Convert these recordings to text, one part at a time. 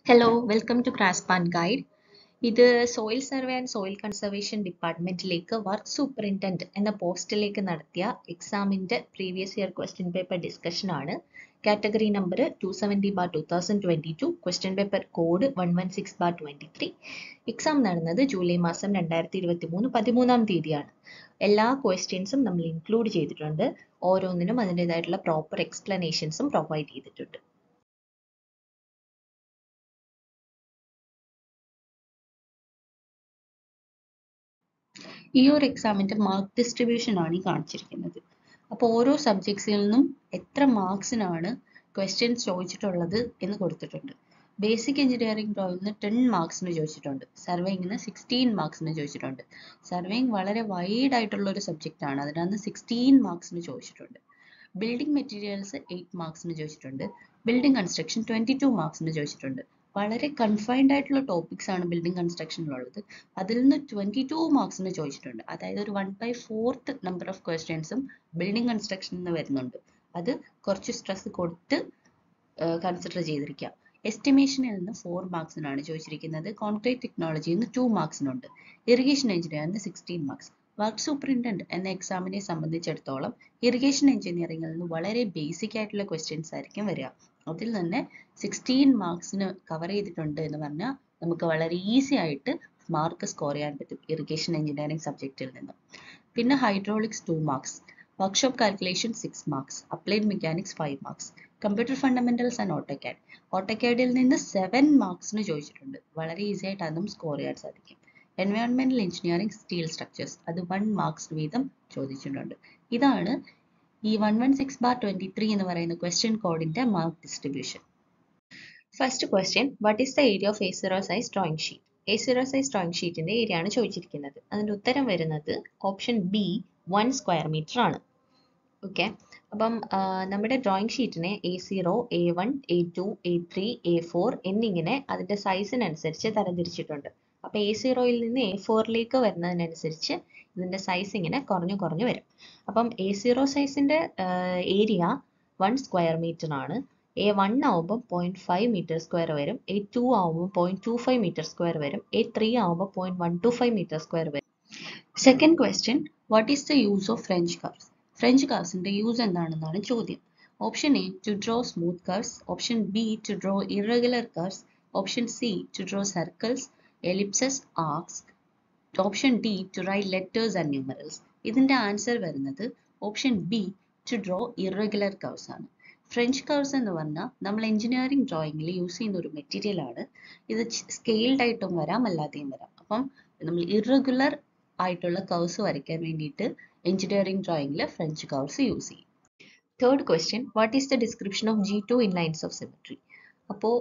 Hello welcome to cross pan guide ഇത് soil survey and soil conservation ഡിപ്പാർട്ട്മെന്റിലേക്ക് work superintendent എന്ന പോസ്റ്റിലേക്ക് നടത്തിയ എക്സാമിന്റെ previous year question paper discussion ആണ് category number two seventy bar two thousand twenty two question paper code one one six bar twenty three exam നടന്നത് July മാസം രണ്ടായിരത്തി ഇരുപത്തി മൂന്ന് പതിമൂന്നാം തീയതിയാണ് എല്ലാ ക്വസ്റ്റ്യൻസും നമ്മൾ ഇൻക്ലൂഡ് ചെയ്തിട്ടുണ്ട് ഓരോന്നിനും അതിൻ്റെതായിട്ടുള്ള പ്രോപ്പർ എക്സ്പ്ലനേഷൻസും പ്രൊവൈഡ് ചെയ്തിട്ടുണ്ട് ഈ ഒരു എക്സാമിന്റെ മാർക്ക് ഡിസ്ട്രിബ്യൂഷൻ ആണ് ഈ കാണിച്ചിരിക്കുന്നത് അപ്പോൾ ഓരോ സബ്ജക്ട്സിൽ നിന്നും എത്ര മാർക്സിനാണ് ക്വസ്റ്റ്യൻസ് ചോദിച്ചിട്ടുള്ളത് എന്ന് കൊടുത്തിട്ടുണ്ട് ബേസിക് എഞ്ചിനീയറിംഗ് ഡ്രോയിങ്ങിന് ടെൻ മാർക്സിന് ചോദിച്ചിട്ടുണ്ട് സർവേയിങ്ങിന് സിക്സ്റ്റീൻ മാർക്സിന് ചോദിച്ചിട്ടുണ്ട് സർവേയിങ് വളരെ വൈഡ് ആയിട്ടുള്ള ഒരു സബ്ജക്റ്റ് ആണ് അതിനകത്ത് സിക്സ്റ്റീൻ മാർക്സിന് ചോദിച്ചിട്ടുണ്ട് ബിൽഡിംഗ് മെറ്റീരിയൽസ് എയ്റ്റ് മാർക്സിന് ചോദിച്ചിട്ടുണ്ട് ബിൽഡിംഗ് കൺസ്ട്രക്ഷൻ ട്വന്റി ടു മാർക്സിന് ചോദിച്ചിട്ടുണ്ട് വളരെ കൺഫൈൻഡ് ആയിട്ടുള്ള ടോപ്പിക്സ് ആണ് ബിൽഡിംഗ് കൺസ്ട്രക്ഷനിലുള്ളത് അതിൽ നിന്ന് ട്വന്റി ടു മാർക്സിന് ചോദിച്ചിട്ടുണ്ട് അതായത് ഒരു one by fourth number of ക്വസ്റ്റ്യൻസും ബിൽഡിംഗ് കൺസ്ട്രക്ഷനിൽ നിന്ന് വരുന്നുണ്ട് അത് കുറച്ച് സ്ട്രെസ് കൊടുത്ത് കൺസിഡർ ചെയ്തിരിക്കുക എസ്റ്റിമേഷനിൽ നിന്ന് ഫോർ മാർക്സിനാണ് ചോദിച്ചിരിക്കുന്നത് കോൺക്രീറ്റ് ടെക്നോളജിയിൽ നിന്ന് ടു മാർക്സിനുണ്ട് ഇറിഗേഷൻ എഞ്ചിനീയറിന് സിക്സ്റ്റീൻ മാർക്സ് വർക്ക് സൂപ്രിൻറ്റൻഡ് എന്ന എക്സാമിനെ സംബന്ധിച്ചിടത്തോളം ഇറിഗേഷൻ എഞ്ചിനീയറിംഗിൽ നിന്ന് വളരെ ബേസിക് ആയിട്ടുള്ള ക്വസ്റ്റ്യൻസ് ആയിരിക്കും വരിക അതിൽ തന്നെ സിക്സ്റ്റീൻ മാർക്സിന് കവർ ചെയ്തിട്ടുണ്ട് എന്ന് പറഞ്ഞാൽ നമുക്ക് വളരെ ഈസി ആയിട്ട് മാർക്ക് സ്കോർ ചെയ്യാൻ പറ്റും ഇറിഗേഷൻ എഞ്ചിനീയറിംഗ് സബ്ജക്റ്റിൽ നിന്ന് പിന്നെ hydraulics two marks workshop calculation six marks applied mechanics five marks computer fundamentals and AutoCAD ഓട്ടോക്യാഡിൽ നിന്ന് സെവൻ മാർക്സിന് ചോദിച്ചിട്ടുണ്ട് വളരെ ഈസി ആയിട്ട് അതും സ്കോർ ചെയ്യാൻ സാധിക്കും എൻവയോൺമെന്റൽ എഞ്ചിനീയറിംഗ് സ്റ്റീൽ സ്ട്രക്ചേഴ്സ് അത് വൺ മാർക്സ് വീതം ചോദിച്ചിട്ടുണ്ട് ഇതാണ് ഈ one one six bar twenty three എന്ന് പറയുന്ന ക്വസ്റ്റ്യൻ കോഡിന്റെ mark distribution first question what is the area of A zero size drawing sheet A zero size drawing ഷീറ്റിന്റെ ഏരിയ ആണ് ചോദിച്ചിരിക്കുന്നത് അതിന്റെ ഉത്തരം വരുന്നത് option B one square metre ആണ് ഓക്കെ അപ്പം നമ്മുടെ ഡ്രോയിങ് ഷീറ്റിനെ A zero A one A two A three A four എന്നിങ്ങനെ അതിന്റെ സൈസിനനുസരിച്ച് തരംതിരിച്ചിട്ടുണ്ട് അപ്പൊ എ സീറോയിൽ നിന്ന് എ ഫോറിലേക്ക് വരുന്നതിനനുസരിച്ച് ഇതിന്റെ സൈസ് ഇങ്ങനെ കുറഞ്ഞു കുറഞ്ഞു വരും അപ്പം എ സീറോ സൈസിന്റെ ഏരിയ വൺ സ്ക്വയർ മീറ്റർ ആണ് എ വൺ ആവുമ്പോൾ പോയിന്റ് ഫൈവ് മീറ്റർ സ്ക്വയർ വരും എ ടു ആവുമ്പോൾ point two five metre square വരും എ ത്രീ ആവുമ്പോൾ point one two five metre square വരും second question what is the use of French curves French കർവ്സിന്റെ use എന്താണെന്നാണ് ചോദ്യം option A to draw smooth curves option B to draw irregular curves option C to draw circles ellipses arcs option D to write letters and numerals ഇതിന്റെ answer വരുന്നത് option B to draw irregular curves ആണ് French curves എന്ന് പറഞ്ഞാൽ നമ്മൾ engineering ഡ്രോയിങ്ങിൽ use ചെയ്യുന്ന ഒരു material ആണ് ഇത് സ്കെയിൽഡ് ആയിട്ടും വരാം അല്ലാതെയും വരാം അപ്പം നമ്മൾ ഇറഗുലർ ആയിട്ടുള്ള കർവ്സ് വരയ്ക്കാൻ വേണ്ടിയിട്ട് എഞ്ചിനീയറിംഗ് ഡ്രോയിങ്ങിൽ ഫ്രഞ്ച് കർവ്സ് യൂസ് ചെയ്യും third question what is the description of G two in lines of symmetry അപ്പോൾ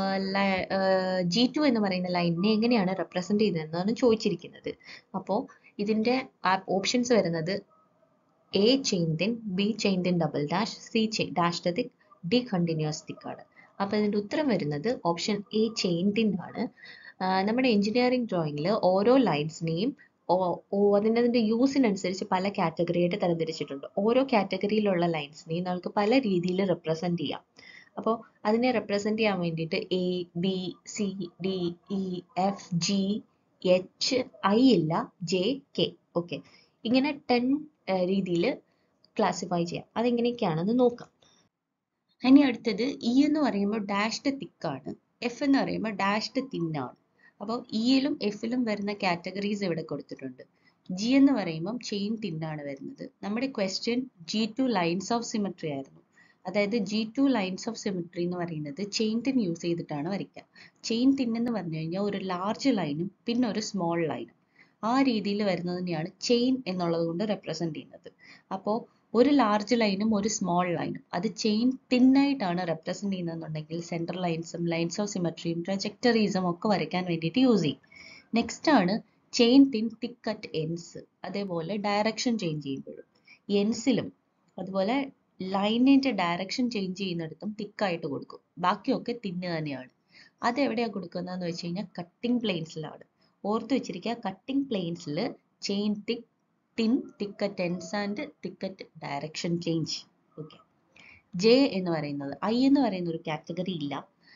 ജി ടു എന്ന് പറയുന്ന ലൈനിനെ എങ്ങനെയാണ് റെപ്രസെന്റ് ചെയ്തതെന്നാണ് ചോദിച്ചിരിക്കുന്നത് അപ്പോൾ ഇതിന്റെ ഓപ്ഷൻസ് വരുന്നത് A chain thin B chain thin double dash C chain dash thick D continuous തിക്കാണ് അപ്പൊ ഇതിന്റെ ഉത്തരം വരുന്നത് ഓപ്ഷൻ എ ചെയിൻ തിൻ ആണ് നമ്മുടെ എഞ്ചിനീയറിംഗ് ഡ്രോയിങ്ങിൽ ഓരോ ലൈൻസിനെയും അതിൻ്റെ അതിൻ്റെ യൂസിനനുസരിച്ച് പല കാറ്റഗറിയായിട്ട് തരംതിരിച്ചിട്ടുണ്ട് ഓരോ കാറ്റഗറിയിലുള്ള ലൈൻസിനെയും നമുക്ക് പല രീതിയിൽ റെപ്രസെന്റ് ചെയ്യാം അപ്പോൾ അതിനെ റെപ്രസെന്റ് ചെയ്യാൻ വേണ്ടിയിട്ട് A B C D E F G H I ഇല്ല ജെ കെ ഓക്കെ ഇങ്ങനെ ടെൻ രീതിയിൽ ക്ലാസിഫൈ ചെയ്യാം അതെങ്ങനെയൊക്കെയാണെന്ന് നോക്കാം ഇനി അടുത്തത് ഇ എന്ന് പറയുമ്പോൾ ഡാഷ്ഡ് തിക്കാണ് എഫ് എന്ന് പറയുമ്പോൾ ഡാഷ്ഡ് തിന്നാണ് അപ്പോൾ ഇയിലും എഫിലും വരുന്ന കാറ്റഗറീസ് ഇവിടെ കൊടുത്തിട്ടുണ്ട് ജി എന്ന് പറയുമ്പം ചെയിൻ തിന്നാണ് വരുന്നത് നമ്മുടെ question G two lines of symmetry ആയിരുന്നു അതായത് G two lines of symmetry എന്ന് പറയുന്നത് ചെയിൻ തിൻ യൂസ് ചെയ്തിട്ടാണ് വരയ്ക്കുക ചെയിൻ തിൻ എന്ന് പറഞ്ഞു കഴിഞ്ഞാൽ ഒരു ലാർജ് ലൈനും പിന്നെ ഒരു സ്മോൾ ലൈനും ആ രീതിയിൽ വരുന്നതിനെയാണ് ചെയിൻ എന്നുള്ളത് കൊണ്ട് റെപ്രസെന്റ് ചെയ്യുന്നത് അപ്പോൾ ഒരു ലാർജ് ലൈനും ഒരു സ്മോൾ ലൈനും അത് ചെയിൻ തിന്നായിട്ടാണ് റെപ്രസെന്റ് ചെയ്യുന്നതെന്നുണ്ടെങ്കിൽ സെൻട്രൽ ലൈൻസും ലൈൻസ് ഓഫ് സിമെട്രിയും ട്രജക്ടറീസും ഒക്കെ വരയ്ക്കാൻ വേണ്ടിയിട്ട് യൂസ് ചെയ്യും നെക്സ്റ്റ് ആണ് chain thin thick at ends അതേപോലെ ഡയറക്ഷൻ ചേഞ്ച് ചെയ്യുമ്പോഴും എൻസിലും അതുപോലെ ലൈനിന്റെ ഡയറക്ഷൻ ചേഞ്ച് ചെയ്യുന്നിടത്തും തിക്കായിട്ട് കൊടുക്കും ബാക്കിയൊക്കെ തിന്ന് തന്നെയാണ് അത് എവിടെയാണ് കൊടുക്കുന്നതെന്ന് വെച്ച് കഴിഞ്ഞാൽ കട്ടിംഗ് പ്ലെയിൻസിലാണ് ഓർത്ത് വെച്ചിരിക്കുക കട്ടിംഗ് പ്ലെയിൻസിൽ chain thick thin thick at ends and thick at direction change okay J എന്ന് പറയുന്നത് ഐ എന്ന് പറയുന്ന ഒരു കാറ്റഗറി ഇല്ല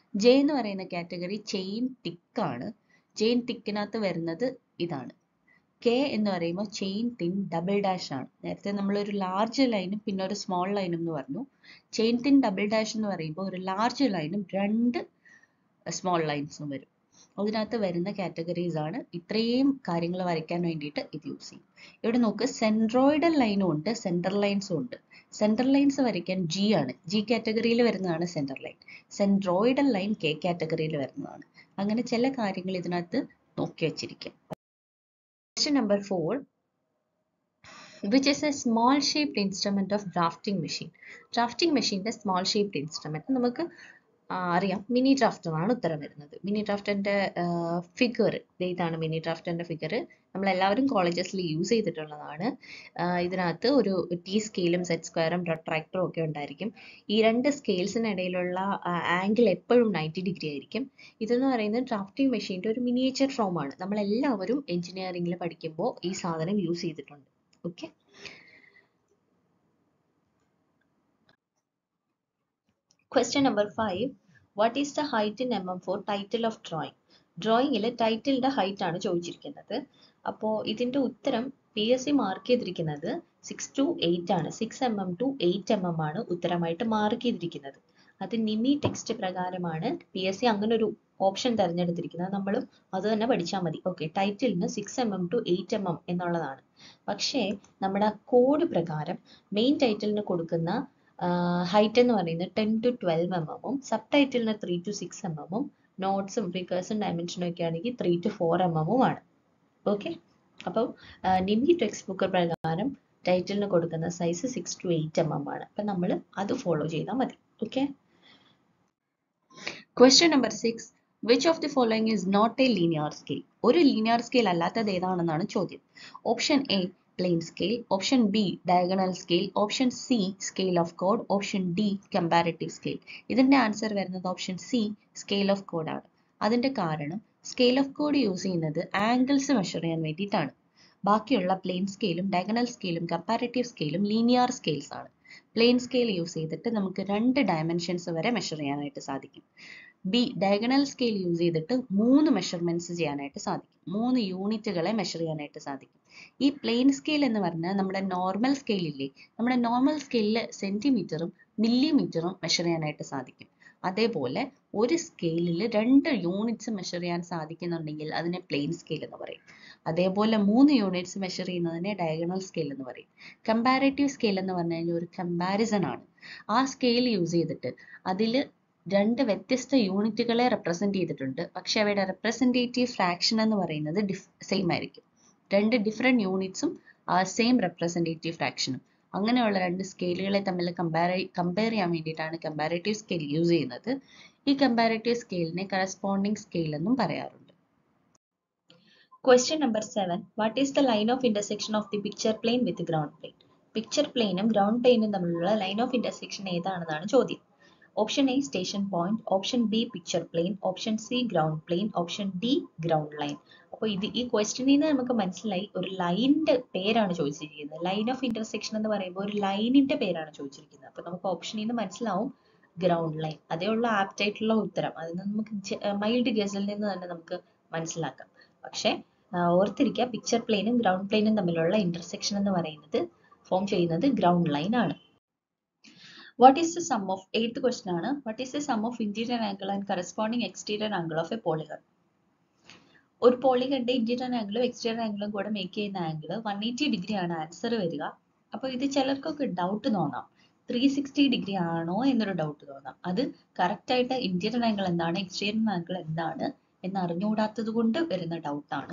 ജെ എന്ന് പറയുന്ന കാറ്റഗറി ചെയിൻ ടിക്കാണ് ചെയിൻ ടിക്കിനകത്ത് വരുന്നത് ഇതാണ് കെ എന്ന് പറയുമ്പോൾ ചെയിൻ തിൻ ഡബിൾ ഡാഷ് ആണ് നേരത്തെ നമ്മൾ ഒരു ലാർജ് ലൈനും പിന്നെ ഒരു സ്മോൾ ലൈനും എന്ന് പറഞ്ഞു ചെയിൻ തിൻ ഡബിൾ ഡാഷ് എന്ന് പറയുമ്പോൾ ഒരു ലാർജ് ലൈനും രണ്ട് സ്മോൾ ലൈൻസും വരും അതിനകത്ത് വരുന്ന കാറ്റഗറീസ് ആണ് ഇത്രയും കാര്യങ്ങൾ വരയ്ക്കാൻ വേണ്ടിയിട്ട് ഇത് യൂസ് ചെയ്യും ഇവിടെ നോക്ക് സെൻട്രോയിഡൽ ലൈനും ഉണ്ട് സെൻട്രൽ ലൈൻസും ഉണ്ട് സെൻട്രൽ ലൈൻസ് വരയ്ക്കാൻ ജി ആണ് ജി കാറ്റഗറിയിൽ വരുന്നതാണ് central line centroidal line K കാറ്റഗറിയിൽ വരുന്നതാണ് അങ്ങനെ ചില കാര്യങ്ങൾ ഇതിനകത്ത് നോക്കി വച്ചിരിക്കുക Question number four, which is a small shaped instrument of drafting machine. Drafting machine ന്റെ small shaped instrument നമുക്ക് ആ, അറിയാം മിനി ഡ്രാഫ്റ്റർ ആണ് ഉത്തരം വരുന്നത് മിനി ഡ്രാഫ്റ്ററിന്റെ ഫിഗർ ഇതാണ് മിനി ഡ്രാഫ്റ്ററിന്റെ ഫിഗർ നമ്മൾ എല്ലാവരും കോളേജസിൽ യൂസ് ചെയ്തിട്ടുള്ളതാണ് ആ, ഇതിനകത്ത് ഒരു ടി സ്കെയിലും സെറ്റ് സ്ക്വയറും ട്രാക്ടറും ഒക്കെ ഉണ്ടായിരിക്കും ഈ രണ്ട് സ്കെയിൽസിനിടയിലുള്ള ആംഗിൾ എപ്പോഴും നയൻറ്റി ഡിഗ്രി ആയിരിക്കും ഇതെന്ന് പറയുന്നത് ഡ്രാഫ്റ്റിംഗ് മെഷീൻ്റെ ഒരു മിനിയേച്ചർ ഫോം ആണ് നമ്മൾ എല്ലാവരും എഞ്ചിനീയറിംഗിൽ പഠിക്കുമ്പോൾ ഈ സാധനം യൂസ് ചെയ്തിട്ടുണ്ട് okay question number five what is the height in M M for title of drawing ഡ്രോയിങ്ങിൽ ടൈറ്റിലിന്റെ ഹൈറ്റ് ആണ് ചോദിച്ചിരിക്കുന്നത് അപ്പോൾ ഇതിന്റെ ഉത്തരം പി എസ് സി മാർക്ക് ചെയ്തിരിക്കുന്നത് സിക്സ് ടു എയ്റ്റ് ആണ് six M M to eight M M ആണ് ഉത്തരമായിട്ട് മാർക്ക് ചെയ്തിരിക്കുന്നത് അത് നിമി ടെക്സ്റ്റ് പ്രകാരമാണ് പി എസ് സി അങ്ങനെ ഒരു ഓപ്ഷൻ തിരഞ്ഞെടുത്തിരിക്കുന്നത് നമ്മളും അത് തന്നെ പഠിച്ചാൽ മതി ഓക്കെ ടൈറ്റിലിന് six M M to eight M M എന്നുള്ളതാണ് പക്ഷേ നമ്മുടെ കോഡ് പ്രകാരം മെയിൻ ടൈറ്റിലിന് കൊടുക്കുന്ന ഹൈറ്റ് എന്ന് പറയുന്നത് ടെൻ ടു ട്വൽവ് എം എമ്മും സബ് ടൈറ്റിലിന് ത്രീ ടു സിക്സ് എം എമ്മും നോട്ട്സും റിക്കേഴ്സും ഡയമെൻഷനും ഒക്കെ ആണെങ്കിൽ ത്രീ ടു ഫോർ എം എമ്മും ആണ് ഓക്കെ അപ്പം നിമി ടെക്സ്റ്റ് ബുക്ക് പ്രകാരം ടൈറ്റിലിന് കൊടുക്കുന്ന size six to eight M M ആണ് അപ്പം നമ്മൾ അത് ഫോളോ ചെയ്താൽ മതി okay question number six which of the following is not a linear scale ഒരു ലീനിയർ സ്കെയിൽ അല്ലാത്തത് ഏതാണെന്നാണ് ചോദ്യം option A plain scale option B diagonal scale option C scale of കോഡ് ഓപ്ഷൻ ഡി കമ്പാരിറ്റീവ് സ്കെയിൽ ഇതിന്റെ answer വരുന്നത് option C scale of കോഡ് ആണ് അതിന്റെ കാരണം സ്കെയിൽ ഓഫ് കോഡ് യൂസ് ചെയ്യുന്നത് ആംഗിൾസ് മെഷർ ചെയ്യാൻ വേണ്ടിയിട്ടാണ് ബാക്കിയുള്ള പ്ലെയിൻ സ്കെയിലും ഡയഗണൽ സ്കെയിലും കമ്പാരിറ്റീവ് സ്കെയിലും ലീനിയർ സ്കെയിൽസ് ആണ് പ്ലെയിൻ സ്കെയിൽ യൂസ് ചെയ്തിട്ട് നമുക്ക് രണ്ട് ഡയമെൻഷൻസ് വരെ മെഷർ ചെയ്യാനായിട്ട് സാധിക്കും ബി ഡയഗണൽ സ്കെയിൽ യൂസ് ചെയ്തിട്ട് മൂന്ന് മെഷർമെന്റ്സ് ചെയ്യാനായിട്ട് സാധിക്കും മൂന്ന് യൂണിറ്റുകളെ മെഷർ ചെയ്യാനായിട്ട് സാധിക്കും ഈ പ്ലെയിൻ സ്കെയിൽ എന്ന് പറഞ്ഞാൽ നമ്മുടെ നോർമൽ സ്കെയിൽ ഇല്ലേ നമ്മുടെ നോർമൽ സ്കെയിലിൽ സെന്റിമീറ്ററും മില്ലിമീറ്ററും മെഷർ ചെയ്യാനായിട്ട് സാധിക്കും അതേപോലെ ഒരു സ്കെയിലിൽ രണ്ട് യൂണിറ്റ്സ് മെഷർ ചെയ്യാൻ സാധിക്കുന്നുണ്ടെങ്കിൽ അതിനെ പ്ലെയിൻ സ്കെയിൽ എന്ന് പറയും അതേപോലെ മൂന്ന് യൂണിറ്റ്സ് മെഷർ ചെയ്യുന്നതിനെ ഡയഗണൽ സ്കെയിൽ എന്ന് പറയും കമ്പാരറ്റീവ് സ്കെയിൽ എന്ന് പറഞ്ഞു കഴിഞ്ഞാൽ ഒരു കമ്പാരിസൺ ആണ് ആ സ്കെയിൽ യൂസ് ചെയ്തിട്ട് അതിൽ രണ്ട് വ്യത്യസ്ത യൂണിറ്റുകളെ റെപ്രസെന്റ് ചെയ്തിട്ടുണ്ട് പക്ഷെ അവയുടെ റെപ്രസെൻറ്റേറ്റീവ് ഫ്രാക്ഷൻ എന്ന് പറയുന്നത് സെയിം ആയിരിക്കും രണ്ട് ഡിഫറെന്റ് യൂണിറ്റ്സും ആ സെയിം റെപ്രസെൻറ്റേറ്റീവ് ഫ്രാക്ഷനും അങ്ങനെയുള്ള രണ്ട് സ്കെയിലുകളെ തമ്മിൽ കമ്പയർ കമ്പയർ ചെയ്യാൻ വേണ്ടിയിട്ടാണ് കമ്പാരറ്റീവ് സ്കെയിൽ യൂസ് ചെയ്യുന്നത് ഈ കമ്പാരറ്റീവ് സ്കെയിലിനെ കറസ്പോണ്ടിങ് സ്കെയിൽ എന്നും പറയാറുണ്ട് question number seven what is the line of intersection of the picture plane with ground plane picture പ്ലെയിനും ഗ്രൗണ്ട് പ്ലെയിനും തമ്മിലുള്ള ലൈൻ ഓഫ് ഇന്റർസെക്ഷൻ ഏതാണെന്നാണ് ചോദ്യം option A station point option B picture plane option C ground plane option D ground line അപ്പോൾ ഇത് ഈ ക്വസ്റ്റ്യനിൽ നിന്ന് നമുക്ക് മനസ്സിലായി ഒരു ലൈനിന്റെ പേരാണ് ചോദിച്ചിരിക്കുന്നത് ലൈൻ ഓഫ് ഇന്റർസെക്ഷൻ എന്ന് പറയുമ്പോൾ ഒരു ലൈനിന്റെ പേരാണ് ചോദിച്ചിരിക്കുന്നത് അപ്പോൾ നമുക്ക് ഓപ്ഷനിൽ നിന്ന് മനസ്സിലാവും ഗ്രൗണ്ട് ലൈൻ അതേ ഉള്ള ആപ്റ്റ് ആയിട്ടുള്ള ഉത്തരം അതിൽ നിന്ന് നമുക്ക് മൈൽഡ് ഗസലിൽ നിന്ന് തന്നെ നമുക്ക് മനസ്സിലാക്കാം പക്ഷേ ഓർത്തിരിക്കുക പിക്ചർ പ്ലെയിനും ഗ്രൗണ്ട് പ്ലെയിനും തമ്മിലുള്ള ഇന്റർസെക്ഷൻ എന്ന് പറയുന്നത് ഫോം ചെയ്യുന്നത് ഗ്രൗണ്ട് ലൈൻ ആണ് what is the sum of eighth question ആണ് what is the sum of interior angle and corresponding exterior angle of a polygon ഒരു പോളിഗണിന്റെ ഇന്റീരിയർ ആംഗിളും എക്സ്റ്റീരിയർ ആംഗിളും കൂടെ മേക്ക് ചെയ്യുന്ന ആംഗിൾ വൺ എയ്റ്റി ഡിഗ്രി ആണ് ആൻസർ വരിക അപ്പോൾ ഇത് ചിലർക്കൊക്കെ ഡൗട്ട് തോന്നാം ത്രീ സിക്സ്റ്റി ഡിഗ്രി ആണോ എന്നൊരു ഡൗട്ട് തോന്നാം അത് കറക്റ്റ് ആയിട്ട് ഇന്റീരിയർ ആംഗിൾ എന്താണ് എക്സ്റ്റീരിയർ ആംഗിൾ എന്താണ് എന്ന് അറിഞ്ഞുകൂടാത്തത് കൊണ്ട് വരുന്ന ഡൗട്ടാണ്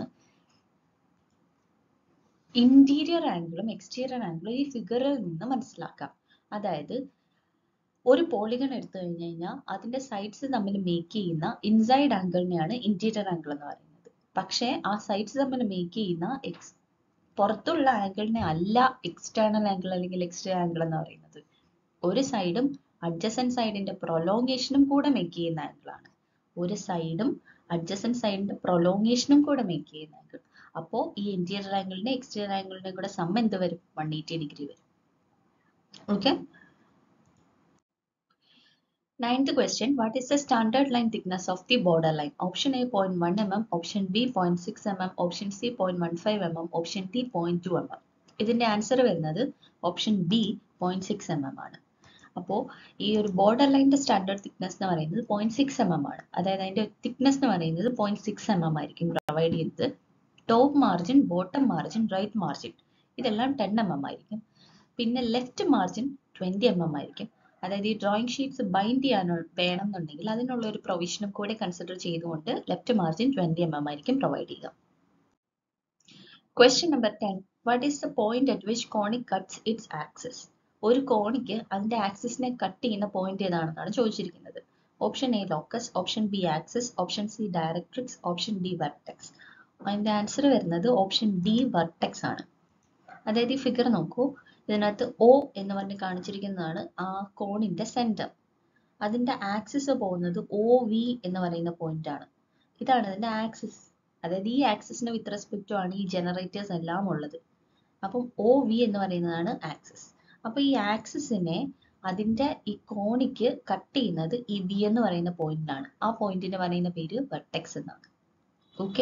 ഇന്റീരിയർ ആംഗിളും എക്സ്റ്റീരിയർ ആംഗിളും ഈ ഫിഗറിൽ നിന്ന് മനസ്സിലാക്കാം അതായത് ഒരു പോളിഗൺ എടുത്തു കഴിഞ്ഞു കഴിഞ്ഞാൽ അതിന്റെ സൈഡ്സ് തമ്മിൽ മേക്ക് ചെയ്യുന്ന ഇൻസൈഡ് ആംഗിളിനെയാണ് ഇന്റീരിയർ ആംഗിൾ എന്ന് പറയുന്നത് പക്ഷേ ആ സൈഡ്സ് തമ്മിൽ മേക്ക് ചെയ്യുന്ന എക്സ് പുറത്തുള്ള ആംഗിളിനെ അല്ല എക്സ്റ്റേണൽ ആംഗിൾ അല്ലെങ്കിൽ എക്സ്റ്റേണൽ ആംഗിൾ എന്ന് പറയുന്നത് ഒരു സൈഡും അഡ്ജസൻ സൈഡിന്റെ പ്രൊലോങ്ങേഷനും കൂടെ മേക്ക് ചെയ്യുന്ന ആംഗിൾ ആണ് ഒരു സൈഡും അഡ്ജസൻ സൈഡിന്റെ പ്രൊലോങ്ങേഷനും കൂടെ മേക്ക് ചെയ്യുന്ന ആംഗിൾ അപ്പോൾ ഈ ഇന്റീരിയർ ആംഗിളിന്റെ എക്സ്റ്റീരിയർ ആംഗിളിന്റെ കൂടെ സം എന്ത് വരും വൺ എയ്റ്റി ഡിഗ്രി വരും okay Ninth question, what is the standard line thickness of the border line? Option A 0.1 mm, option B 0.6 mm, option C 0.15 mm, option D 0.2 mm. ഇതിന്റെ answer വരുന്നത് option B point six M M ആണ് അപ്പോൾ ഈ ഒരു border ലൈനിന്റെ standard thickness എന്ന് പറയുന്നത് point six M M ആണ് അതായത് അതിന്റെ തിക്നെസ് എന്ന് പറയുന്നത് പോയിന്റ് സിക്സ് എം എം ആയിരിക്കും പ്രൊവൈഡ് ചെയ്യുന്നത് top margin bottom margin right margin ഇതെല്ലാം ടെൻ എം എം ആയിരിക്കും പിന്നെ left margin twenty M M ആയിരിക്കും അതായത് ഈ ഡ്രോയിങ് ഷീറ്റ്സ് ബൈൻഡ് ചെയ്യാൻ വേണമെന്നുണ്ടെങ്കിൽ അതിനുള്ള ഒരു പ്രൊവിഷനും കൂടെ കൺസിഡർ ചെയ്തുകൊണ്ട് left margin twenty M M ആയിരിക്കും പ്രൊവൈഡ് ചെയ്യുക question number ten what is the point at which conic cuts its axis ഒരു കോണിക്ക് അതിന്റെ ആക്സിസിനെ കട്ട് ചെയ്യുന്ന പോയിന്റ് ഏതാണെന്നാണ് ചോദിച്ചിരിക്കുന്നത് option A locus option B axis option C directrix option D vertex അതിന്റെ answer വരുന്നത് ഓപ്ഷൻ ഡി വെർട്ടെക്സ് ആണ് അതായത് ഈ ഫിഗർ നോക്കൂ ഇതിനകത്ത് ഒ എന്ന് പറഞ്ഞ് കാണിച്ചിരിക്കുന്നതാണ് ആ കോണിന്റെ സെന്റർ അതിന്റെ ആക്സിസ് പോകുന്നത് ഒ വി എന്ന് പറയുന്ന പോയിന്റ് ആണ് ഇതാണ് ഇതിന്റെ ആക്സിസ് അതായത് ഈ ആക്സിസിന് വിത്ത് റെസ്പെക്റ്റ് ആണ് ഈ ജനറേറ്റേഴ്സ് എല്ലാം ഉള്ളത് അപ്പം ഒ വി എന്ന് പറയുന്നതാണ് ആക്സിസ് അപ്പൊ ഈ ആക്സിസിനെ അതിന്റെ ഈ കോണിക്ക് കട്ട് ചെയ്യുന്നത് ഈ വി എന്ന് പറയുന്ന പോയിന്റ് ആണ് ആ പോയിന്റിന് പറയുന്ന പേര് വെർട്ടെക്സ് എന്നാണ് okay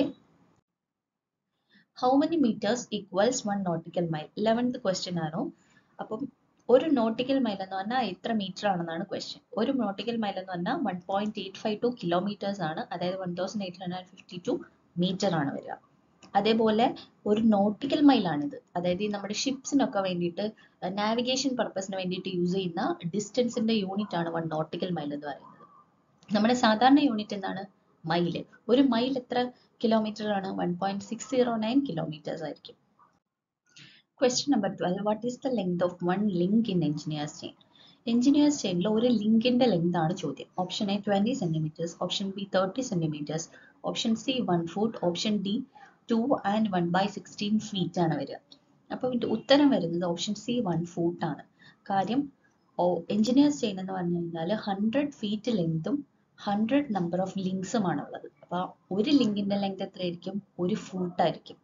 how many metres equals one nautical mile eleventh question ആണോ അപ്പം ഒരു നോട്ടിക്കൽ മൈൽ എന്ന് പറഞ്ഞാൽ എത്ര മീറ്റർ ആണെന്നാണ് ക്വസ്റ്റ്യൻ ഒരു നോട്ടിക്കൽ മൈൽ എന്ന് പറഞ്ഞാൽ one point eight five two kilometres ആണ് അതായത് one thousand eight hundred fifty two metre ആണ് വരിക അതേപോലെ ഒരു നോട്ടിക്കൽ മൈലാണിത് അതായത് ഈ നമ്മുടെ ഷിപ്സിനൊക്കെ വേണ്ടിയിട്ട് നാവിഗേഷൻ പർപ്പസിന് വേണ്ടിയിട്ട് യൂസ് ചെയ്യുന്ന ഡിസ്റ്റൻസിന്റെ യൂണിറ്റ് ആണ് വൺ നോട്ടിക്കൽ മൈൽ എന്ന് പറയുന്നത് നമ്മുടെ സാധാരണ യൂണിറ്റ് എന്താണ് മൈല് ഒരു മൈൽ എത്ര കിലോമീറ്റർ ആണ് one point six zero nine kilometres ആയിരിക്കും question number twelve what is the length of one link in engineer's chain engineer's ചെയിനിൽ ഒരു ലിങ്കിന്റെ ലെങ്ത് ആണ് ചോദ്യം option A twenty centimetres option B thirty centimetres option C one foot option D two and one by sixteen feet ആണ് വരിക അപ്പോൾ ഇതിന്റെ ഉത്തരം വരുന്നത് ഓപ്ഷൻ സി വൺ ഫൂട്ട് ആണ് കാര്യം എഞ്ചിനീയേഴ്സ് ചെയിൻ എന്ന് പറഞ്ഞു കഴിഞ്ഞാൽ ഹൺഡ്രഡ് ഫീറ്റ് ലെങ്തും ഹൺഡ്രഡ് നമ്പർ ഓഫ് ലിങ്ക്സുമാണ് ഉള്ളത് അപ്പൊ ഒരു ലിങ്കിന്റെ ലെങ്ത് എത്രയായിരിക്കും ഒരു ഫൂട്ട് ആയിരിക്കും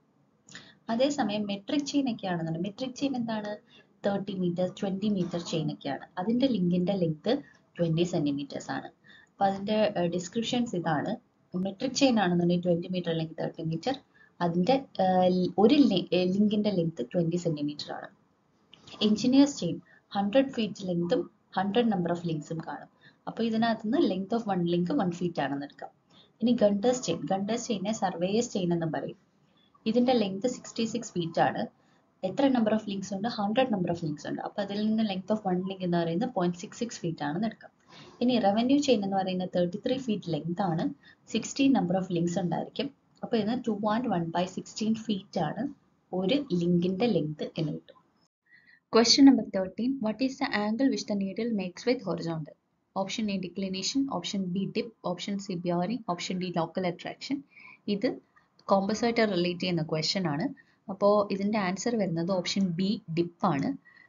അതേസമയം മെട്രിക് ചെയിൻ ഒക്കെ ആണെന്നുണ്ടെങ്കിൽ മെട്രിക് ചെയിൻ എന്താണ് thirty metre twenty metre chain ഒക്കെയാണ് അതിന്റെ ലിങ്കിന്റെ ലെങ്ത് ട്വന്റി സെന്റിമീറ്റേഴ്സ് ആണ് അപ്പൊ അതിന്റെ ഡിസ്ക്രിപ്ഷൻസ് ഇതാണ് മെട്രിക് ചെയിൻ ആണെന്നുണ്ടെങ്കിൽ ട്വന്റി മീറ്റർ അല്ലെങ്കിൽ തേർട്ടി മീറ്റർ അതിന്റെ ഒരു ലിങ്കിന്റെ ലെങ്ത് ട്വന്റി സെന്റിമീറ്റർ ആണ് എഞ്ചിനീയേഴ്സ് ചെയിൻ ഹൺഡ്രഡ് ഫീറ്റ് ലെങ്തും ഹൺഡ്രഡ് നമ്പർ ഓഫ് ലിങ്ക്സും കാണും അപ്പോൾ ഇതിനകത്ത് നിന്ന് length of one link one feet ആണെന്ന് എടുക്കാം ഇനി ഗണ്ടേഴ്സ് ചെയിൻ ഗണ്ടേഴ്സ് ചെയിനെ സർവേയേഴ്സ് ചെയിൻ എന്ന് പറയും ഇതിന്റെ ലെങ്ത് സിക്സ്റ്റി സിക്സ് ഫീറ്റ് ആണ് എത്ര നമ്പർ ഓഫ് ലിങ്ക്സ് ഉണ്ട് ഹൺഡ്രഡ് നമ്പർ ഓഫ് ലിങ്ക്സ് ഉണ്ട് അപ്പോൾ അതിൽ നിന്ന് ലെങ്ത് ഓഫ് വൺ ലിങ്ക് എന്ന് പറയുന്നത് പോയിന്റ് സിക്സ് സിക്സ് ഫീറ്റ് ആണെന്ന് എടുക്കാം ഇനി റവന്യൂ ചെയിൻ എന്ന് പറയുന്നത് തേർട്ടി ത്രീ ഫീറ്റ് ലെങ്ത് ആണ് സിക്സ്റ്റീൻ നമ്പർ ഓഫ് ലിങ്ക്സ് ഉണ്ടായിരിക്കും അപ്പോൾ ഇതിന് two and one by sixteen feet ആണ് ഒരു ലിങ്കിന്റെ ലെങ്ത് എന്ന് കിട്ടും question number thirteen what is the angle which the needle makes with horizontal option A declination option B dip option C bearing option D local attraction ഇത് composite relate ചെയ്യുന്ന question ആണ് അപ്പോൾ ഇതിന്റെ ആൻസർ വരുന്നത് option B dip ആണ്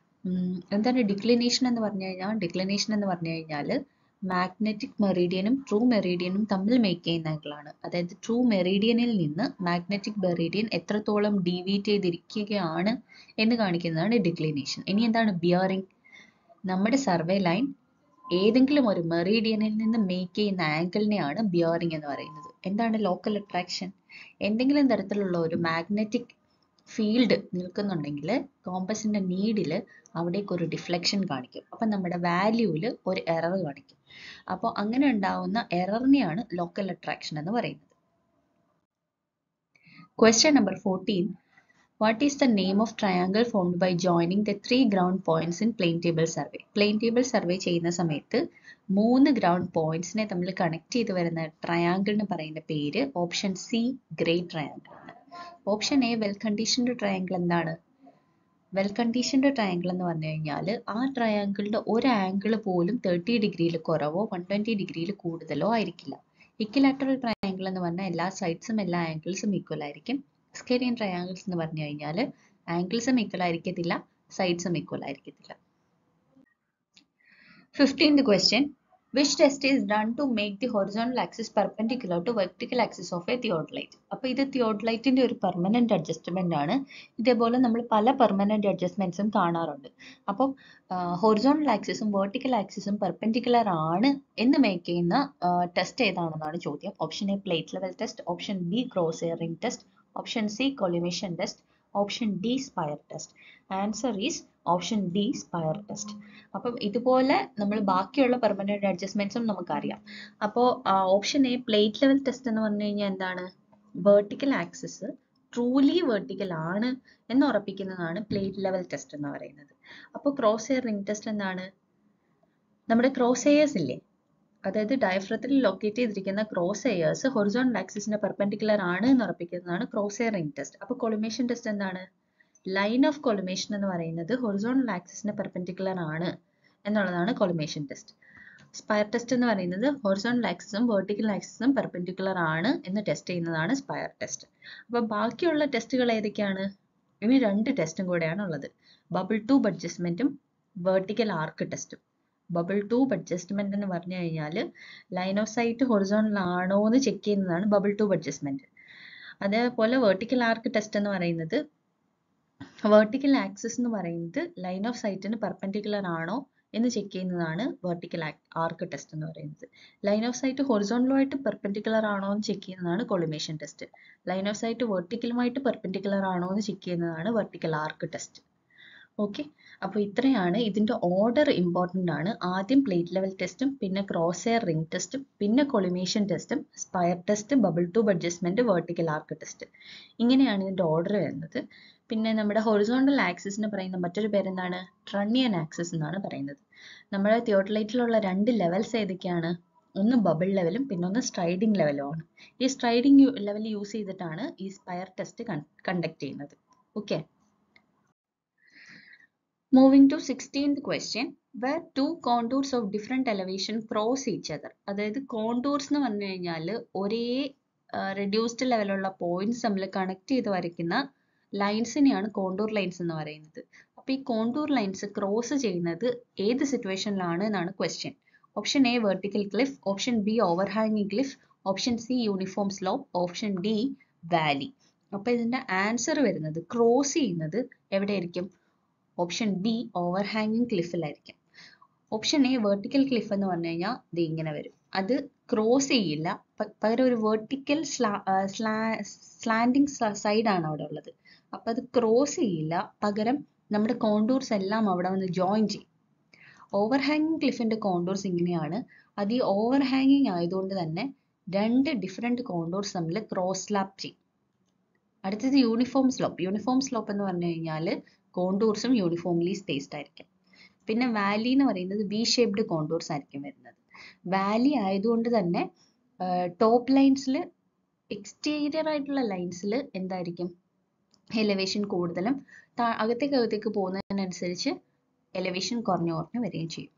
എന്താണ് declination എന്ന് പറഞ്ഞു കഴിഞ്ഞാൽ ഡിക്ലിനേഷൻ എന്ന് പറഞ്ഞു കഴിഞ്ഞാൽ മാഗ്നറ്റിക് മെറീഡിയനും ട്രൂ മെറീഡിയനും തമ്മിൽ മേക്ക് ചെയ്യുന്ന ആംഗിളാണ് അതായത് ട്രൂ മെറീഡിയനിൽ നിന്ന് മാഗ്നറ്റിക് മെറീഡിയൻ എത്രത്തോളം ഡീവിയേറ്റ് ചെയ്തിരിക്കുകയാണ് എന്ന് കാണിക്കുന്നതാണ് ഡിക്ലിനേഷൻ ഇനി എന്താണ് ബിയറിംഗ് നമ്മുടെ സർവേ ലൈൻ ഏതെങ്കിലും ഒരു മെറീഡിയനിൽ നിന്ന് മേക്ക് ചെയ്യുന്ന ആംഗിളിനെയാണ് ബിയറിംഗ് എന്ന് പറയുന്നത് എന്താണ് ലോക്കൽ അട്രാക്ഷൻ എന്തെങ്കിലും തരത്തിലുള്ള ഒരു മാഗ്നറ്റിക് ഫീൽഡ് നിൽക്കുന്നുണ്ടെങ്കിൽ കോമ്പസിന്റെ നീഡിൽ അവിടേക്ക് ഒരു ഡിഫ്ലക്ഷൻ കാണിക്കും അപ്പം നമ്മുടെ വാല്യൂവിൽ ഒരു എറർ കാണിക്കും അപ്പോൾ അങ്ങനെ ഉണ്ടാവുന്ന എററിനെയാണ് ലോക്കൽ അട്രാക്ഷൻ എന്ന് പറയുന്നത് question number fourteen what is the name of triangle formed by joining the three ground points in plane table survey plane table survey ചെയ്യുന്ന സമയത്ത് മൂന്ന് ഗ്രൗണ്ട് പോയിന്റ്സിനെ തമ്മിൽ കണക്ട് ചെയ്ത് വരുന്ന ട്രയാങ്കിളിന് പറയുന്ന പേര് ഓപ്ഷൻ സി ഗ്രേറ്റ് ട്രയാങ്കിൾ ആണ് option A well conditioned triangle എന്താണ് വെൽ കണ്ടീഷൻഡ് ട്രയാങ്കിൾ എന്ന് പറഞ്ഞു കഴിഞ്ഞാൽ ആ ട്രയാങ്കിളിന്റെ ഒരു ആംഗിൾ പോലും തേർട്ടി ഡിഗ്രിയിൽ കുറവോ വൺ ട്വന്റി ഡിഗ്രിയിൽ കൂടുതലോ ആയിരിക്കില്ല ഇക്വിലാറ്ററൽ ട്രയാങ്കിൾ എന്ന് പറഞ്ഞാൽ എല്ലാ സൈഡ്സും എല്ലാ ആംഗിൾസും ഈക്വൽ ആയിരിക്കും സ്കേരിയൻ ട്രയാങ്കിൾസ് എന്ന് പറഞ്ഞു കഴിഞ്ഞാൽ ആംഗിൾസും ഈക്വൽ ആയിരിക്കത്തില്ല സൈഡ്സും ഈക്വൽ ആയിരിക്കത്തില്ല fifteenth question which test is done to make the horizontal axis perpendicular to vertical axis of a theodolite അപ്പോൾ ഇത് തിയോഡ്ലൈറ്റിന്റെ ഒരു പെർമനന്റ് അഡ്ജസ്റ്റ്മെന്റ് ആണ് ഇതേപോലെ നമ്മൾ പല പെർമനന്റ് അഡ്ജസ്റ്റ്മെന്റ്സും കാണാറുണ്ട് അപ്പം ഹൊറിസോണൽ ആക്സിസും വെർട്ടിക്കൽ ആക്സിസും പെർപെൻഡിക്കുലർ ആണ് എന്ന് മേക്ക് ചെയ്യുന്ന ടെസ്റ്റ് ഏതാണെന്നാണ് ചോദ്യം option A plate level test option B cross hair ring test option C collimation test option D spire test answer is option D spire test അപ്പം ഇതുപോലെ നമ്മൾ ബാക്കിയുള്ള പെർമനന്റ് അഡ്ജസ്റ്റ്മെന്റ്സും നമുക്കറിയാം അപ്പോൾ option A plate level test എന്ന് പറഞ്ഞു കഴിഞ്ഞാൽ എന്താണ് വെർട്ടിക്കൽ ആക്സിസ് ട്രൂലി വെർട്ടിക്കൽ ആണ് എന്ന് ഉറപ്പിക്കുന്നതാണ് പ്ലേറ്റ് ലെവൽ ടെസ്റ്റ് എന്ന് പറയുന്നത് അപ്പോൾ ക്രോസ് എയർ റിംഗ് ടെസ്റ്റ് എന്താണ് നമ്മുടെ ക്രോസ് എയേഴ്സ് ഇല്ലേ അതായത് ഡയഫ്രത്തിൽ ലൊക്കേറ്റ് ചെയ്തിരിക്കുന്ന ക്രോസ് എയേഴ്സ് ഹൊറിസോണൽ ആക്സിസിന് പെർപെൻഡിക്കുലർ ആണ് എന്ന് ഉറപ്പിക്കുന്നതാണ് ക്രോസ് എയർ റിംഗ് ടെസ്റ്റ് അപ്പോൾ കൊളിമേഷൻ ടെസ്റ്റ് എന്താണ് ലൈൻ ഓഫ് കൊളിമേഷൻ എന്ന് പറയുന്നത് ഹൊറിസോണൽ ആക്സിസിന് പെർപെൻഡിക്കുലർ ആണ് എന്നുള്ളതാണ് കൊളിമേഷൻ ടെസ്റ്റ് സ്പയർ ടെസ്റ്റ് എന്ന് പറയുന്നത് ഹൊറിസോണൽ ആക്സിസും വെർട്ടിക്കൽ ആക്സിസും പെർപെൻഡിക്കുലർ ആണ് എന്ന് ടെസ്റ്റ് ചെയ്യുന്നതാണ് സ്പയർ ടെസ്റ്റ് അപ്പോൾ ബാക്കിയുള്ള ടെസ്റ്റുകൾ ഏതൊക്കെയാണ് ഇനി രണ്ട് ടെസ്റ്റും കൂടെയാണ് ഉള്ളത് ബബിൾ ട്യൂബ് അഡ്ജസ്റ്റ്മെന്റും വെർട്ടിക്കൽ ആർക്ക് ടെസ്റ്റും ബബിൾ ട്യൂബ് അഡ്ജസ്റ്റ്മെന്റ് എന്ന് പറഞ്ഞു കഴിഞ്ഞാൽ ലൈൻ ഓഫ് സൈറ്റ് ഹൊറിസോണൽ ആണോ എന്ന് ചെക്ക് ചെയ്യുന്നതാണ് ബബിൾ ട്യൂബ് അഡ്ജസ്റ്റ്മെന്റ് അതേപോലെ വെർട്ടിക്കൽ ആർക്ക് ടെസ്റ്റ് എന്ന് പറയുന്നത് വെർട്ടിക്കൽ ആക്സിസ് എന്ന് പറയുന്നത് ലൈൻ ഓഫ് സൈറ്റിന് പെർപെൻഡിക്കുലർ ആണോ എന്ന് ചെക്ക് ചെയ്യുന്നതാണ് വെർട്ടിക്കൽ ആർക്ക് ടെസ്റ്റ് എന്ന് പറയുന്നത് ലൈൻ ഓഫ് സൈറ്റ് ഹൊറിസോണലുമായിട്ട് പെർപെൻഡിക്കുലർ ആണോ എന്ന് ചെക്ക് ചെയ്യുന്നതാണ് collimation test line of sight വെർട്ടിക്കലുമായിട്ട് പെർപെൻഡിക്കുലർ ആണോ എന്ന് ചെക്ക് ചെയ്യുന്നതാണ് വെർട്ടിക്കൽ ആർക്ക് ടെസ്റ്റ് ഓക്കെ അപ്പോൾ ഇത്രയാണ് ഇതിന്റെ ഓർഡർ ഇമ്പോർട്ടൻ്റ് ആണ് ആദ്യം പ്ലേറ്റ് ലെവൽ ടെസ്റ്റും പിന്നെ ക്രോസ് എയർ റിംഗ് ടെസ്റ്റും പിന്നെ കൊളിമേഷൻ ടെസ്റ്റും spire test bubble tube adjustment vertical arc test ഇങ്ങനെയാണ് ഇതിന്റെ ഓർഡർ വരുന്നത് പിന്നെ നമ്മുടെ ഹൊറിസോണ്ടൽ ആക്സിസിന് പറയുന്ന മറ്റൊരു പേരെന്താണ് ട്രണ്ണിയൻ ആക്സിസ് എന്നാണ് പറയുന്നത് നമ്മുടെ തിയോട്ടലൈറ്റിലുള്ള രണ്ട് ലെവൽസ് ഏതൊക്കെയാണ് ഒന്ന് ബബിൾ ലെവലും പിന്നെ ഒന്ന് സ്ട്രൈഡിംഗ് ലെവലും ആണ് ഈ സ്ട്രൈഡിംഗ് ലെവൽ യൂസ് ചെയ്തിട്ടാണ് ഈ സ്പയർ ടെസ്റ്റ് കണ്ടക്ട് ചെയ്യുന്നത് okay moving to sixteenth question where two contours of different elevation cross each other അതായത് കോണ്ടൂർസ് എന്ന് പറഞ്ഞു കഴിഞ്ഞാൽ ഒരേ റെഡ്യൂസ്ഡ് ലെവലുള്ള പോയിന്റ്സ് തമ്മിൽ കണക്ട് ചെയ്ത് വരയ്ക്കുന്ന ലൈൻസിനെയാണ് കോണ്ടൂർ ലൈൻസ് എന്ന് പറയുന്നത് അപ്പോൾ ഈ കോണ്ടൂർ ലൈൻസ് ക്രോസ് ചെയ്യുന്നത് ഏത് സിറ്റുവേഷനിലാണ് എന്നാണ് question option A vertical cliff option B ഓവർഹാങ്ങിങ് cliff option C uniform slope option D valley അപ്പോൾ ഇതിന്റെ ആൻസർ വരുന്നത് ക്രോസ് ചെയ്യുന്നത് എവിടെയായിരിക്കും ഓപ്ഷൻ ബി ഓവർഹാങ്ങിങ് ക്ലിഫിലായിരിക്കും ഓപ്ഷൻ എ വെർട്ടിക്കൽ ക്ലിഫ് എന്ന് പറഞ്ഞു കഴിഞ്ഞാൽ ഇത് ഇങ്ങനെ വരും അത് ക്രോസ് ചെയ്യില്ല പകരം ഒരു വെർട്ടിക്കൽ സ്ലാൻഡിങ് സൈഡാണ് അവിടെ ഉള്ളത് അപ്പൊ അത് ക്രോസ് ചെയ്യില്ല പകരം നമ്മുടെ കോണ്ടൂർസ് എല്ലാം അവിടെ വന്ന് ജോയിൻ ചെയ്യും ഓവർഹാങ്ങിങ് ക്ലിഫിന്റെ കോണ്ടൂർസ് ഇങ്ങനെയാണ് അത് ഈ ഓവർഹാങ്ങിങ് ആയതുകൊണ്ട് തന്നെ രണ്ട് ഡിഫറെന്റ് കോണ്ടൂർസ് തമ്മിൽ ക്രോസ് സ്ലാപ്പ് ചെയ്യും അടുത്തത് യൂണിഫോം സ്ലോപ്പ് യൂണിഫോം സ്ലോപ്പ് എന്ന് പറഞ്ഞു കഴിഞ്ഞാൽ കോണ്ടൂർസും യൂണിഫോംലി സ്പേസ്ഡ് ആയിരിക്കും പിന്നെ വാലി എന്ന് പറയുന്നത് വി ഷേപ്ഡ് കോണ്ടൂർസ് ആയിരിക്കും വരുന്നത് വാലി ആയതുകൊണ്ട് തന്നെ ടോപ്പ് ലൈൻസിൽ എക്സ്റ്റീരിയർ ആയിട്ടുള്ള ലൈൻസിൽ എന്തായിരിക്കും എലവേഷൻ കൂടുതലും അകത്തേക്ക് അകത്തേക്ക് പോകുന്നതിനനുസരിച്ച് എലവേഷൻ കുറഞ്ഞു കുറഞ്ഞു വരികയും ചെയ്യും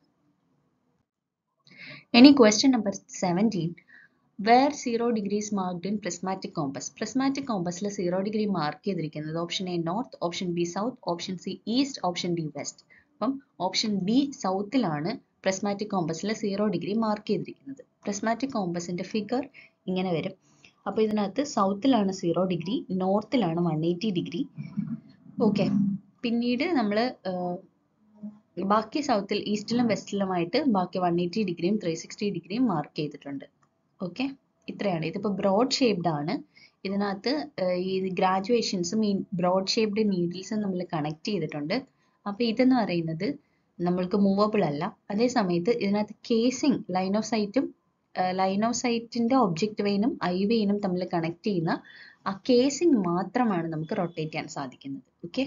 ഇനി question number seventeen where zero degrees marked in prismatic compass prismatic കോമ്പസിൽ സീറോ ഡിഗ്രി മാർക്ക് ചെയ്തിരിക്കുന്നത് option A north option B south option C east option D west അപ്പം ഓപ്ഷൻ ബി സൗത്തിലാണ് പ്രിസ്മാറ്റിക് കോമ്പസിൽ സീറോ ഡിഗ്രി മാർക്ക് ചെയ്തിരിക്കുന്നത് prismatic കോമ്പസിന്റെ figure ഇങ്ങനെ വരും അപ്പോൾ ഇതിനകത്ത് സൗത്തിലാണ് സീറോ ഡിഗ്രി നോർത്തിലാണ് വൺ എയ്റ്റി ഡിഗ്രി ഓക്കെ പിന്നീട് നമ്മൾ ബാക്കി സൗത്തിൽ ഈസ്റ്റിലും വെസ്റ്റിലുമായിട്ട് ബാക്കി വൺ എയ്റ്റി ഡിഗ്രിയും ത്രീ സിക്സ്റ്റി ഡിഗ്രിയും മാർക്ക് ചെയ്തിട്ടുണ്ട് ഓക്കെ ഇത്രയാണ് ഇതിപ്പോൾ ബ്രോഡ് ഷേപ്ഡ് ആണ് ഇതിനകത്ത് ഈ ഗ്രാജുവേഷൻസും ഈ ബ്രോഡ് ഷേപ്ഡ് നീഡിൽസും നമ്മൾ കണക്ട് ചെയ്തിട്ടുണ്ട് അപ്പോൾ ഇതെന്ന് പറയുന്നത് നമ്മൾക്ക് മൂവബിൾ അല്ല അതേ സമയത്ത് ഇതിനകത്ത് കേസിംഗ് ലൈൻ ഓഫ് സൈറ്റും ലൈൻ ഓഫ് സൈറ്റിന്റെ ഒബ്ജക്റ്റ് വെയിനും ഐ വെയിനും തമ്മിൽ കണക്ട് ചെയ്യുന്ന ആ കേസിംഗ് മാത്രമാണ് നമുക്ക് റൊട്ടേറ്റ് ചെയ്യാൻ സാധിക്കുന്നത് okay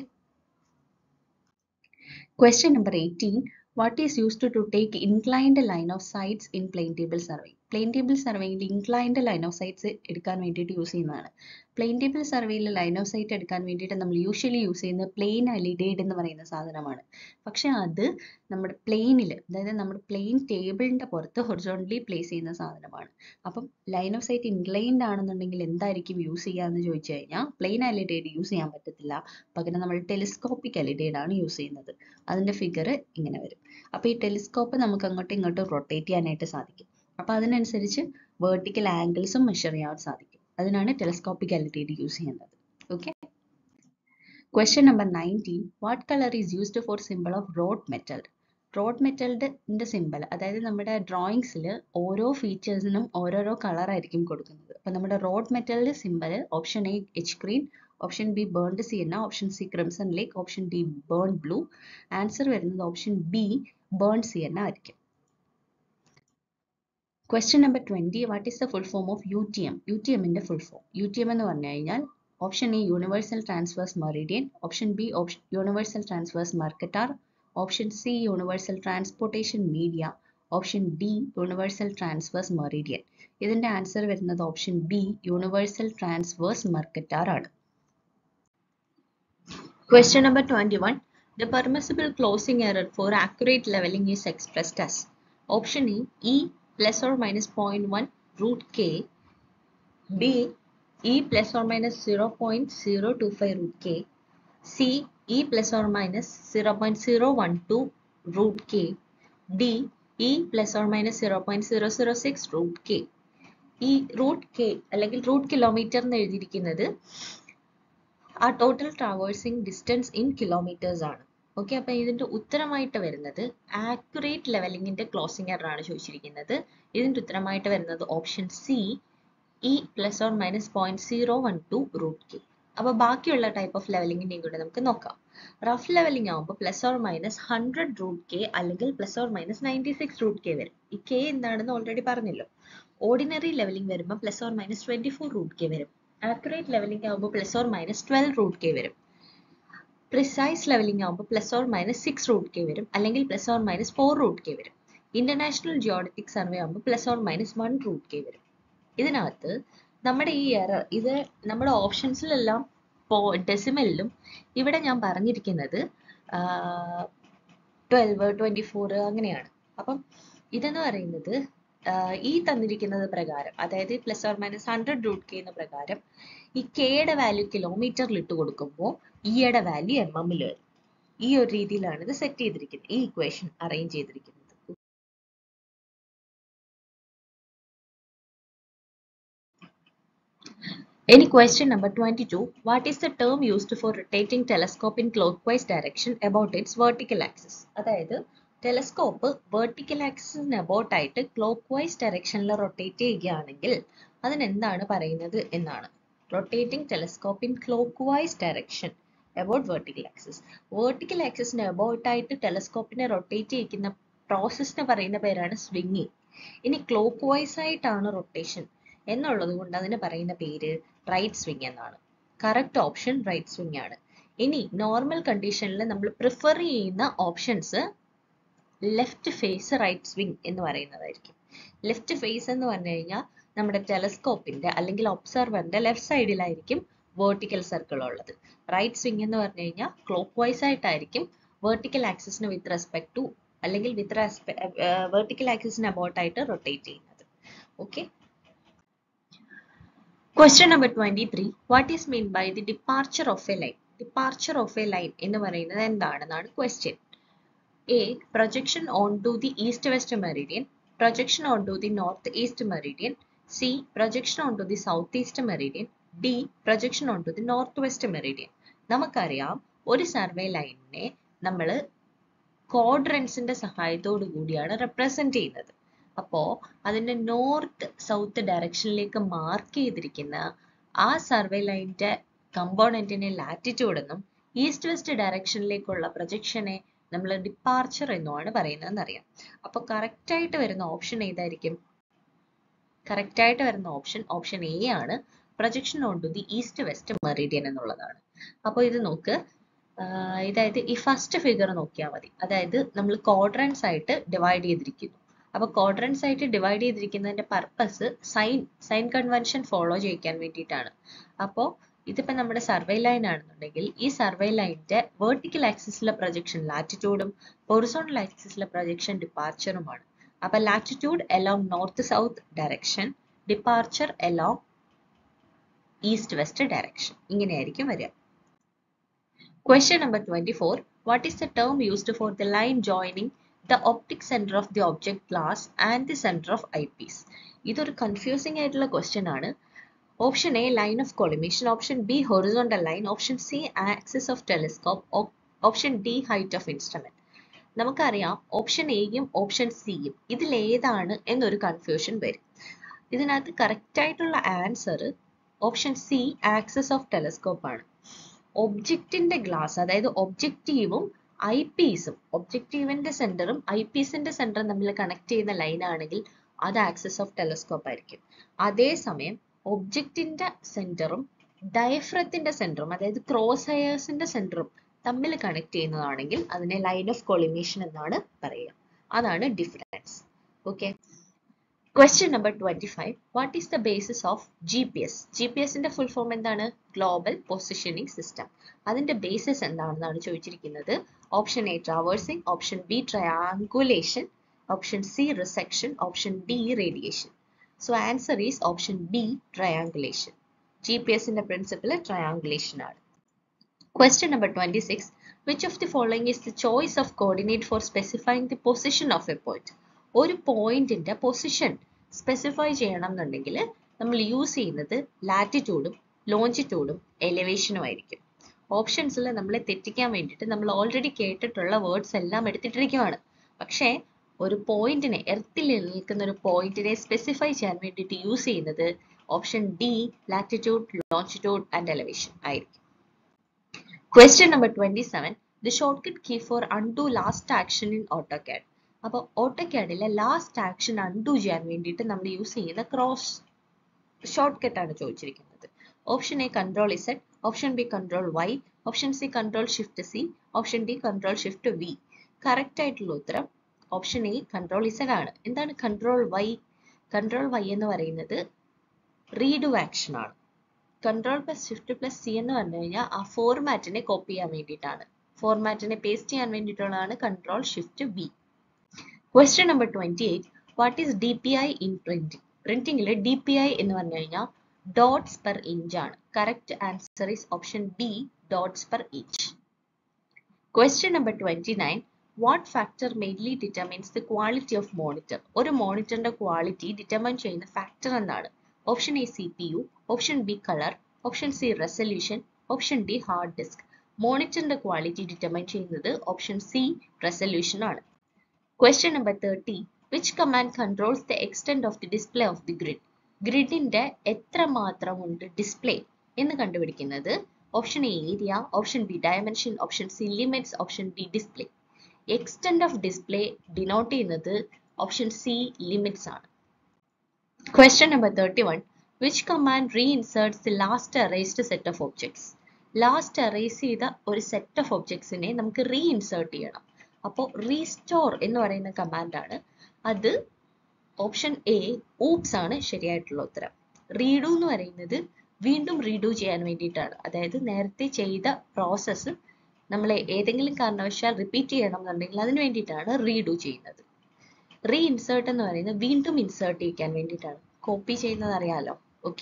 question number eighteen what is used to take inclined line of sights in plane table survey plane table സർവേയിൽ ഇൻക്ലൈൻഡ് ലൈൻ ഓഫ് സൈറ്റ്സ് എടുക്കാൻ വേണ്ടിയിട്ട് യൂസ് ചെയ്യുന്നതാണ് പ്ലെയിൻ ടേബിൾ സർവേയിൽ ലൈൻ ഓഫ് സൈറ്റ് എടുക്കാൻ വേണ്ടിയിട്ട് നമ്മൾ യൂഷ്വലി യൂസ് ചെയ്യുന്നത് plain alidade എന്ന് പറയുന്ന സാധനമാണ് പക്ഷെ അത് നമ്മുടെ പ്ലെയിനിൽ അതായത് നമ്മുടെ പ്ലെയിൻ ടേബിളിന്റെ പുറത്ത് ഹൊറിസോണ്ടലി പ്ലേസ് ചെയ്യുന്ന സാധനമാണ് അപ്പം ലൈൻ ഓഫ് സൈറ്റ് ഇൻക്ലൈൻഡ് ആണെന്നുണ്ടെങ്കിൽ എന്തായിരിക്കും യൂസ് ചെയ്യാന്ന് ചോദിച്ചു കഴിഞ്ഞാൽ പ്ലെയിൻ അലിഡേഡ് യൂസ് ചെയ്യാൻ പറ്റത്തില്ല പകരം നമ്മൾ ടെലിസ്കോപ്പിക് അലിഡേഡ് ആണ് യൂസ് ചെയ്യുന്നത് അതിന്റെ ഫിഗർ ഇങ്ങനെ വരും അപ്പോൾ ഈ ടെലിസ്കോപ്പ് നമുക്ക് അങ്ങോട്ടും ഇങ്ങോട്ടും റൊട്ടേറ്റ് ചെയ്യാനായിട്ട് സാധിക്കും അപ്പോൾ അതിനനുസരിച്ച് വേർട്ടിക്കൽ ആംഗിൾസും മെഷർ ചെയ്യാൻ സാധിക്കും അതിനാണ് ടെലിസ്കോപ്പിക് എൽഇഡി യൂസ് ചെയ്യുന്നത് okay question number nineteen what colour is used for symbol of road metal road മെറ്റലിന്റെ സിമ്പിൾ അതായത് നമ്മുടെ ഡ്രോയിങ്സിൽ ഓരോ ഫീച്ചേഴ്സിനും ഓരോരോ കളർ ആയിരിക്കും കൊടുക്കുന്നത് അപ്പോൾ നമ്മുടെ റോഡ് മെറ്റലിന്റെ symbol option A H green option B burnt sienna option C crimson lake option D burnt blue answer വരുന്നത് ഓപ്ഷൻ ബി ബേൺ സിയന്ന ആയിരിക്കും question number twenty what is the full form of U T M U T എമ്മിൻ്റെ full form U T M എന്ന് പറഞ്ഞു കഴിഞ്ഞാൽ option A universal transverse meridian option B option universal transverse Mercator option C universal transportation media option D universal transverse meridian ഇതിൻ്റെ answer വരുന്നത് option B universal transverse Mercator ആണ് Question number 21. The permissible closing error for accurate leveling is expressed as option A E plus or minus 0.1 root K B E plus or minus 0.025 root K C E plus or minus 0.012 root K D E plus or minus 0.006 root K ഈ root K അല്ലെങ്കിൽ root kilometre എന്ന് എഴുതിയിരിക്കുന്നത് ആ total traversing distance in kilometres ആണ് okay അപ്പൊ ഇതിന്റെ ഉത്തരമായിട്ട് വരുന്നത് ആക്യുറേറ്റ് ലെവലിംഗിന്റെ ക്ലോസിംഗ് എറർ ആണ് ചോദിച്ചിരിക്കുന്നത് ഇതിന്റെ ഉത്തരമായിട്ട് വരുന്നത് option C E plus or minus point zero one two root K അപ്പൊ ബാക്കിയുള്ള ടൈപ്പ് ഓഫ് ലെവലിംഗിന്റെയും കൂടെ നമുക്ക് നോക്കാം റഫ് ലെവലിംഗ് ആകുമ്പോൾ plus or minus hundred root K അല്ലെങ്കിൽ plus or minus ninety six root K വരും ഈ കെ എന്താണെന്ന് ഓൾറെഡി പറഞ്ഞല്ലോ ഓർഡിനറി ലെവലിംഗ് വരുമ്പോൾ plus or minus twenty four root K വരും ആക്യുറേറ്റ് ലെവലിംഗ് ആകുമ്പോൾ plus or minus twelve root K വരും precise levelling ആകുമ്പോൾ plus or minus six root K വരും അല്ലെങ്കിൽ plus or minus four root K വരും international geodetic survey ആകുമ്പോൾ plus or minus one root K വരും ഇതിനകത്ത് നമ്മുടെ ഈ എറർ ഇത് നമ്മുടെ ഓപ്ഷൻസിലെല്ലാം ഡെസിമലിലും ഇവിടെ ഞാൻ പറഞ്ഞിരിക്കുന്നത് ട്വൽവ് ട്വന്റി ഫോർ അങ്ങനെയാണ് അപ്പം ഇതെന്ന് പറയുന്നത് ഈ തന്നിരിക്കുന്നത് പ്രകാരം അതായത് plus or minus hundred root K എന്ന പ്രകാരം ഈ കെയുടെ വാല്യൂ കിലോമീറ്ററിൽ ഇട്ട് കൊടുക്കുമ്പോൾ ഇയുടെ വാല്യൂ എം എമ്മിൽ വരും ഈ ഒരു രീതിയിലാണ് ഇത് സെറ്റ് ചെയ്തിരിക്കുന്നത് ഈ ഇക്വേഷൻ അറേഞ്ച് ചെയ്തിരിക്കുന്നത് Any question number 22. What is the term used for rotating telescope in clockwise direction about its vertical axis? അതായത് ടെലസ്കോപ്പ് വെർട്ടിക്കൽ ആക്സിസിന് അബൌട്ട് ആയിട്ട് ക്ലോക്ക് വൈസ് ഡയറക്ഷനിൽ റൊട്ടേറ്റ് ചെയ്യുകയാണെങ്കിൽ അതിനെന്താണ് പറയുന്നത് എന്നാണ് rotating telescope in clockwise direction about vertical axis vertical ആക്സിസിന് about ആയിട്ട് ടെലസ്കോപ്പിനെ റൊട്ടേറ്റ് ചെയ്യിക്കുന്ന പ്രോസസ്സിന് പറയുന്ന പേരാണ് സ്വിങ്ങിങ് ഇനി ക്ലോക്ക് വൈസ് ആയിട്ടാണ് റൊട്ടേഷൻ എന്നുള്ളത് കൊണ്ട് അതിന് പറയുന്ന പേര് റൈറ്റ് സ്വിങ് എന്നാണ് കറക്റ്റ് ഓപ്ഷൻ റൈറ്റ് സ്വിങ് ആണ് ഇനി നോർമൽ കണ്ടീഷനിൽ നമ്മൾ പ്രിഫർ ചെയ്യുന്ന options left face right swing എന്ന് പറയുന്നതായിരിക്കും ലെഫ്റ്റ് ഫേസ് എന്ന് പറഞ്ഞു കഴിഞ്ഞാൽ നമ്മുടെ ടെലസ്കോപ്പിന്റെ അല്ലെങ്കിൽ ഒബ്സർവറിന്റെ ലെഫ്റ്റ് സൈഡിലായിരിക്കും വേർട്ടിക്കൽ സർക്കിൾ ഉള്ളത് റൈറ്റ് സ്വിങ് എന്ന് പറഞ്ഞു കഴിഞ്ഞാൽ ക്ലോക്ക് വൈസ് ആയിട്ടായിരിക്കും വേർട്ടിക്കൽ ആക്സിസിന് വിത്ത് റെസ്പെക്ട് ടു അല്ലെങ്കിൽ വിത്ത് വേർട്ടിക്കൽ ആക്സിസിന് അബൌട്ട് ആയിട്ട് റൊട്ടേറ്റ് ചെയ്യുന്നത് okay Question number 23. What is meant by the departure of a line? Departure of a line എന്ന് പറയുന്നത് എന്താണെന്നാണ് question. A. Projection onto the east-west meridian. Projection onto the north-east meridian. C. Projection onto the southeast meridian. D. Projection onto the northwest meridian. നമുക്കറിയാം ഒരു survey ലൈനിനെ നമ്മൾ ക്വാഡ്രൻസിന്റെ സഹായത്തോടു കൂടിയാണ് represent ചെയ്യുന്നത് അപ്പോ അതിന്റെ നോർത്ത് സൗത്ത് ഡയറക്ഷനിലേക്ക് മാർക്ക് ചെയ്തിരിക്കുന്ന ആ സർവേ ലൈനിന്റെ കമ്പോണന്റിനെ ലാറ്റിറ്റ്യൂഡ് എന്നും ഈസ്റ്റ് വെസ്റ്റ് ഡയറക്ഷനിലേക്കുള്ള പ്രൊജക്ഷനെ നമ്മൾ ഡിപ്പാർച്ചർ എന്നുമാണ് പറയുന്നതെന്ന് അറിയാം അപ്പൊ കറക്റ്റ് ആയിട്ട് വരുന്ന ഓപ്ഷൻ ഏതായിരിക്കും കറക്റ്റ് ആയിട്ട് വരുന്ന ഓപ്ഷൻ ഓപ്ഷൻ എ ആണ് projection on to the east west meridian എന്നുള്ളതാണ് അപ്പോൾ ഇത് നോക്ക് ഇതായത് ഈ ഫസ്റ്റ് ഫിഗർ നോക്കിയാൽ മതി അതായത് നമ്മൾ ക്വാഡ്രൻസ് ആയിട്ട് ഡിവൈഡ് ചെയ്തിരിക്കുന്നു അപ്പോൾ ക്വാഡ്രൻസ് ആയിട്ട് ഡിവൈഡ് ചെയ്തിരിക്കുന്നതിന്റെ purpose sign sign convention follow ചെയ്യിക്കാൻ വേണ്ടിയിട്ടാണ് അപ്പോൾ ഇതിപ്പോൾ നമ്മുടെ സർവേ ലൈൻ ആണെന്നുണ്ടെങ്കിൽ ഈ സർവേ ലൈനിന്റെ വേർട്ടിക്കൽ ആക്സിസിലെ പ്രൊജക്ഷൻ ലാറ്റിറ്റ്യൂഡും ഹൊറിസോണ്ടൽ ആക്സിസിലെ പ്രൊജക്ഷൻ ഡിപ്പാർച്ചറുമാണ് അപ്പോൾ latitude along north south direction departure along east west direction ഇങ്ങനെയായിരിക്കും വരിക Question number 24. What is the term used for the line joining the optic center of the object glass and the center of eyepiece? ഇതൊരു confusing ആയിട്ടുള്ള question ആണ് option A line of collimation option B horizontal line option C axis of telescope option D height of instrument നമുക്കറിയാം option എയും option സിയും ഇതിൽ ഏതാണ് എന്നൊരു confusion വരും ഇതിനകത്ത് കറക്റ്റ് ആയിട്ടുള്ള answer option C axis of telescope ആണ് ഒബ്ജക്റ്റിന്റെ ഗ്ലാസ് അതായത് ഒബ്ജക്റ്റീവും ഐ പീസും ഒബ്ജക്റ്റീവിന്റെ സെന്ററും ഐ പീസിന്റെ സെന്ററും തമ്മിൽ കണക്ട് ചെയ്യുന്ന ലൈൻ ആണെങ്കിൽ അത് ആക്സിസ് ഓഫ് ടെലിസ്കോപ്പ് ആയിരിക്കും അതേസമയം ഒബ്ജക്റ്റിന്റെ സെന്ററും ഡയഫ്രത്തിന്റെ സെന്ററും അതായത് ക്രോസ് ഹെയേഴ്സിന്റെ സെന്ററും തമ്മിൽ കണക്ട് ചെയ്യുന്നതാണെങ്കിൽ അതിനെ ലൈൻ ഓഫ് കൊളിമേഷൻ എന്നാണ് പറയുക അതാണ് difference okay question number twenty five what is the basis of G P S G P എസിന്റെ ഫുൾ ഫോം എന്താണ് ഗ്ലോബൽ പൊസിഷനിങ് സിസ്റ്റം അതിന്റെ ബേസിസ് എന്താണെന്നാണ് ചോദിച്ചിരിക്കുന്നത് option A traversing option B triangulation option C resection option D radiation so answer is option B triangulation G P എസിന്റെ principle triangulation ആണ് question number twenty six which of the following is the choice of coordinate for specifying the position of a point ഒരു പോയിന്റിന്റെ position specify ചെയ്യണം എന്നുണ്ടെങ്കിൽ നമ്മൾ use ചെയ്യുന്നത് ലാറ്റിറ്റ്യൂഡും ലോഞ്ചിറ്റ്യൂഡും എലിവേഷനും ആയിരിക്കും ഓപ്ഷൻസിൽ നമ്മളെ തെറ്റിക്കാൻ വേണ്ടിയിട്ട് നമ്മൾ ഓൾറെഡി കേട്ടിട്ടുള്ള വേർഡ്സ് എല്ലാം എടുത്തിട്ടിരിക്കുവാണ് പക്ഷേ ഒരു പോയിന്റിനെ എർത്തിൽ നിൽക്കുന്ന ഒരു പോയിന്റിനെ സ്പെസിഫൈ ചെയ്യാൻ വേണ്ടിയിട്ട് യൂസ് ചെയ്യുന്നത് option D latitude longitude and elevation ആയിരിക്കും question number twenty seven the short cut key for undo last action in AutoCAD അപ്പോൾ ഓട്ടോകാഡിലെ ലാസ്റ്റ് ആക്ഷൻ അൺഡു ചെയ്യാൻ വേണ്ടിയിട്ട് നമ്മൾ യൂസ് ചെയ്യുന്ന ക്രോസ് ഷോർട്ട് കട്ട് ആണ് ചോദിച്ചിരിക്കുന്നത് option A control Z option B control Y option C control shift C option D control shift V correct ആയിട്ടുള്ള ഉത്തരം ഓപ്ഷൻ എ കൺട്രോൾ ഇസെഡ് ആണ് എന്താണ് കൺട്രോൾ വൈ കൺട്രോൾ വൈ എന്ന് പറയുന്നത് redo action ആണ് control plus shift plus C എന്ന് പറഞ്ഞു കഴിഞ്ഞാൽ ആ ഫോർമാറ്റിനെ കോപ്പി ചെയ്യാൻ വേണ്ടിയിട്ടാണ് ഫോർമാറ്റിനെ പേസ്റ്റ് ചെയ്യാൻ വേണ്ടിയിട്ടുള്ളതാണ് control shift V question number twenty eight what is D P I in printing പ്രിന്റിംഗിൽ ഡി പി ഐ എന്ന് പറഞ്ഞു കഴിഞ്ഞാൽ ഡോട്ട്സ് പെർ ഇഞ്ച് ആണ് correct answer is option B dots per inch question number twenty nine what factor mainly determines the quality of monitor ഒരു മോണിറ്ററിന്റെ quality determine ചെയ്യുന്ന factor എന്താണ് option A C P U option B colour option C resolution option D hard disk മോണിറ്ററിന്റെ quality determine ചെയ്യുന്നത് option C resolution ആണ് question number thirty which command controls the extent of the display of the grid ഗ്രിഡിന്റെ എത്ര മാത്രമുണ്ട് display എന്ന് കണ്ടുപിടിക്കുന്നത് option A area option B dimension option C limits option D display extent of display denote ചെയ്യുന്നത് option C limits ആണ് question number thirty one which command reinserts the last erased set of objects last erase ചെയ്ത ഒരു set of ഒബ്ജക്ട്സിനെ നമുക്ക് റീഇൻസേർട്ട് ചെയ്യണം അപ്പോൾ restore എന്ന് പറയുന്ന command ആണ് അത് ഓപ്ഷൻ എ ഊപ്സ് ആണ് ശരിയായിട്ടുള്ള ഉത്തരം റീഡു എന്ന് പറയുന്നത് വീണ്ടും റീഡു ചെയ്യാൻ വേണ്ടിയിട്ടാണ് അതായത് നേരത്തെ ചെയ്ത പ്രോസസ്സ് നമ്മൾ ഏതെങ്കിലും കാരണവശാൽ റിപ്പീറ്റ് ചെയ്യണം എന്നുണ്ടെങ്കിൽ അതിന് വേണ്ടിയിട്ടാണ് റീഡു ചെയ്യുന്നത് റീ ഇൻസേർട്ട് എന്ന് പറയുന്നത് വീണ്ടും ഇൻസേർട്ട് ചെയ്യിക്കാൻ വേണ്ടിയിട്ടാണ് കോപ്പി ചെയ്യുന്നത് അറിയാലോ okay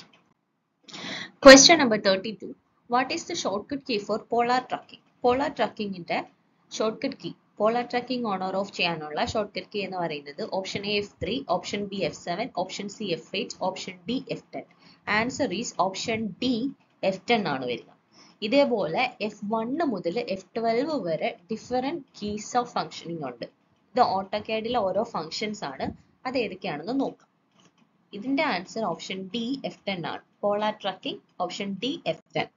question number thirty two what is the short cut key for polar tracking polar ട്രക്കിങ്ങിന്റെ short cut key polar tracking on or off ചെയ്യാനുള്ള ഷോർട്ട് കട്ട് കീ എന്ന് പറയുന്നത് option A F three option B F seven option C F eight option D F ten answer is option D F ten ആണ് വരിക ഇതേപോലെ F one മുതൽ F twelve വരെ different keys of functioning ഉണ്ട് ഇത് ഓട്ടോകാഡിലെ ഓരോ ഫങ്ഷൻസ് ആണ് അത് ഏതൊക്കെയാണെന്ന് നോക്കാം ഇതിന്റെ answer option D F ten ആണ് polar tracking option D F ten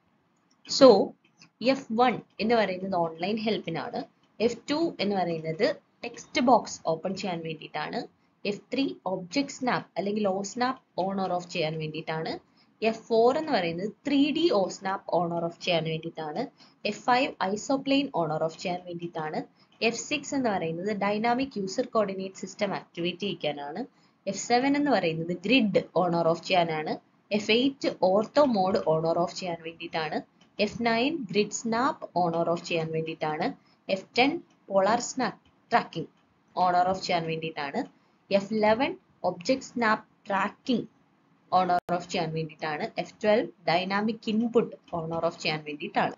so F one എന്ന് പറയുന്നത് ഓൺലൈൻ ഹെൽപ്പിനാണ് എഫ് ടു എന്ന് പറയുന്നത് ടെക്സ്റ്റ് ബോക്സ് ഓപ്പൺ ചെയ്യാൻ വേണ്ടിയിട്ടാണ് എഫ് ത്രീ ഒബ്ജക്ട് സ്നാപ്പ് അല്ലെങ്കിൽ O snap on or off ചെയ്യാൻ വേണ്ടിയിട്ടാണ് എഫ് ഫോർ എന്ന് പറയുന്നത് three D O snap on or off ചെയ്യാൻ വേണ്ടിയിട്ടാണ് F five isoplane on or off ചെയ്യാൻ വേണ്ടിയിട്ടാണ് എഫ് സിക്സ് എന്ന് പറയുന്നത് dynamic user coordinate system activate ചെയ്യിക്കാനാണ് എഫ് സെവൻ എന്ന് പറയുന്നത് ഗ്രിഡ് ഓൺ ഓർ ഓഫ് ചെയ്യാനാണ് F eight ortho mode on or off ചെയ്യാൻ വേണ്ടിയിട്ടാണ് F nine grid snap on or off ചെയ്യാൻ വേണ്ടിയിട്ടാണ് F ten polar snap tracking on or off ചെയ്യാൻ വേണ്ടിയിട്ടാണ് F eleven object snap tracking on or off ചെയ്യാൻ വേണ്ടിയിട്ടാണ് F twelve dynamic input on or off ചെയ്യാൻ വേണ്ടിയിട്ടാണ്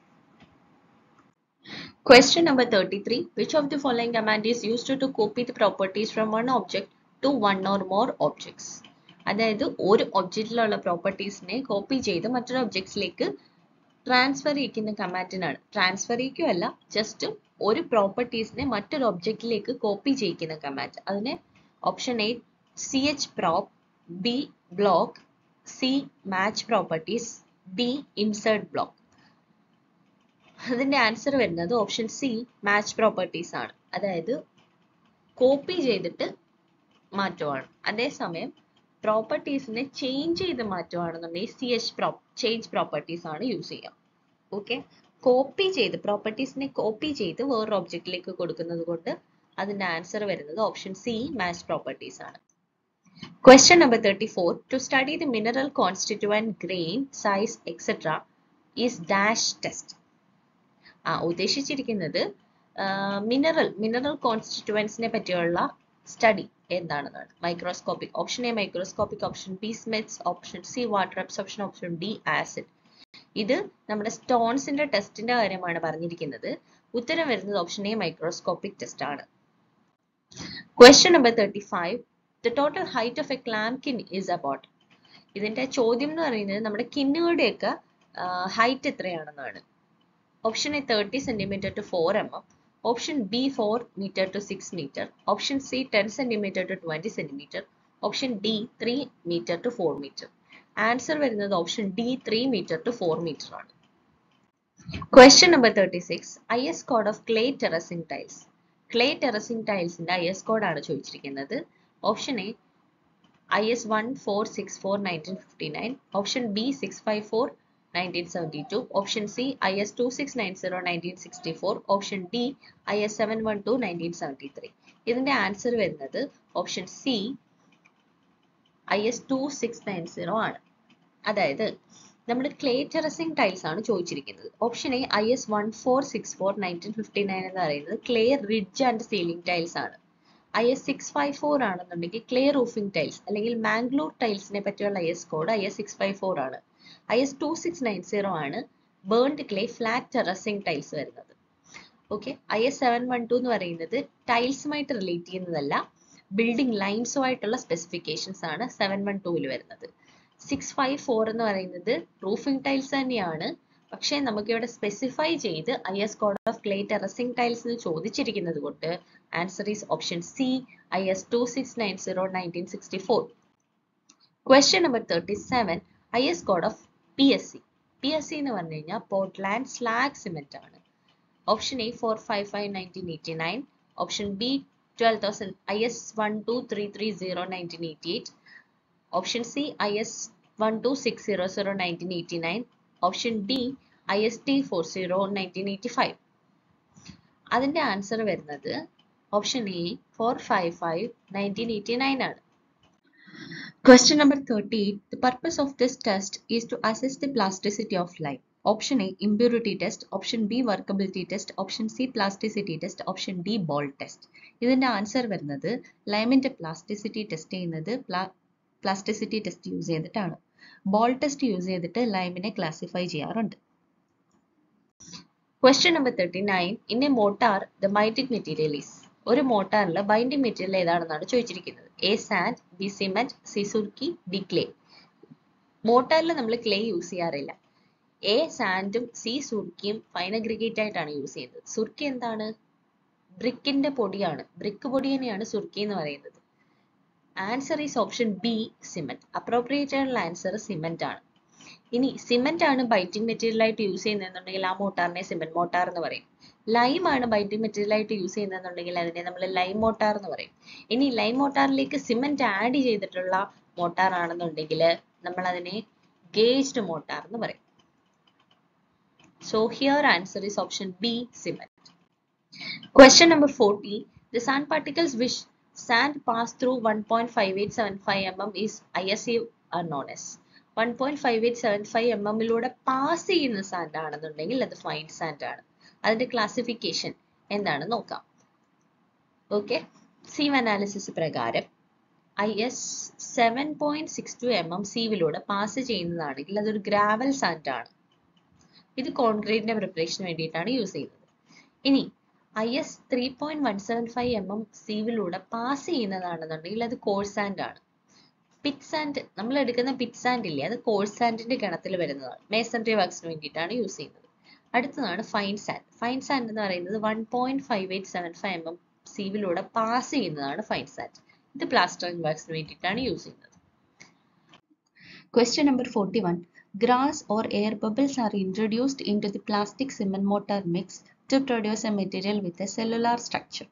Question number 33. Which of the following command is used to copy the properties from one object to one or more objects? അതായത് ഒരു ഒബ്ജക്റ്റിലുള്ള പ്രോപ്പർട്ടീസിനെ copy ചെയ്ത് മറ്റൊരു ഒബ്ജക്ട്സിലേക്ക് transfer ചെയ്യിക്കുന്ന കമാൻഡിനാണ് ട്രാൻസ്ഫർ ചെയ്യിക്കുകയല്ല ജസ്റ്റ് ഒരു പ്രോപ്പർട്ടീസിനെ മറ്റൊരു ഒബ്ജക്റ്റിലേക്ക് കോപ്പി ചെയ്യിക്കുന്ന കമാൻഡ് അതിനെ option A C H prop B block C match properties D insert block അതിന്റെ ആൻസർ വരുന്നത് ഓപ്ഷൻ സി മാച്ച് പ്രോപ്പർട്ടീസ് ആണ് അതായത് കോപ്പി ചെയ്തിട്ട് മാറ്റുവാണ് അതേസമയം പ്രോപ്പർട്ടീസിനെ ചേഞ്ച് ചെയ്ത് മാറ്റുവാണെന്നുണ്ടെങ്കിൽ C H pro change properties ആണ് യൂസ് ചെയ്യുക ഓക്കെ കോപ്പി ചെയ്ത് പ്രോപ്പർട്ടീസിനെ കോപ്പി ചെയ്ത് വേറൊരു ഒബ്ജക്റ്റിലേക്ക് കൊടുക്കുന്നത് കൊണ്ട് അതിന്റെ ആൻസർ വരുന്നത് ഓപ്ഷൻ സി മാച്ച് പ്രോപ്പർട്ടീസ് ആണ് Question number 34. To study the mineral constituent grain, size, etc. is dash test. ആ ഉദ്ദേശിച്ചിരിക്കുന്നത് മിനറൽ മിനറൽ കോൺസ്റ്റിറ്റുവൻസിനെ പറ്റിയുള്ള സ്റ്റഡി എന്താണെന്നാണ് microscopic option A microscopic option B smells option C water absorption option D acid ഇത് നമ്മുടെ സ്റ്റോൺസിന്റെ ടെസ്റ്റിന്റെ കാര്യമാണ് പറഞ്ഞിരിക്കുന്നത് ഉത്തരം വരുന്നത് ഓപ്ഷൻ എ മൈക്രോസ്കോപ്പിക് ടെസ്റ്റ് ആണ് question number thirty five the total height of a clamp kiln is about ഇതിന്റെ ചോദ്യം എന്ന് പറയുന്നത് നമ്മുടെ കിന്നുകളുടെയൊക്കെ ഹൈറ്റ് എത്രയാണെന്നാണ് option A thirty centimetre to four M M option B four metre to six metre option C ten centimetre to twenty centimetre option D three metre to four metre answer വരുന്നത് option D three metre to four metre ആണ് question number thirty six I S code of clay terracing tiles clay terracing ടൈൽസിന്റെ I S code ആണ് ചോദിച്ചിരിക്കുന്നത് option A I S one four six four nineteen fifty nine option B six five four 1972 option C IS 2690 1964 option D I S seven one two nineteen seventy three ഇതിന്റെ answer വരുന്നത് option C I S two six nine zero ആണ് അതായത് നമ്മുടെ clay terracing tiles ആണ് ചോദിച്ചിരിക്കുന്നത് option A I S one four six four nineteen fifty nine എന്ന് പറയുന്നത് clay ridge and ceiling tiles ആണ് I S six five four ആണെന്നുണ്ടെങ്കിൽ clay roofing tiles അല്ലെങ്കിൽ മാംഗ്ലൂർ ടൈൽസിനെ പറ്റിയുള്ള I S code I S six five four ആണ് I S two six nine zero ആണ് burned clay flat terracing tiles വരുന്നത് okay I S seven one two എന്ന് പറയുന്നത് ടൈൽസുമായിട്ട് റിലേറ്റ് ചെയ്യുന്നതല്ല ബിൽഡിംഗ് ലൈൻസുമായിട്ടുള്ള സ്പെസിഫിക്കേഷൻസ് ആണ് സെവൻ വൺ ടൂവിൽ വരുന്നത് സിക്സ് ഫൈവ് ഫോർ എന്ന് പറയുന്നത് റൂഫിംഗ് ടൈൽസ് തന്നെയാണ് പക്ഷേ നമുക്കിവിടെ സ്പെസിഫൈ ചെയ്ത് I S code of clay terracing tiles എന്ന് ചോദിച്ചിരിക്കുന്നത് കൊണ്ട് answer is option C I S two six nine zero nineteen sixty four question number thirty seven I S code of P S C P S C എന്ന് പറഞ്ഞു കഴിഞ്ഞാൽ Portland slag cement ആണ് option A four five five nineteen eighty nine option B twelve thousand I S one two three three zero nineteen eighty eight option C I S one two six zero zero nineteen eighty nine option D I S T four zero nineteen eighty five അതിന്റെ answer വരുന്നത് option A four five five nineteen eighty nine ആണ് Question number 38. The purpose of this test is to assess the plasticity of lime. Option A impurity test, option B workability test, option C plasticity test, option D ball test. ഇതിന്റെ answer വരുന്നത് ലൈമിന്റെ plasticity test ചെയ്യുന്നത് plasticity test use ചെയ്തിട്ടാണ് ball test use ചെയ്തിട്ട് ലൈമിനെ classify ചെയ്യാറുണ്ട് question number thirty nine in a mortar the binding material is ഒരു മോട്ടാറിൽ ബൈൻഡിംഗ് മെറ്റീരിയൽ ഏതാണെന്നാണ് ചോദിച്ചിരിക്കുന്നത് A sand B cement C surkhi D clay മോട്ടാറിൽ നമ്മൾ ക്ലേ യൂസ് ചെയ്യാറില്ല എ സാൻഡും സി സുർക്കിയും ഫൈൻ അഗ്രിഗേറ്റ് ആയിട്ടാണ് യൂസ് ചെയ്യുന്നത് സുർക്കി എന്താണ് ബ്രിക്കിന്റെ പൊടിയാണ് ബ്രിക്ക് പൊടി തന്നെയാണ് സുർക്കി എന്ന് പറയുന്നത് answer is option B cement appropriate ആയിട്ടുള്ള ആൻസർ സിമെന്റ് ആണ് ഇനി സിമെന്റ് ആണ് ബൈറ്റിംഗ് മെറ്റീരിയൽ ആയിട്ട് യൂസ് ചെയ്യുന്നതെന്നുണ്ടെങ്കിൽ ആ മോട്ടാറിനെ സിമെന്റ് മോട്ടാർ എന്ന് പറയും ലൈം ആണ് ബൈറ്റിംഗ് മെറ്റീരിയൽ ആയിട്ട് യൂസ് ചെയ്യുന്നതെന്നുണ്ടെങ്കിൽ അതിനെ നമ്മൾ ലൈം മോട്ടാർ എന്ന് പറയും ഇനി ലൈം മോട്ടാറിലേക്ക് സിമെന്റ് ആഡ് ചെയ്തിട്ടുള്ള മോട്ടാർ ആണെന്നുണ്ടെങ്കിൽ നമ്മൾ അതിനെ ഗേജ്ഡ് മോട്ടാർ എന്ന് പറയും so here answer is option B cement Question number 40. The sand particles which sand pass through 1.5875 mm is ISA are known as. 1.5875 mm ലൂടെ പാസ് ചെയ്യുന്ന സാൻഡ് ആണെന്നുണ്ടെങ്കിൽ അത് ഫൈൻ സാൻഡ് ആണ് അതിന്റെ ക്ലാസിഫിക്കേഷൻ എന്താണെന്ന് നോക്കാം ഓക്കെ സീവ് അനാലിസിസ് പ്രകാരം I S seven point six two M M സീവിലൂടെ പാസ് ചെയ്യുന്നതാണെങ്കിൽ അതൊരു ഗ്രാവൽ സാൻഡ് ആണ് ഇത് കോൺക്രീറ്റിന്റെ പ്രിപ്പറേഷന് വേണ്ടിയിട്ടാണ് യൂസ് ചെയ്യുന്നത് ഇനി I S three point one seven five M M സീവിലൂടെ പാസ് ചെയ്യുന്നതാണെന്നുണ്ടെങ്കിൽ അത് കോഴ്സ് സാൻഡ് ആണ് പിറ്റ് സാൻഡ് നമ്മൾ എടുക്കുന്ന പിറ്റ് സാൻഡ് ഇല്ലേ അത് കോഴ്സ് സാൻഡിന്റെ ഗണത്തിൽ വരുന്നതാണ് മേസൺട്രി വർക്സിന് വേണ്ടിയിട്ടാണ് യൂസ് ചെയ്യുന്നത് അടുത്തതാണ് ഫൈൻ സാൻഡ് ഫൈൻ സാൻഡ് എന്ന് പറയുന്നത് one point five eight seven five M M സീവിലൂടെ പാസ് ചെയ്യുന്നതാണ് ഫൈൻ സാൻഡ് ഇത് പ്ലാസ്റ്ററിംഗ് വർക്സിന് വേണ്ടിയിട്ടാണ് യൂസ് ചെയ്യുന്നത് Question number 41. Grass or air bubbles are introduced into the plastic cement mortar mix to produce a material with a cellular structure.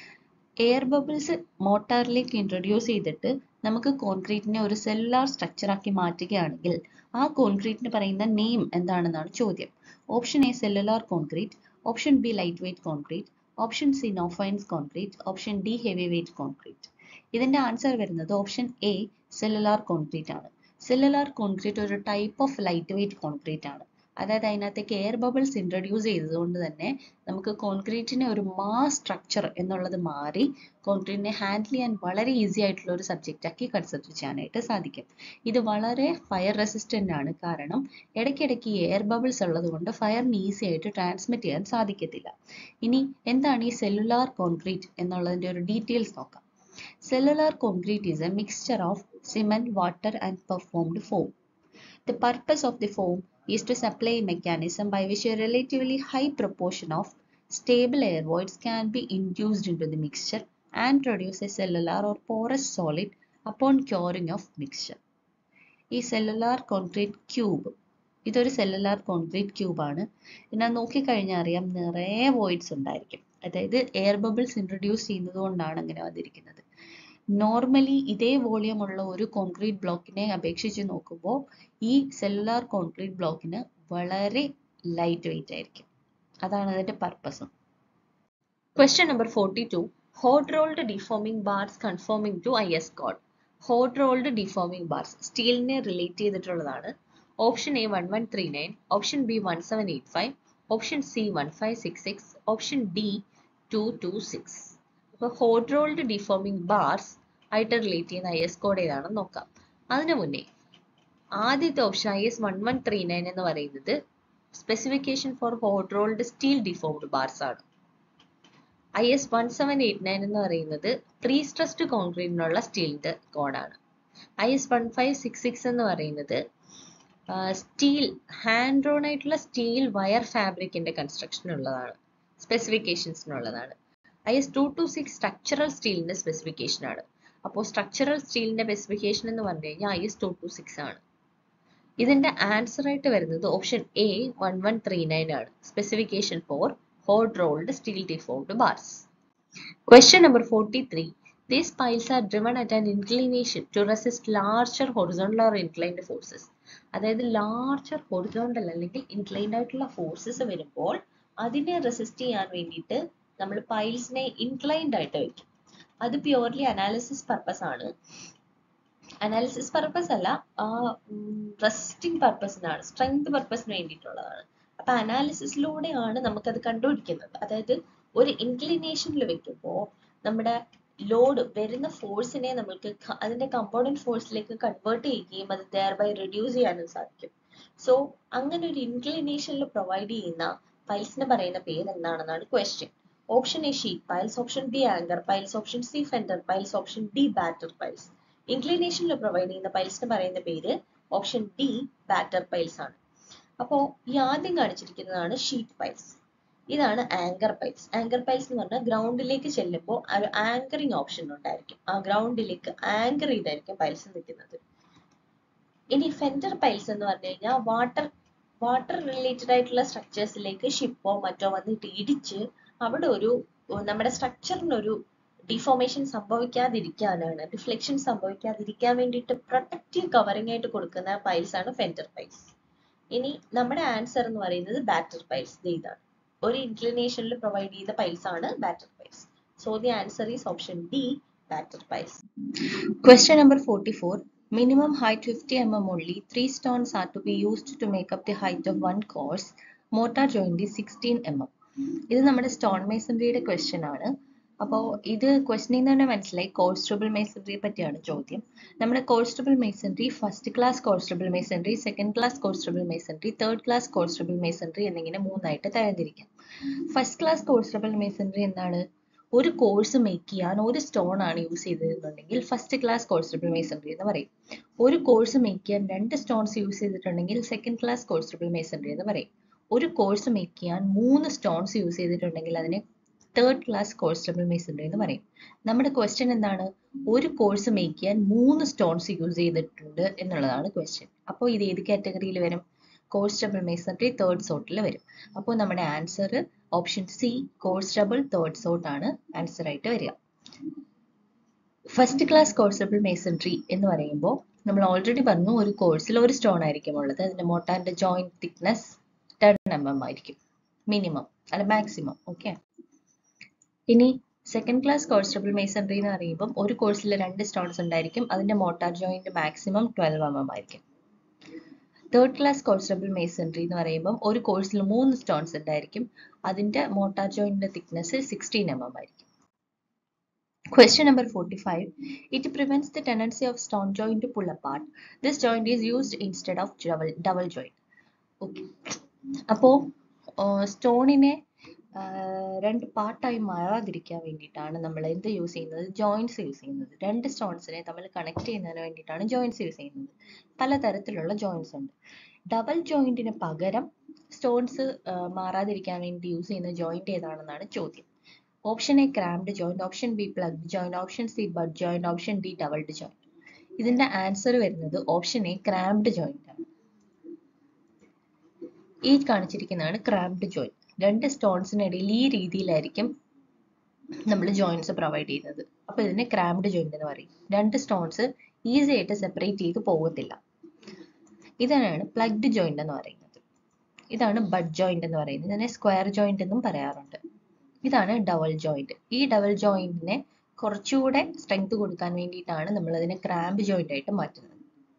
Air bubbles മോട്ടാറിലേക്ക് introduce ചെയ്തിട്ട് നമുക്ക് കോൺക്രീറ്റിനെ ഒരു സെല്ലുലാർ സ്ട്രക്ചർ ആക്കി മാറ്റുകയാണെങ്കിൽ ആ കോൺക്രീറ്റിന് പറയുന്ന നെയിം എന്താണെന്നാണ് ചോദ്യം option A cellular concrete option B light weight concrete option C no fines concrete option D heavy weight concrete ഇതിന്റെ ആൻസർ വരുന്നത് ഓപ്ഷൻ എ സെല്ലുലാർ കോൺക്രീറ്റ് ആണ് സെല്ലുലാർ കോൺക്രീറ്റ് ഒരു type of light weight concrete ആണ് അതായത് അതിനകത്തേക്ക് air bubbles introduce ചെയ്തതുകൊണ്ട് തന്നെ നമുക്ക് കോൺക്രീറ്റിനെ ഒരു മാസ് സ്ട്രക്ചർ എന്നുള്ളത് മാറി കോൺക്രീറ്റിനെ ഹാൻഡിൽ ചെയ്യാൻ വളരെ ഈസി ആയിട്ടുള്ള ഒരു സബ്ജക്റ്റ് ആക്കി കൺസിഡർ ചെയ്യാനായിട്ട് സാധിക്കും ഇത് വളരെ ഫയർ റെസിസ്റ്റന്റ് ആണ് കാരണം ഇടയ്ക്കിടയ്ക്ക് എയർ ബബിൾസ് ഉള്ളത് കൊണ്ട് ഫയറിന് ഈസി ആയിട്ട് ട്രാൻസ്മിറ്റ് ചെയ്യാൻ സാധിക്കത്തില്ല ഇനി എന്താണ് ഈ സെല്ലുലാർ കോൺക്രീറ്റ് എന്നുള്ളതിന്റെ ഒരു ഡീറ്റെയിൽസ് നോക്കാം Cellular concrete is a mixture of cement, water, and performed foam. The purpose of the foam is to supply a mechanism by which a relatively high proportion of stable air voids can be induced into the mixture and produce a cellular or porous solid upon curing of mixture. ഈ cellular concrete cube ഇതൊരു cellular concrete cube ആണ് ഇതിനെ നോക്കിക്കഴിഞ്ഞാൽ അറിയാം നിറയെ voids ഉണ്ടായിരിക്കും അതായത് air bubbles introduce ചെയ്യുന്നത് കൊണ്ടാണ് അങ്ങനെ വന്നിരിക്കുന്നത് നോർമലി ഇതേ വോളിയം ഉള്ള ഒരു കോൺക്രീറ്റ് ബ്ലോക്കിനെ അപേക്ഷിച്ച് നോക്കുമ്പോൾ ഈ സെല്ലുലാർ കോൺക്രീറ്റ് ബ്ലോക്കിന് വളരെ ലൈറ്റ് വെയിറ്റ് ആയിരിക്കും അതാണ് അതിന്റെ പർപ്പസും Question number 42. Hot rolled deforming bars conforming to IS code. Hot rolled deforming bars സ്റ്റീലിനെ റിലേറ്റ് ചെയ്തിട്ടുള്ളതാണ് option A one one three nine option B one seven eight five option C one five six six option D two two six അപ്പോൾ hot rolled deforming bars ആയിട്ട് relate ചെയ്യുന്ന I S code ഏതാണെന്ന് നോക്കാം അതിനു മുന്നേ ആദ്യത്തെ option I S one one three nine എന്ന് പറയുന്നത് specification for hot rolled steel deformed bars ആണ് I S one seven eight nine എന്ന് പറയുന്നത് പ്രീ സ്ട്രെസ്ഡ് കോൺക്രീറ്റിനുള്ള സ്റ്റീലിന്റെ കോഡാണ് I S one five six six എന്ന് പറയുന്നത് സ്റ്റീൽ ഹാൻഡ് ഡ്രോൺ ആയിട്ടുള്ള സ്റ്റീൽ വയർ ഫാബ്രിക്കിന്റെ കൺസ്ട്രക്ഷനുള്ളതാണ് സ്പെസിഫിക്കേഷൻസിനുള്ളതാണ് I S two two six structural സ്റ്റീലിന്റെ സ്പെസിഫിക്കേഷൻ ആണ് അപ്പോൾ സ്ട്രക്ചറൽ സ്റ്റീലിന്റെ സ്പെസിഫിക്കേഷൻ എന്ന് പറഞ്ഞു കഴിഞ്ഞാൽ I S two two six ആണ് ഇതിന്റെ ആൻസർ ആയിട്ട് വരുന്നത് option A one one three nine ആണ് specification for hot rolled steel deformed bars. Question number 43. These piles are driven at an inclination to resist larger horizontal or inclined forces. അതായത് larger horizontal അല്ലെങ്കിൽ inclined ആയിട്ടുള്ള forces വരുമ്പോൾ അതിനെ resist ചെയ്യാൻ വേണ്ടിയിട്ട് നമ്മൾ പൈൽസിനെ inclined ആയിട്ട് വെക്കും അത് പ്യുവർലി അനാലിസിസ് പർപ്പസ് ആണ് അനാലിസിസ് പർപ്പസ് അല്ല റെസിസ്റ്റിംഗ് പർപ്പസിനാണ് സ്ട്രെങ്ത് പർപ്പസിന് വേണ്ടിയിട്ടുള്ളതാണ് അപ്പൊ അനാലിസിസിലൂടെയാണ് നമുക്കത് കണ്ടുപിടിക്കുന്നത് അതായത് ഒരു ഇൻക്ലിനേഷനിൽ വെക്കുമ്പോൾ നമ്മുടെ ലോഡ് വരുന്ന ഫോഴ്സിനെ നമുക്ക് അതിന്റെ കമ്പോണന്റ് ഫോഴ്സിലേക്ക് കൺവേർട്ട് ചെയ്യുകയും അത് ദയർ ബൈ റെഡ്യൂസ് ചെയ്യാനും സാധിക്കും സോ അങ്ങനെ ഒരു ഇൻക്ലിനേഷനിൽ പ്രൊവൈഡ് ചെയ്യുന്ന പൈൽസിന് പറയുന്ന പേര് എന്താണെന്നാണ് question option A sheet piles option B anchor piles option C fender piles option D batter piles ഇൻക്ലിനേഷനിൽ പ്രൊവൈഡ് ചെയ്യുന്ന പൈൽസിന് പറയുന്ന പേര് ഓപ്ഷൻ ഡി ബാറ്റർ പൈൽസ് ആണ് അപ്പോൾ ഈ ആദ്യം കാണിച്ചിരിക്കുന്നതാണ് ഷീറ്റ് പൈൽസ് ഇതാണ് ആങ്കർ പൈൽസ് ആങ്കർ പൈൽസ് എന്ന് പറഞ്ഞാൽ ഗ്രൗണ്ടിലേക്ക് ചെല്ലുമ്പോൾ ഒരു ആങ്കറിങ് ഓപ്ഷൻ ഉണ്ടായിരിക്കും ആ ഗ്രൗണ്ടിലേക്ക് ആങ്കർ ചെയ്തായിരിക്കും പൈൽസ് നിൽക്കുന്നത് ഇനി ഫെൻഡർ പൈൽസ് എന്ന് പറഞ്ഞു കഴിഞ്ഞാൽ വാട്ടർ വാട്ടർ റിലേറ്റഡ് ആയിട്ടുള്ള സ്ട്രക്ചേഴ്സിലേക്ക് ഷിപ്പോ മറ്റോ വന്നിട്ട് ഇടിച്ച് അവിടെ ഒരു നമ്മുടെ സ്ട്രക്ചറിനൊരു ഡിഫോർമേഷൻ സംഭവിക്കാതിരിക്കാനാണ് ഡിഫ്ലക്ഷൻ സംഭവിക്കാതിരിക്കാൻ വേണ്ടിയിട്ട് പ്രൊട്ടക്റ്റീവ് കവറിംഗ് ആയിട്ട് കൊടുക്കുന്ന പൈൽസ് ആണ് ഫെൻഡർ പൈൽസ് ഇനി നമ്മുടെ ആൻസർ എന്ന് പറയുന്നത് ബാറ്റർ പൈൽസ് ഇതാണ് ഒരു ഇൻക്ലിനേഷനിൽ പ്രൊവൈഡ് ചെയ്ത പൈൽസ് ആണ് batter piles so the answer is option D batter piles Question number 44. Minimum height 50 mm only. Three stones are to be used to make up the height of one course. Mortar joint is 16 mm. ഇത് നമ്മുടെ stone മേസൺറിയുടെ question ആണ് അപ്പോൾ ഇത് ക്വസ്റ്റനിൽ നിന്ന് തന്നെ മനസ്സിലായി കോഴ്സ്റ്റബിൾ മേസൺറിയെ പറ്റിയാണ് ചോദ്യം നമ്മുടെ coursed rubble masonry first class coursed rubble masonry second class coursed rubble masonry third class coursed rubble masonry എന്നിങ്ങനെ മൂന്നായിട്ട് തരംതിരിക്കാം ഫസ്റ്റ് ക്ലാസ് കോഴ്സ്റ്റബിൾ മേസൺറി എന്താണ് ഒരു കോഴ്സ് മേക്ക് ചെയ്യാൻ ഒരു സ്റ്റോൺ ആണ് യൂസ് ചെയ്തിരുന്നുണ്ടെങ്കിൽ ഫസ്റ്റ് ക്ലാസ് കോഴ്സ്റ്റബിൾ മേസൺറി എന്ന് പറയും ഒരു കോഴ്സ് മേക്ക് ചെയ്യാൻ രണ്ട് സ്റ്റോൺസ് യൂസ് ചെയ്തിട്ടുണ്ടെങ്കിൽ സെക്കൻഡ് ക്ലാസ് കോഴ്സ്റ്റബിൾ മേസൺറി എന്ന് പറയും ഒരു കോഴ്സ് മേക്ക് ചെയ്യാൻ മൂന്ന് സ്റ്റോൺസ് യൂസ് ചെയ്തിട്ടുണ്ടെങ്കിൽ അതിനെ തേർഡ് ക്ലാസ് കോഴ്സ്റ്റബിൾ മേസൺറി എന്ന് പറയും നമ്മുടെ ക്വസ്റ്റ്യൻ എന്താണ് ഒരു കോഴ്സ് മേക്ക് ചെയ്യാൻ മൂന്ന് സ്റ്റോൺസ് യൂസ് ചെയ്തിട്ടുണ്ട് എന്നുള്ളതാണ് ക്വസ്റ്റ്യൻ അപ്പോൾ ഇത് ഏത് കാറ്റഗറിയിൽ വരും കോഴ്സ്റ്റബിൾ മേസൺറി തേർഡ് സോട്ടിൽ വരും അപ്പോൾ നമ്മുടെ answer option C coursed rubble third sort ആണ് ആൻസർ ആയിട്ട് വരിക ഫസ്റ്റ് ക്ലാസ് കോഴ്സബിൾ മേസൺട്രി എന്ന് പറയുമ്പോൾ നമ്മൾ ഓൾറെഡി പറഞ്ഞു ഒരു കോഴ്സിൽ ഒരു സ്റ്റോൺ ആയിരിക്കും ഉള്ളത് അതിന്റെ മോട്ടാറിന്റെ joint thickness ten M M ആയിരിക്കും മിനിമം അല്ല മാക്സിമം ഓക്കെ ഇനി സെക്കൻഡ് ക്ലാസ് കോഴ്സബിൾ മേസൺട്രി എന്ന് പറയുമ്പോൾ ഒരു കോഴ്സിൽ രണ്ട് സ്റ്റോൺസ് ഉണ്ടായിരിക്കും അതിന്റെ mortar joint maximum twelve M M ആയിരിക്കും തേർഡ് ക്ലാസ് കോഴ്സബിൾ മേസൺട്രി എന്ന് പറയുമ്പോൾ ഒരു കോഴ്സിൽ മൂന്ന് സ്റ്റോൺസ് ഉണ്ടായിരിക്കും അതിന്റെ മോട്ടാർ ജോയിന്റിന്റെ തിക്നെസ് സിക്സ്റ്റീൻ എം എം ആയിരിക്കും Question number 45. It prevents the tendency of stone joint to pull apart. This joint is used instead of double, double joint. Okay. അപ്പോൾ സ്റ്റോണിനെ രണ്ട് പാർട്ടായി മാറാതിരിക്കാൻ വേണ്ടിയിട്ടാണ് നമ്മൾ എന്ത് യൂസ് ചെയ്യുന്നത് ജോയിൻറ്റ്സ് യൂസ് ചെയ്യുന്നത് രണ്ട് സ്റ്റോൺസിനെ തമ്മിൽ കണക്ട് ചെയ്യുന്നതിന് വേണ്ടിയിട്ടാണ് ജോയിൻറ്റ്സ് യൂസ് ചെയ്യുന്നത് പലതരത്തിലുള്ള ജോയിൻറ്റ്സ് ഉണ്ട് ഡബിൾ ജോയിന്റിന് പകരം സ്റ്റോൺസ് മാറാതിരിക്കാൻ വേണ്ടി യൂസ് ചെയ്യുന്ന ജോയിന്റ് ഏതാണെന്നാണ് ചോദ്യം option A cramped joint option B plugged joint option C butt joint option D doubled joint ഇതിന്റെ ആൻസർ വരുന്നത് ഓപ്ഷൻ എ ക്രാംഡ് ജോയിന്റ് ആണ് ഈ കാണിച്ചിരിക്കുന്നതാണ് ക്രാംഡ് ജോയിന്റ് രണ്ട് സ്റ്റോൺസിനിടയിൽ ഈ രീതിയിലായിരിക്കും നമ്മൾ ജോയിന്റ്സ് പ്രൊവൈഡ് ചെയ്യുന്നത് അപ്പൊ ഇതിനെ ക്രാംഡ് ജോയിന്റ് എന്ന് പറയും രണ്ട് സ്റ്റോൺസ് ഈസി ആയിട്ട് സെപ്പറേറ്റ് ചെയ്ത് പോകത്തില്ല ഇതാണ് പ്ലഗ്ഡ് ജോയിന്റ് എന്ന് പറയുന്നത് ഇതാണ് ബഡ് ജോയിന്റ് എന്ന് പറയുന്നത് ഇതിനെ സ്ക്വയർ ജോയിന്റ് എന്നും പറയാറുണ്ട് ഇതാണ് ഡബിൾ ജോയിന്റ് ഈ ഡബിൾ ജോയിന്റിനെ കുറച്ചുകൂടെ സ്ട്രെങ്ത് കൊടുക്കാൻ വേണ്ടിയിട്ടാണ് നമ്മൾ അതിനെ ക്രാമ്പ് ജോയിന്റ് ആയിട്ട് മാറ്റുന്നത്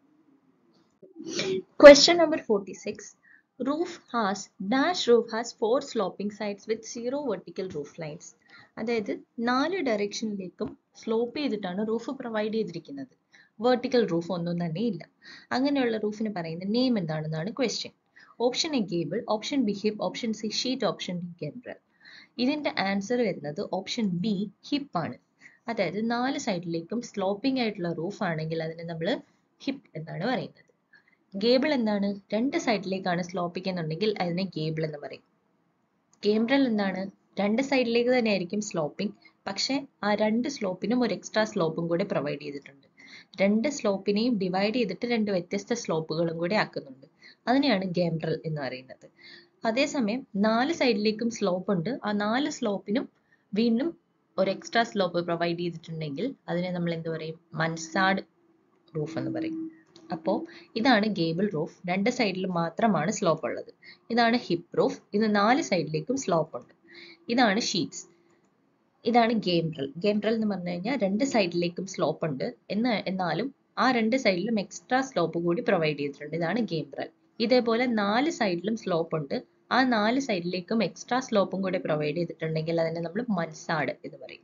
question number forty six roof has dash roof has four sloping sides with zero vertical roof lines അതായത് നാല് ഡയറക്ഷനിലേക്കും സ്ലോപ്പ് ചെയ്തിട്ടാണ് റൂഫ് പ്രൊവൈഡ് ചെയ്തിരിക്കുന്നത് വെർട്ടിക്കൽ റൂഫ് ഒന്നും തന്നെ ഇല്ല അങ്ങനെയുള്ള റൂഫിന് പറയുന്ന നെയിം എന്താണെന്നാണ് question option A gable option B hip option C sheet option D gambrel ഇതിന്റെ ആൻസർ വരുന്നത് ഓപ്ഷൻ ബി ഹിപ്പ് ആണ് അതായത് നാല് സൈഡിലേക്കും സ്ലോപ്പിംഗ് ആയിട്ടുള്ള റൂഫ് ആണെങ്കിൽ അതിനെ നമ്മൾ ഹിപ്പ് എന്നാണ് പറയുന്നത് ഗേബിൾ എന്താണ് രണ്ട് സൈഡിലേക്കാണ് സ്ലോപ്പിംഗ് എന്നുണ്ടെങ്കിൽ അതിനെ ഗേബിൾ എന്ന് പറയും ഗേംബ്രൽ എന്താണ് രണ്ട് സൈഡിലേക്ക് തന്നെ ആയിരിക്കും സ്ലോപ്പിംഗ് പക്ഷെ ആ രണ്ട് സ്ലോപ്പിനും ഒരു എക്സ്ട്രാ സ്ലോപ്പും കൂടി പ്രൊവൈഡ് ചെയ്തിട്ടുണ്ട് രണ്ട് സ്ലോപ്പിനെയും ഡിവൈഡ് ചെയ്തിട്ട് രണ്ട് വ്യത്യസ്ത സ്ലോപ്പുകളും കൂടി ആക്കുന്നുണ്ട് അതിനെയാണ് ഗേംബ്രൽ എന്ന് പറയുന്നത് അതേസമയം നാല് സൈഡിലേക്കും സ്ലോപ്പ് ഉണ്ട് ആ നാല് സ്ലോപ്പിനും വീണ്ടും ഒരു എക്സ്ട്രാ സ്ലോപ്പ് പ്രൊവൈഡ് ചെയ്തിട്ടുണ്ടെങ്കിൽ അതിനെ നമ്മൾ എന്ത് പറയും മൻസാഡ് റൂഫ് എന്ന് പറയും അപ്പോൾ ഇതാണ് ഗേബിൾ റൂഫ് രണ്ട് സൈഡിലും മാത്രമാണ് സ്ലോപ്പ് ഉള്ളത് ഇതാണ് ഹിപ്പ് റൂഫ് ഇത് നാല് സൈഡിലേക്കും സ്ലോപ്പ് ഉണ്ട് ഇതാണ് ഷീറ്റ്സ് ഇതാണ് ഗേംബ്രൽ ഗേംബ്രൽ എന്ന് പറഞ്ഞു കഴിഞ്ഞാൽ രണ്ട് സൈഡിലേക്കും സ്ലോപ്പ് ഉണ്ട് എന്ന് എന്നാലും ആ രണ്ട് സൈഡിലും എക്സ്ട്രാ സ്ലോപ്പ് കൂടി പ്രൊവൈഡ് ചെയ്തിട്ടുണ്ട് ഇതാണ് ഗേംബ്രൽ ഇതേപോലെ നാല് സൈഡിലും സ്ലോപ്പ് ഉണ്ട് ആ നാല് സൈഡിലേക്കും എക്സ്ട്രാ സ്ലോപ്പും കൂടി പ്രൊവൈഡ് ചെയ്തിട്ടുണ്ടെങ്കിൽ അതിനെ നമ്മൾ മൻസാഡ് എന്ന് പറയും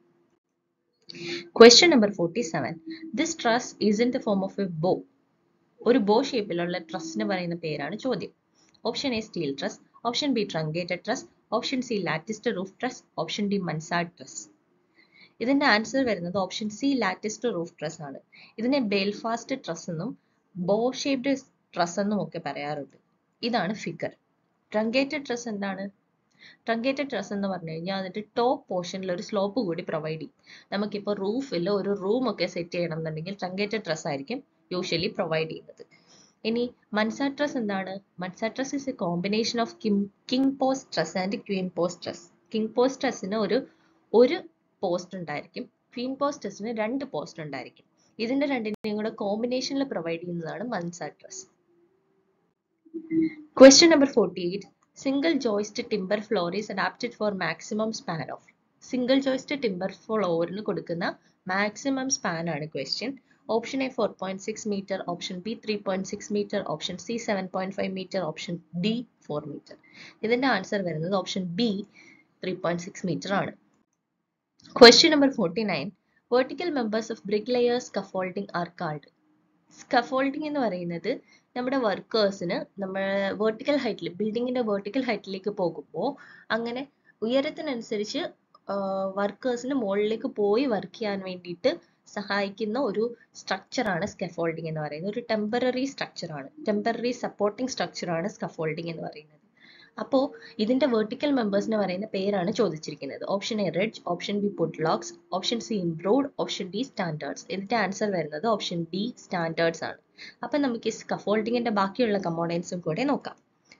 question number forty seven this truss is in the form of a bow ഒരു ബോ ഷേപ്പിലുള്ള ട്രസ്സിന് പറയുന്ന പേരാണ് ചോദ്യം option A steel truss option B truncated truss option C lattice roof truss option D mansard truss ഇതിന്റെ answer വരുന്നത് option C lattice roof truss ആണ് ഇതിനെ ബേൽഫാസ്റ്റ് ട്രസ് എന്നും ബോ ഷേപ്ഡ് ട്രസ് എന്നും ഒക്കെ പറയാറുണ്ട് ഇതാണ് ഫിഗർ ട്രങ്കേറ്റഡ് ട്രസ് എന്താണ് ട്രങ്കേറ്റഡ് ട്രസ് എന്ന് പറഞ്ഞു കഴിഞ്ഞാൽ അതിന്റെ ടോപ്പ് പോർഷനിൽ ഒരു സ്ലോപ്പ് കൂടി പ്രൊവൈഡ് ചെയ്യും നമുക്കിപ്പോൾ റൂഫിൽ ഒരു റൂം ഒക്കെ സെറ്റ് ചെയ്യണം എന്നുണ്ടെങ്കിൽ ട്രങ്കേറ്റഡ് ട്രസ് ആയിരിക്കും യൂഷ്വലി പ്രൊവൈഡ് ചെയ്യുന്നത് ഇനി മൻസാ ട്രസ് എന്താണ് mansard truss is a combination of king king post truss and queen post truss king post ട്രസ്സിന് ഒരു ഒരു പോസ്റ്റ് ഉണ്ടായിരിക്കും ക്വീൻ പോസ്റ്റ് ട്രസ്സിന് രണ്ട് പോസ്റ്റ് ഉണ്ടായിരിക്കും ഇതിന്റെ രണ്ടിന്റെയും കൂടെ കോമ്പിനേഷനിൽ പ്രൊവൈഡ് ചെയ്യുന്നതാണ് mansard truss Question number 48. Single joist timber floor is adapted for maximum span of single joist timber ഫ്ലോറിന് കൊടുക്കുന്ന മാക്സിമം സ്പാൻ ആണ് question option A four point six metre option B three point six metre option C seven point five metre option D four metre ഇതിന്റെ answer വരുന്നത് option B three point six metre ആണ് question number forty nine vertical members of brick layers scaffolding R called scaffolding എന്ന് പറയുന്നത് നമ്മുടെ വർക്കേഴ്സിന് നമ്മൾ vertical ഹൈറ്റിൽ ബിൽഡിങ്ങിന്റെ vertical ഹൈറ്റിലേക്ക് പോകുമ്പോൾ അങ്ങനെ ഉയരത്തിനനുസരിച്ച് വർക്കേഴ്സിന് മുകളിലേക്ക് പോയി വർക്ക് ചെയ്യാൻ വേണ്ടിയിട്ട് സഹായിക്കുന്ന ഒരു സ്ട്രക്ചറാണ് സ്കഫോൾഡിംഗ് എന്ന് പറയുന്നത് ഒരു ടെമ്പററി സ്ട്രക്ചറാണ് ടെമ്പററി സപ്പോർട്ടിംഗ് സ്ട്രക്ചറാണ് സ്കഫോൾഡിംഗ് എന്ന് പറയുന്നത് അപ്പോൾ ഇതിന്റെ വെർട്ടിക്കൽ മെമ്പേഴ്സിന് പറയുന്ന പേരാണ് ചോദിച്ചിരിക്കുന്നത് option A ledge option B putlogs option C improved option D standards ഇതിന്റെ ആൻസർ വരുന്നത് ഓപ്ഷൻ ഡി സ്റ്റാൻഡേർഡ്സ് ആണ് അപ്പം നമുക്ക് ഈ സ്കഫോൾഡിങ്ങിന്റെ ബാക്കിയുള്ള കമ്പോണൻസും കൂടെ നോക്കാം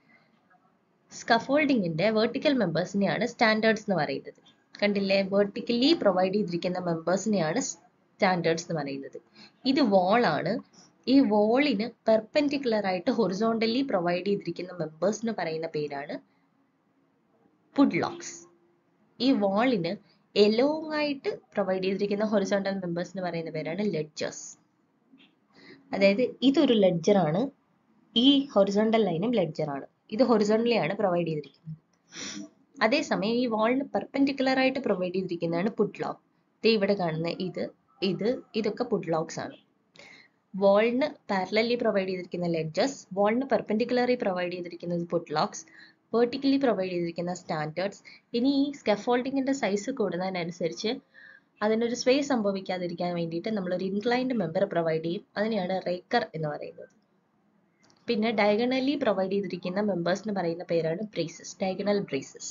സ്കഫോൾഡിങ്ങിന്റെ വെർട്ടിക്കൽ മെമ്പേഴ്സിനെയാണ് സ്റ്റാൻഡേർഡ്സ് എന്ന് പറയുന്നത് കണ്ടില്ലേ വെർട്ടിക്കലി പ്രൊവൈഡ് ചെയ്തിരിക്കുന്ന മെമ്പേഴ്സിനെയാണ് സ്റ്റാൻഡേർഡ്സ് എന്ന് പറയുന്നത് ഇത് wall ആണ് ഈ വോളിന് പെർപെൻഡിക്കുലർ ആയിട്ട് ഹൊറിസോണ്ടലി പ്രൊവൈഡ് ചെയ്തിരിക്കുന്ന മെമ്പേഴ്സ് എന്ന് പറയുന്ന പേരാണ് പുഡ്ലോക്സ് ഈ വാളിന് എലോങ് ആയിട്ട് പ്രൊവൈഡ് ചെയ്തിരിക്കുന്ന ഹൊറിസോണ്ടൽ മെമ്പേഴ്സ് എന്ന് പറയുന്ന പേരാണ് ലെഡ്ജേഴ്സ് അതായത് ഇതൊരു ലെഡ്ജർ ആണ് ഈ ഹൊറിസോണ്ടൽ ലൈനും ലെഡ്ജർ ആണ് ഇത് ഹൊറിസോണ്ടലി ആണ് പ്രൊവൈഡ് ചെയ്തിരിക്കുന്നത് അതേസമയം ഈ വാളിന് പെർപെൻഡിക്കുലർ ആയിട്ട് പ്രൊവൈഡ് ചെയ്തിരിക്കുന്നതാണ് പുഡ്ലോക്ക് ദേ ഇവിടെ കാണുന്ന ഇത് ഇത് ഇതൊക്കെ പുഡ്ലോക്സ് ആണ് വാളിന് പാരലലി പ്രൊവൈഡ് ചെയ്തിരിക്കുന്ന ലെഡ്ജസ് വാളിന് പെർപെൻഡിക്കുലറി പ്രൊവൈഡ് ചെയ്തിരിക്കുന്നത് പുട്ട്ലോക്സ് വെർട്ടിക്കലി പ്രൊവൈഡ് ചെയ്തിരിക്കുന്ന സ്റ്റാൻഡേർഡ്സ് ഇനി ഈ സ്കഫോൾഡിങ്ങിന്റെ സൈസ് കൂടുന്നതിനനുസരിച്ച് അതിനൊരു സ്വേ സംഭവിക്കാതിരിക്കാൻ വേണ്ടിയിട്ട് നമ്മൾ ഒരു ഇൻക്ലൈൻഡ് മെമ്പർ പ്രൊവൈഡ് ചെയ്യും അതിനെയാണ് റേക്കർ എന്ന് പറയുന്നത് പിന്നെ ഡയഗണലി പ്രൊവൈഡ് ചെയ്തിരിക്കുന്ന മെമ്പേഴ്സ് എന്ന് പറയുന്ന പേരാണ് braces diagonal braces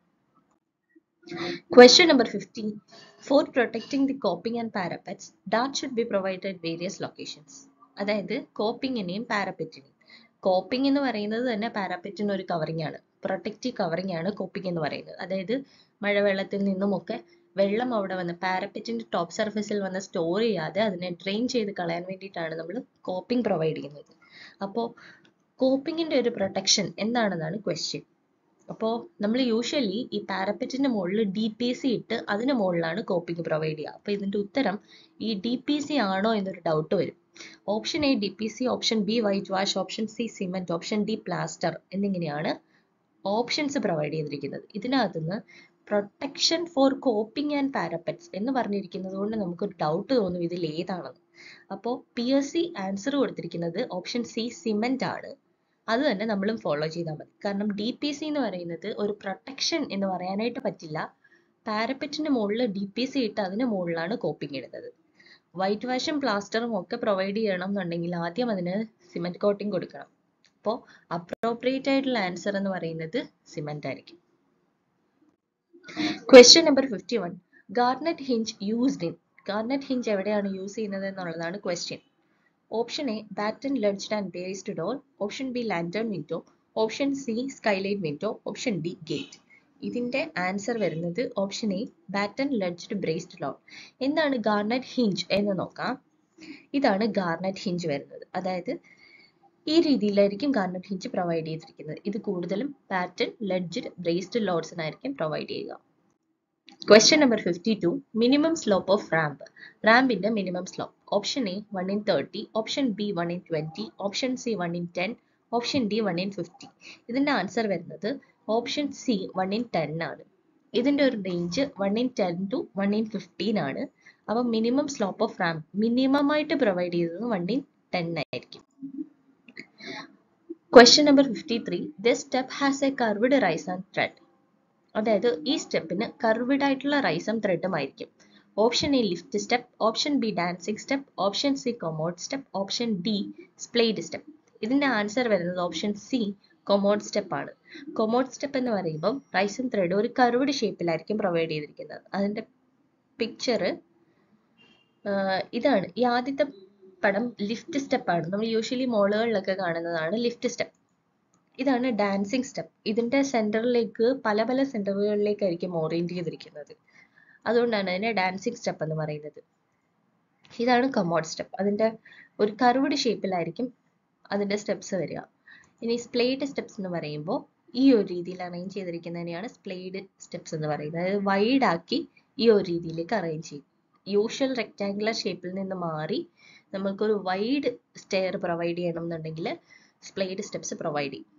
Question number 15. For protecting the coping and parapets, dart should be provided at various locations. അതായത് കോപ്പിങ്ങിനെയും പാരപ്പറ്റിനെയും കോപ്പിംഗ് എന്ന് പറയുന്നത് തന്നെ പാരപ്പറ്റിന് ഒരു കവറിംഗ് ആണ് പ്രൊട്ടക്റ്റീവ് കവറിംഗ് ആണ് കോപ്പിംഗ് എന്ന് പറയുന്നത് അതായത് മഴവെള്ളത്തിൽ നിന്നുമൊക്കെ വെള്ളം അവിടെ വന്ന് പാരപ്പറ്റിന്റെ ടോപ്പ് സർഫേസിൽ വന്ന് സ്റ്റോർ ചെയ്യാതെ അതിനെ ഡ്രെയിൻ ചെയ്ത് കളയാൻ വേണ്ടിയിട്ടാണ് നമ്മൾ കോപ്പിംഗ് പ്രൊവൈഡ് ചെയ്യുന്നത് അപ്പോൾ കോപ്പിങ്ങിന്റെ ഒരു പ്രൊട്ടക്ഷൻ എന്താണെന്നാണ് ക്വസ്റ്റ്യൻ അപ്പോൾ നമ്മൾ യൂഷ്വലി ഈ പാരപ്പറ്റിന്റെ മുകളിൽ ഡി പി സി ഇട്ട് അതിന് മുകളിലാണ് കോപ്പിംഗ് പ്രൊവൈഡ് ചെയ്യുക അപ്പോൾ ഇതിന്റെ ഉത്തരം ഈ ഡി പി സി ആണോ എന്നൊരു ഡൗട്ട് വരും option A D P C option B white wash option C cement option D plaster എന്നിങ്ങനെയാണ് ഓപ്ഷൻസ് പ്രൊവൈഡ് ചെയ്തിരിക്കുന്നത് ഇതിനകത്തുനിന്ന് protection for coping and parapets എന്ന് പറഞ്ഞിരിക്കുന്നത് കൊണ്ട് നമുക്കൊരു ഡൗട്ട് തോന്നും ഇതിൽ ഏതാണെന്ന് അപ്പോൾ പി എസ് സി ആൻസർ കൊടുത്തിരിക്കുന്നത് ഓപ്ഷൻ സി സിമെന്റ് ആണ് അത് തന്നെ നമ്മളും ഫോളോ ചെയ്താൽ മതി കാരണം ഡി പി സി എന്ന് പറയുന്നത് ഒരു പ്രൊട്ടക്ഷൻ എന്ന് പറയാനായിട്ട് പറ്റില്ല പാരപ്പറ്റിന്റെ മുകളിൽ ഡി പി സി ഇട്ട് അതിന് മുകളിലാണ് കോപ്പിംഗ് ഇടുന്നത് വൈറ്റ് വാഷും പ്ലാസ്റ്ററും ഒക്കെ പ്രൊവൈഡ് ചെയ്യണം എന്നുണ്ടെങ്കിൽ ആദ്യം അതിന് സിമെന്റ് കോട്ടിംഗ് കൊടുക്കണം അപ്പോൾ അപ്രോപ്രിയേറ്റ് ആയിട്ടുള്ള ആൻസർ എന്ന് പറയുന്നത് സിമെന്റ് ആയിരിക്കും question number fifty one garnet hinge used in garnet hinge എവിടെയാണ് യൂസ് ചെയ്യുന്നത് എന്നുള്ളതാണ് question option A batten ledged and based door option B lantern window option C skylight window option D gate ഇതിന്റെ answer വരുന്നത് option A batten ledged braced door എന്താണ് garnet hinge എന്ന് നോക്കാം ഇതാണ് garnet hinge വരുന്നത് അതായത് ഈ രീതിയിലായിരിക്കും ഗാർനറ്റ് ഹിഞ്ച് പ്രൊവൈഡ് ചെയ്തിരിക്കുന്നത് ഇത് കൂടുതലും പാറ്റൺ ലഡ്ജ്ഡ് ബ്രേസ്ഡ് ലോഡ്സിനായിരിക്കും പ്രൊവൈഡ് ചെയ്യുക question number fifty two minimum slope of ramp റാമ്പിന്റെ minimum slope option A one in thirty option B one in twenty option C one in ten option D one in fifty ഇതിന്റെ answer വരുന്നത് option C one in ten ആണ് ഇതിന്റെ ഒരു range one in ten to one in fifteen ആണ് അപ്പം minimum slope of ramp minimum ആയിട്ട് provide ചെയ്തത് one in ten ആയിരിക്കും question number fifty three this step has a curved rise and tread അതായത് ഈ സ്റ്റെപ്പിന് കർവ്ഡ് ആയിട്ടുള്ള റൈസും ത്രെഡും ആയിരിക്കും option A lift step option B dancing step option C commode step option D splayed step ഇതിന്റെ answer വരുന്നത് ഓപ്ഷൻ സി കൊമോഡ് സ്റ്റെപ്പ് ആണ് കൊമോഡ് സ്റ്റെപ്പ് എന്ന് പറയുമ്പോൾ റൈസും ത്രെഡും ഒരു കർവ്ഡ് ഷേപ്പിലായിരിക്കും പ്രൊവൈഡ് ചെയ്തിരിക്കുന്നത് അതിന്റെ പിക്ചർ ഇതാണ് ഈ ആദ്യത്തെ പടം ലിഫ്റ്റ് സ്റ്റെപ്പ് ആണ് നമ്മൾ യൂഷ്വലി മോളുകളിലൊക്കെ കാണുന്നതാണ് ലിഫ്റ്റ് സ്റ്റെപ്പ് ഇതാണ് ഡാൻസിങ് സ്റ്റെപ്പ് ഇതിന്റെ സെന്ററിലേക്ക് പല പല സെന്ററുകളിലേക്കായിരിക്കും ഓറിയന്റ് ചെയ്തിരിക്കുന്നത് അതുകൊണ്ടാണ് അതിനെ ഡാൻസിങ് സ്റ്റെപ്പ് എന്ന് പറയുന്നത് ഇതാണ് കമോഡ് സ്റ്റെപ്പ് അതിന്റെ ഒരു കർവ്ഡ് ഷേപ്പിലായിരിക്കും അതിന്റെ സ്റ്റെപ്സ് വരിക ഇനി സ്പ്ലേഡ് സ്റ്റെപ്സ് എന്ന് പറയുമ്പോൾ ഈ ഒരു രീതിയിൽ അറേഞ്ച് ചെയ്തിരിക്കുന്നതിനെയാണ് സ്പ്ലേഡ് സ്റ്റെപ്സ് എന്ന് പറയുന്നത് അതായത് വൈഡ് ആക്കി ഈ ഒരു രീതിയിലേക്ക് അറേഞ്ച് ചെയ്യും യൂഷ്വൽ റെക്ടാങ്കുലർ ഷേപ്പിൽ നിന്ന് മാറി നമുക്കൊരു വൈഡ് സ്റ്റെയർ പ്രൊവൈഡ് ചെയ്യണം എന്നുണ്ടെങ്കിൽ സ്പ്ലേഡ് സ്റ്റെപ്സ് പ്രൊവൈഡ് ചെയ്യും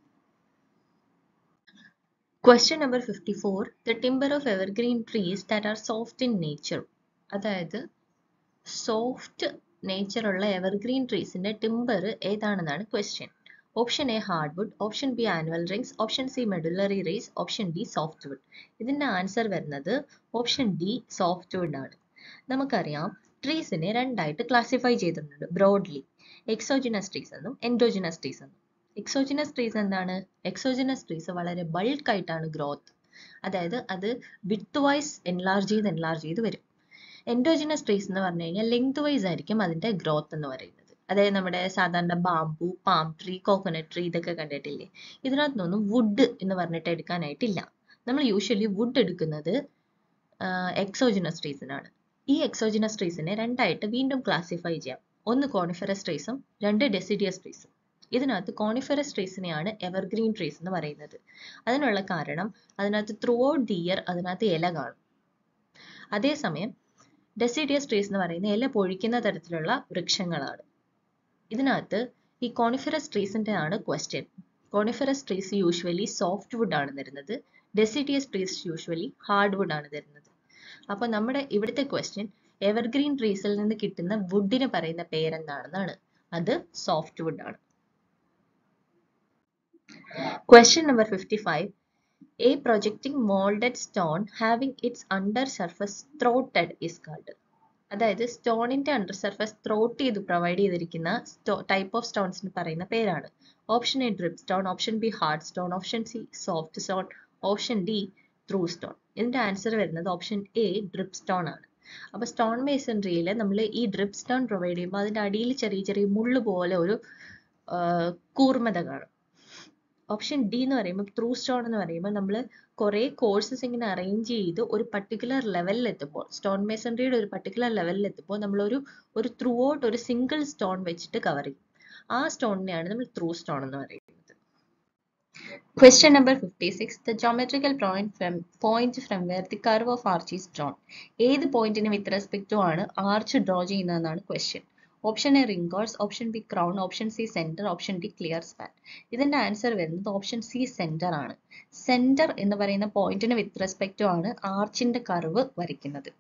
question number fifty four the timber of evergreen trees that are soft in nature അതായത് സോഫ്റ്റ് നേച്ചറുള്ള എവർഗ്രീൻ ട്രീസിന്റെ ടിംബർ ഏതാണെന്നാണ് question option A hardwood option B annual rings option C medullary rays option D soft wood ഇതിന്റെ answer വരുന്നത് option D soft wood ആണ് നമുക്കറിയാം ട്രീസിനെ രണ്ടായിട്ട് ക്ലാസിഫൈ ചെയ്തിട്ടുണ്ട് ബ്രോഡ്ലി എക്സോജിനസ് ട്രീസ് എന്നും എൻഡോജിനസ് ട്രീസ് എന്നും എക്സോജിനസ് ട്രീസ് എന്താണ് എക്സോജിനസ് ട്രീസ് വളരെ ബൾക്ക് ആയിട്ടാണ് ഗ്രോത്ത് അതായത് അത് വിത്ത് വൈസ് എൻലാർജ് ചെയ്ത് എൻലാർജ് ചെയ്ത് വരും എൻഡോജിനസ് ട്രീസ് എന്ന് പറഞ്ഞു കഴിഞ്ഞാൽ ലെങ്ത് വൈസ് ആയിരിക്കും അതിന്റെ ഗ്രോത്ത് എന്ന് പറയുന്നത് അതായത് നമ്മുടെ സാധാരണ bamboo palm tree coconut tree ഇതൊക്കെ കണ്ടിട്ടില്ലേ ഇതിനകത്തൊന്നും വുഡ് എന്ന് പറഞ്ഞിട്ട് എടുക്കാനായിട്ടില്ല നമ്മൾ യൂഷ്വലി വുഡ് എടുക്കുന്നത് എക്സോജിനസ് ട്രീസിനാണ് ഈ എക്സോജിനസ് ട്രീസിനെ രണ്ടായിട്ട് വീണ്ടും ക്ലാസിഫൈ ചെയ്യാം ഒന്ന് കോണിഫറസ് ട്രീസും രണ്ട് ഡെസിഡിയസ് ട്രീസും ഇതിനകത്ത് കോണിഫറസ് ട്രീസിനെയാണ് എവർഗ്രീൻ ട്രീസ് എന്ന് പറയുന്നത് അതിനുള്ള കാരണം അതിനകത്ത് ത്രൂ ഔട്ട് ദി ഇയർ അതിനകത്ത് ഇല കാണും അതേസമയം ഡെസിഡിയസ് ട്രീസ് എന്ന് പറയുന്ന ഇല പൊഴിക്കുന്ന തരത്തിലുള്ള വൃക്ഷങ്ങളാണ് ഇതിനകത്ത് ഈ കോണിഫറസ് ട്രീസിന്റെ ആണ് question coniferous trees usually soft wood ആണ് തരുന്നത് deciduous trees usually hard wood ആണ് തരുന്നത് അപ്പൊ നമ്മുടെ ഇവിടുത്തെ ക്വസ്റ്റ്യൻ എവർഗ്രീൻ ട്രീസിൽ നിന്ന് കിട്ടുന്ന വുഡിന് പറയുന്ന പേരെന്താണെന്നാണ് അത് സോഫ്റ്റ് വുഡ് ആണ് Question number 55. A projecting molded stone having its under surface throated is called. അതായത് സ്റ്റോണിന്റെ അണ്ടർ സർഫസ് ത്രോട്ട് ചെയ്ത് പ്രൊവൈഡ് ചെയ്തിരിക്കുന്ന ടൈപ്പ് ഓഫ് സ്റ്റോൺസിന് പറയുന്ന പേരാണ് option A drip stone option B hard stone option C soft stone option D through stone ഇതിന്റെ answer വരുന്നത് option A drip stone ആണ് അപ്പൊ സ്റ്റോൺ മേസൺട്രിയിൽ നമ്മൾ ഈ ഡ്രിപ്പ് സ്റ്റോൺ പ്രൊവൈഡ് ചെയ്യുമ്പോൾ അതിന്റെ അടിയിൽ ചെറിയ ചെറിയ മുള്ളു പോലെ ഒരു കൂർമത കാണും ഓപ്ഷൻ ഡി എന്ന് പറയുമ്പോൾ ത്രൂ സ്റ്റോൺ എന്ന് പറയുമ്പോൾ നമ്മൾ കുറേ കോഴ്സസ് ഇങ്ങനെ അറേഞ്ച് ചെയ്ത് ഒരു പർട്ടിക്കുലർ ലെവലിൽ എത്തുമ്പോൾ സ്റ്റോൺ മേസൺട്രിയുടെ ഒരു പർട്ടിക്കുലർ ലെവലിൽ എത്തുമ്പോൾ നമ്മൾ ഒരു ഒരു ത്രൂ ഔട്ട് ഒരു സിംഗിൾ സ്റ്റോൺ വെച്ചിട്ട് കവർ ചെയ്യും ആ സ്റ്റോണിനെയാണ് നമ്മൾ ത്രൂ സ്റ്റോൺ എന്ന് പറയുന്നത് Question number 56. The geometrical point from, point from where the curve of arch is drawn. ഏത് പോയിന്റിന് വിത്ത് റെസ്പെക്ട് ടു ആണ് ആർച്ച് ഡ്രോ ചെയ്യുന്നതെന്നാണ് question option A ring walls option B crown option C centre option D clear span ഇതിന്റെ answer വരുന്നത് option C centre ആണ് centre എന്ന് പറയുന്ന പോയിന്റിന് വിത്ത് റെസ്പെക്ട് ടു ആണ് ആർച്ചിന്റെ കർവ് വരയ്ക്കുന്നത്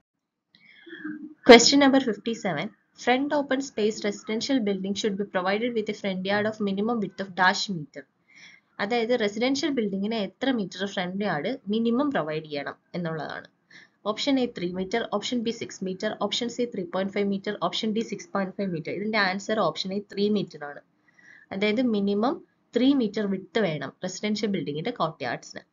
Question number 57. Front open space residential building should be provided with a front yard of minimum width of dash meter. അതായത് റെസിഡൻഷ്യൽ ബിൽഡിങ്ങിന് എത്ര metre front yard minimum provide ചെയ്യണം എന്നുള്ളതാണ് option A three metre option B six metre option C three point five metre option D six point five metre ഇതിന്റെ answer option A three metre ആണ് അതായത് minimum three metre വിട്ട് വേണം residential ബിൽഡിങ്ങിന്റെ കോർട്ട്യാർഡ്സിന്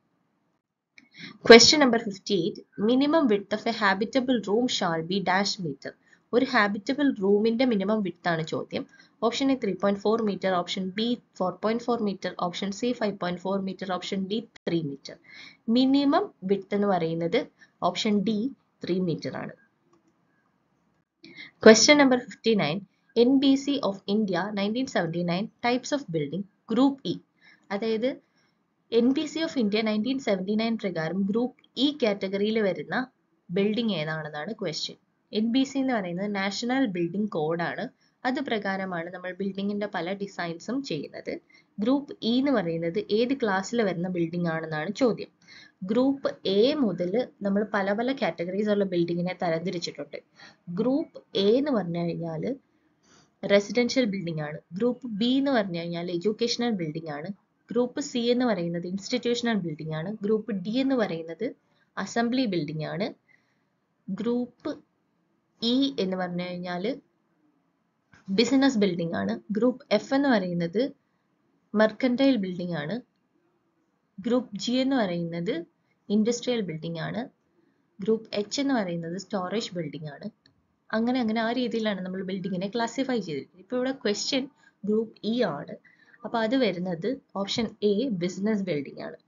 question number fifty eight minimum width of a habitable room shall be dash metre ഒരു habitable റൂമിന്റെ minimum width ആണ് ചോദ്യം option A three point four metre option B four point four metre option C five point four metre option D three metre minimum width എന്ന് പറയുന്നത് option D three metre ആണ് question number fifty nine N B C of India nineteen seventy nine types of building group E അതായത് N B C of India nineteen seventy nine പ്രകാരം group E കാറ്റഗറിയിൽ വരുന്ന building ഏതാണെന്നാണ് question N B C എന്ന് പറയുന്നത് national building കോഡാണ് അത് പ്രകാരമാണ് നമ്മൾ ബിൽഡിങ്ങിന്റെ പല ഡിസൈൻസും ചെയ്യുന്നത് ഗ്രൂപ്പ് ഇ എന്ന് പറയുന്നത് ഏത് ക്ലാസ്സിൽ വരുന്ന ബിൽഡിംഗ് ആണെന്നാണ് ചോദ്യം ഗ്രൂപ്പ് എ മുതൽ നമ്മൾ പല പല കാറ്റഗറീസ് ഉള്ള ബിൽഡിങ്ങിനെ തരംതിരിച്ചിട്ടുണ്ട് ഗ്രൂപ്പ് എ എന്ന് പറഞ്ഞു കഴിഞ്ഞാൽ റെസിഡൻഷ്യൽ ബിൽഡിംഗ് ആണ് ഗ്രൂപ്പ് ബി എന്ന് പറഞ്ഞു കഴിഞ്ഞാൽ എഡ്യൂക്കേഷണൽ ബിൽഡിംഗ് ആണ് ഗ്രൂപ്പ് സി എന്ന് പറയുന്നത് ഇൻസ്റ്റിറ്റ്യൂഷണൽ ബിൽഡിംഗ് ആണ് ഗ്രൂപ്പ് ഡി എന്ന് പറയുന്നത് അസംബ്ലി ബിൽഡിംഗ് ആണ് ഗ്രൂപ്പ് ഇ എന്ന് പറഞ്ഞു കഴിഞ്ഞാൽ ബിസിനസ് ബിൽഡിംഗ് ആണ് ഗ്രൂപ്പ് എഫ് എന്ന് പറയുന്നത് മെർക്കൻറ്റൈൽ ബിൽഡിംഗ് ആണ് ഗ്രൂപ്പ് ജി എന്ന് പറയുന്നത് ഇൻഡസ്ട്രിയൽ ബിൽഡിംഗ് ആണ് ഗ്രൂപ്പ് എച്ച് എന്ന് പറയുന്നത് സ്റ്റോറേജ് ബിൽഡിംഗ് ആണ് അങ്ങനെ അങ്ങനെ ആ രീതിയിലാണ് നമ്മൾ ബിൽഡിങ്ങിനെ ക്ലാസിഫൈ ചെയ്തിരിക്കുന്നത് ഇപ്പോൾ ഇവിടെ ക്വസ്റ്റ്യൻ ഗ്രൂപ്പ് ഇ ആണ് അപ്പൊ അത് വരുന്നത് ഓപ്ഷൻ എ ബിസിനസ് ബിൽഡിംഗ് ആണ്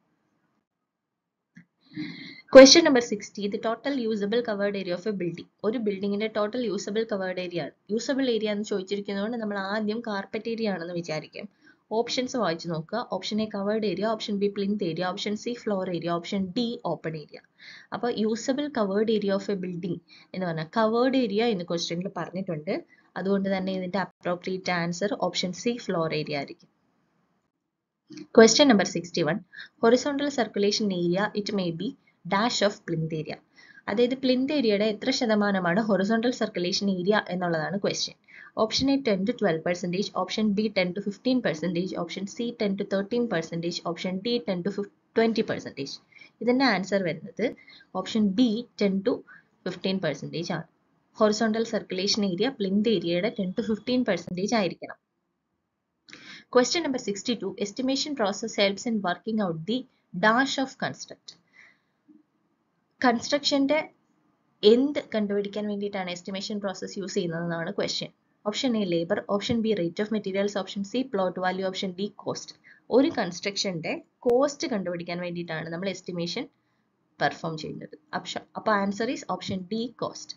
question number sixty the total usable covered area of a building ഒരു ബിൽഡിങ്ങിന്റെ ടോട്ടൽ യൂസബിൾ കവേർഡ് ഏരിയ ആണ് യൂസബിൾ ഏരിയ എന്ന് ചോദിച്ചിരിക്കുന്നതുകൊണ്ട് നമ്മൾ ആദ്യം കാർപ്പറ്റ് ഏരിയ ആണെന്ന് വിചാരിക്കും ഓപ്ഷൻസ് വായിച്ചു നോക്കുക option A covered area option B plinth area option C floor area option D open area അപ്പോൾ usable covered area of a building എന്ന് പറഞ്ഞാൽ കവേർഡ് ഏരിയ എന്ന് ക്വസ്റ്റ്യനിൽ പറഞ്ഞിട്ടുണ്ട് അതുകൊണ്ട് തന്നെ ഇതിന്റെ appropriate answer option C floor area ആയിരിക്കും question number sixty one horizontal circulation area it may be dash of plinth area അതായത് പ്ലിന്ത് ഏരിയയുടെ എത്ര ശതമാനമാണ് ഹൊറിസോണ്ടൽ സർക്കുലേഷൻ ഏരിയ എന്നുള്ളതാണ് question option A ten to twelve percentage option B ten to fifteen percentage option C ten to thirteen percentage option D ten to twenty percentage ഇതിൻ്റെ answer വരുന്നത് option B ten to fifteen percentage ആണ് horizontal circulation area plinth ഏരിയയുടെ ten to fifteen percentage ആയിരിക്കണം question number sixty two estimation process helps in working out the dash of construct കൺസ്ട്രക്ഷന്റെ എന്ത് കണ്ടുപിടിക്കാൻ വേണ്ടിയിട്ടാണ് estimation process use ചെയ്യുന്നതെന്നാണ് question option A labour option B rate of materials option C plot value option D cost ഒരു കൺസ്ട്രക്ഷന്റെ cost കണ്ടുപിടിക്കാൻ വേണ്ടിയിട്ടാണ് നമ്മൾ എസ്റ്റിമേഷൻ പെർഫോം ചെയ്യുന്നത് ഓപ്ഷൻ അപ്പോൾ answer is option D cost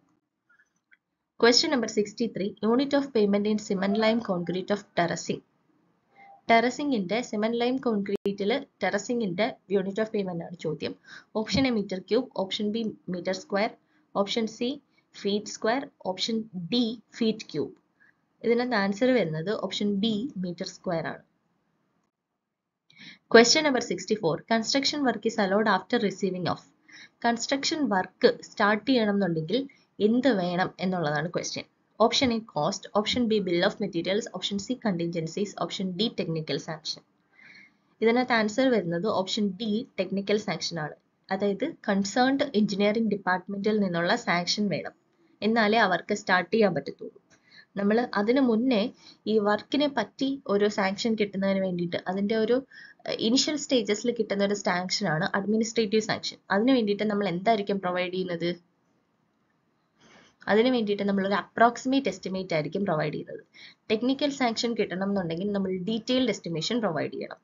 question number sixty three unit of payment in cement lime concrete of terracing ടെറസിംഗിന്റെ cement lime കോൺക്രീറ്റിൽ ടെറസിംഗിന്റെ യൂണിറ്റ് ഓഫ് പേയ്മെന്റ് ആണ് ചോദ്യം option A metre cube option B metre square option C feet square option D feet cube ഇതിനകത്ത് answer വരുന്നത് option B metre square ആണ് question number sixty four construction work is allowed after receiving of construction work start ചെയ്യണം എന്നുണ്ടെങ്കിൽ എന്ത് വേണം എന്നുള്ളതാണ് question option A cost option B bill of materials option C contingencies option D technical sanction ഇതിനകത്ത് answer വരുന്നത് option D technical sanction ആണ് അതായത് concerned engineering ഡിപ്പാർട്ട്മെന്റിൽ നിന്നുള്ള സാങ്ഷൻ വേണം എന്നാലേ അവർക്ക് സ്റ്റാർട്ട് ചെയ്യാൻ പറ്റത്തുള്ളൂ നമ്മൾ അതിനു മുന്നേ ഈ വർക്കിനെ പറ്റി ഒരു സാങ്ഷൻ കിട്ടുന്നതിന് വേണ്ടിയിട്ട് അതിന്റെ ഒരു ഇനിഷ്യൽ സ്റ്റേജസിൽ കിട്ടുന്ന ഒരു സാങ്ഷൻ ആണ് അഡ്മിനിസ്ട്രേറ്റീവ് സാങ്ഷൻ അതിന് വേണ്ടിയിട്ട് നമ്മൾ എന്തായിരിക്കും പ്രൊവൈഡ് ചെയ്യുന്നത് അതിന് വേണ്ടിയിട്ട് നമ്മൾ ഒരു അപ്രോക്സിമേറ്റ് എസ്റ്റിമേറ്റ് ആയിരിക്കും പ്രൊവൈഡ് ചെയ്യുന്നത് ടെക്നിക്കൽ സാങ്ഷൻ കിട്ടണം എന്നുണ്ടെങ്കിൽ നമ്മൾ ഡീറ്റെയിൽഡ് എസ്റ്റിമേഷൻ പ്രൊവൈഡ് ചെയ്യണം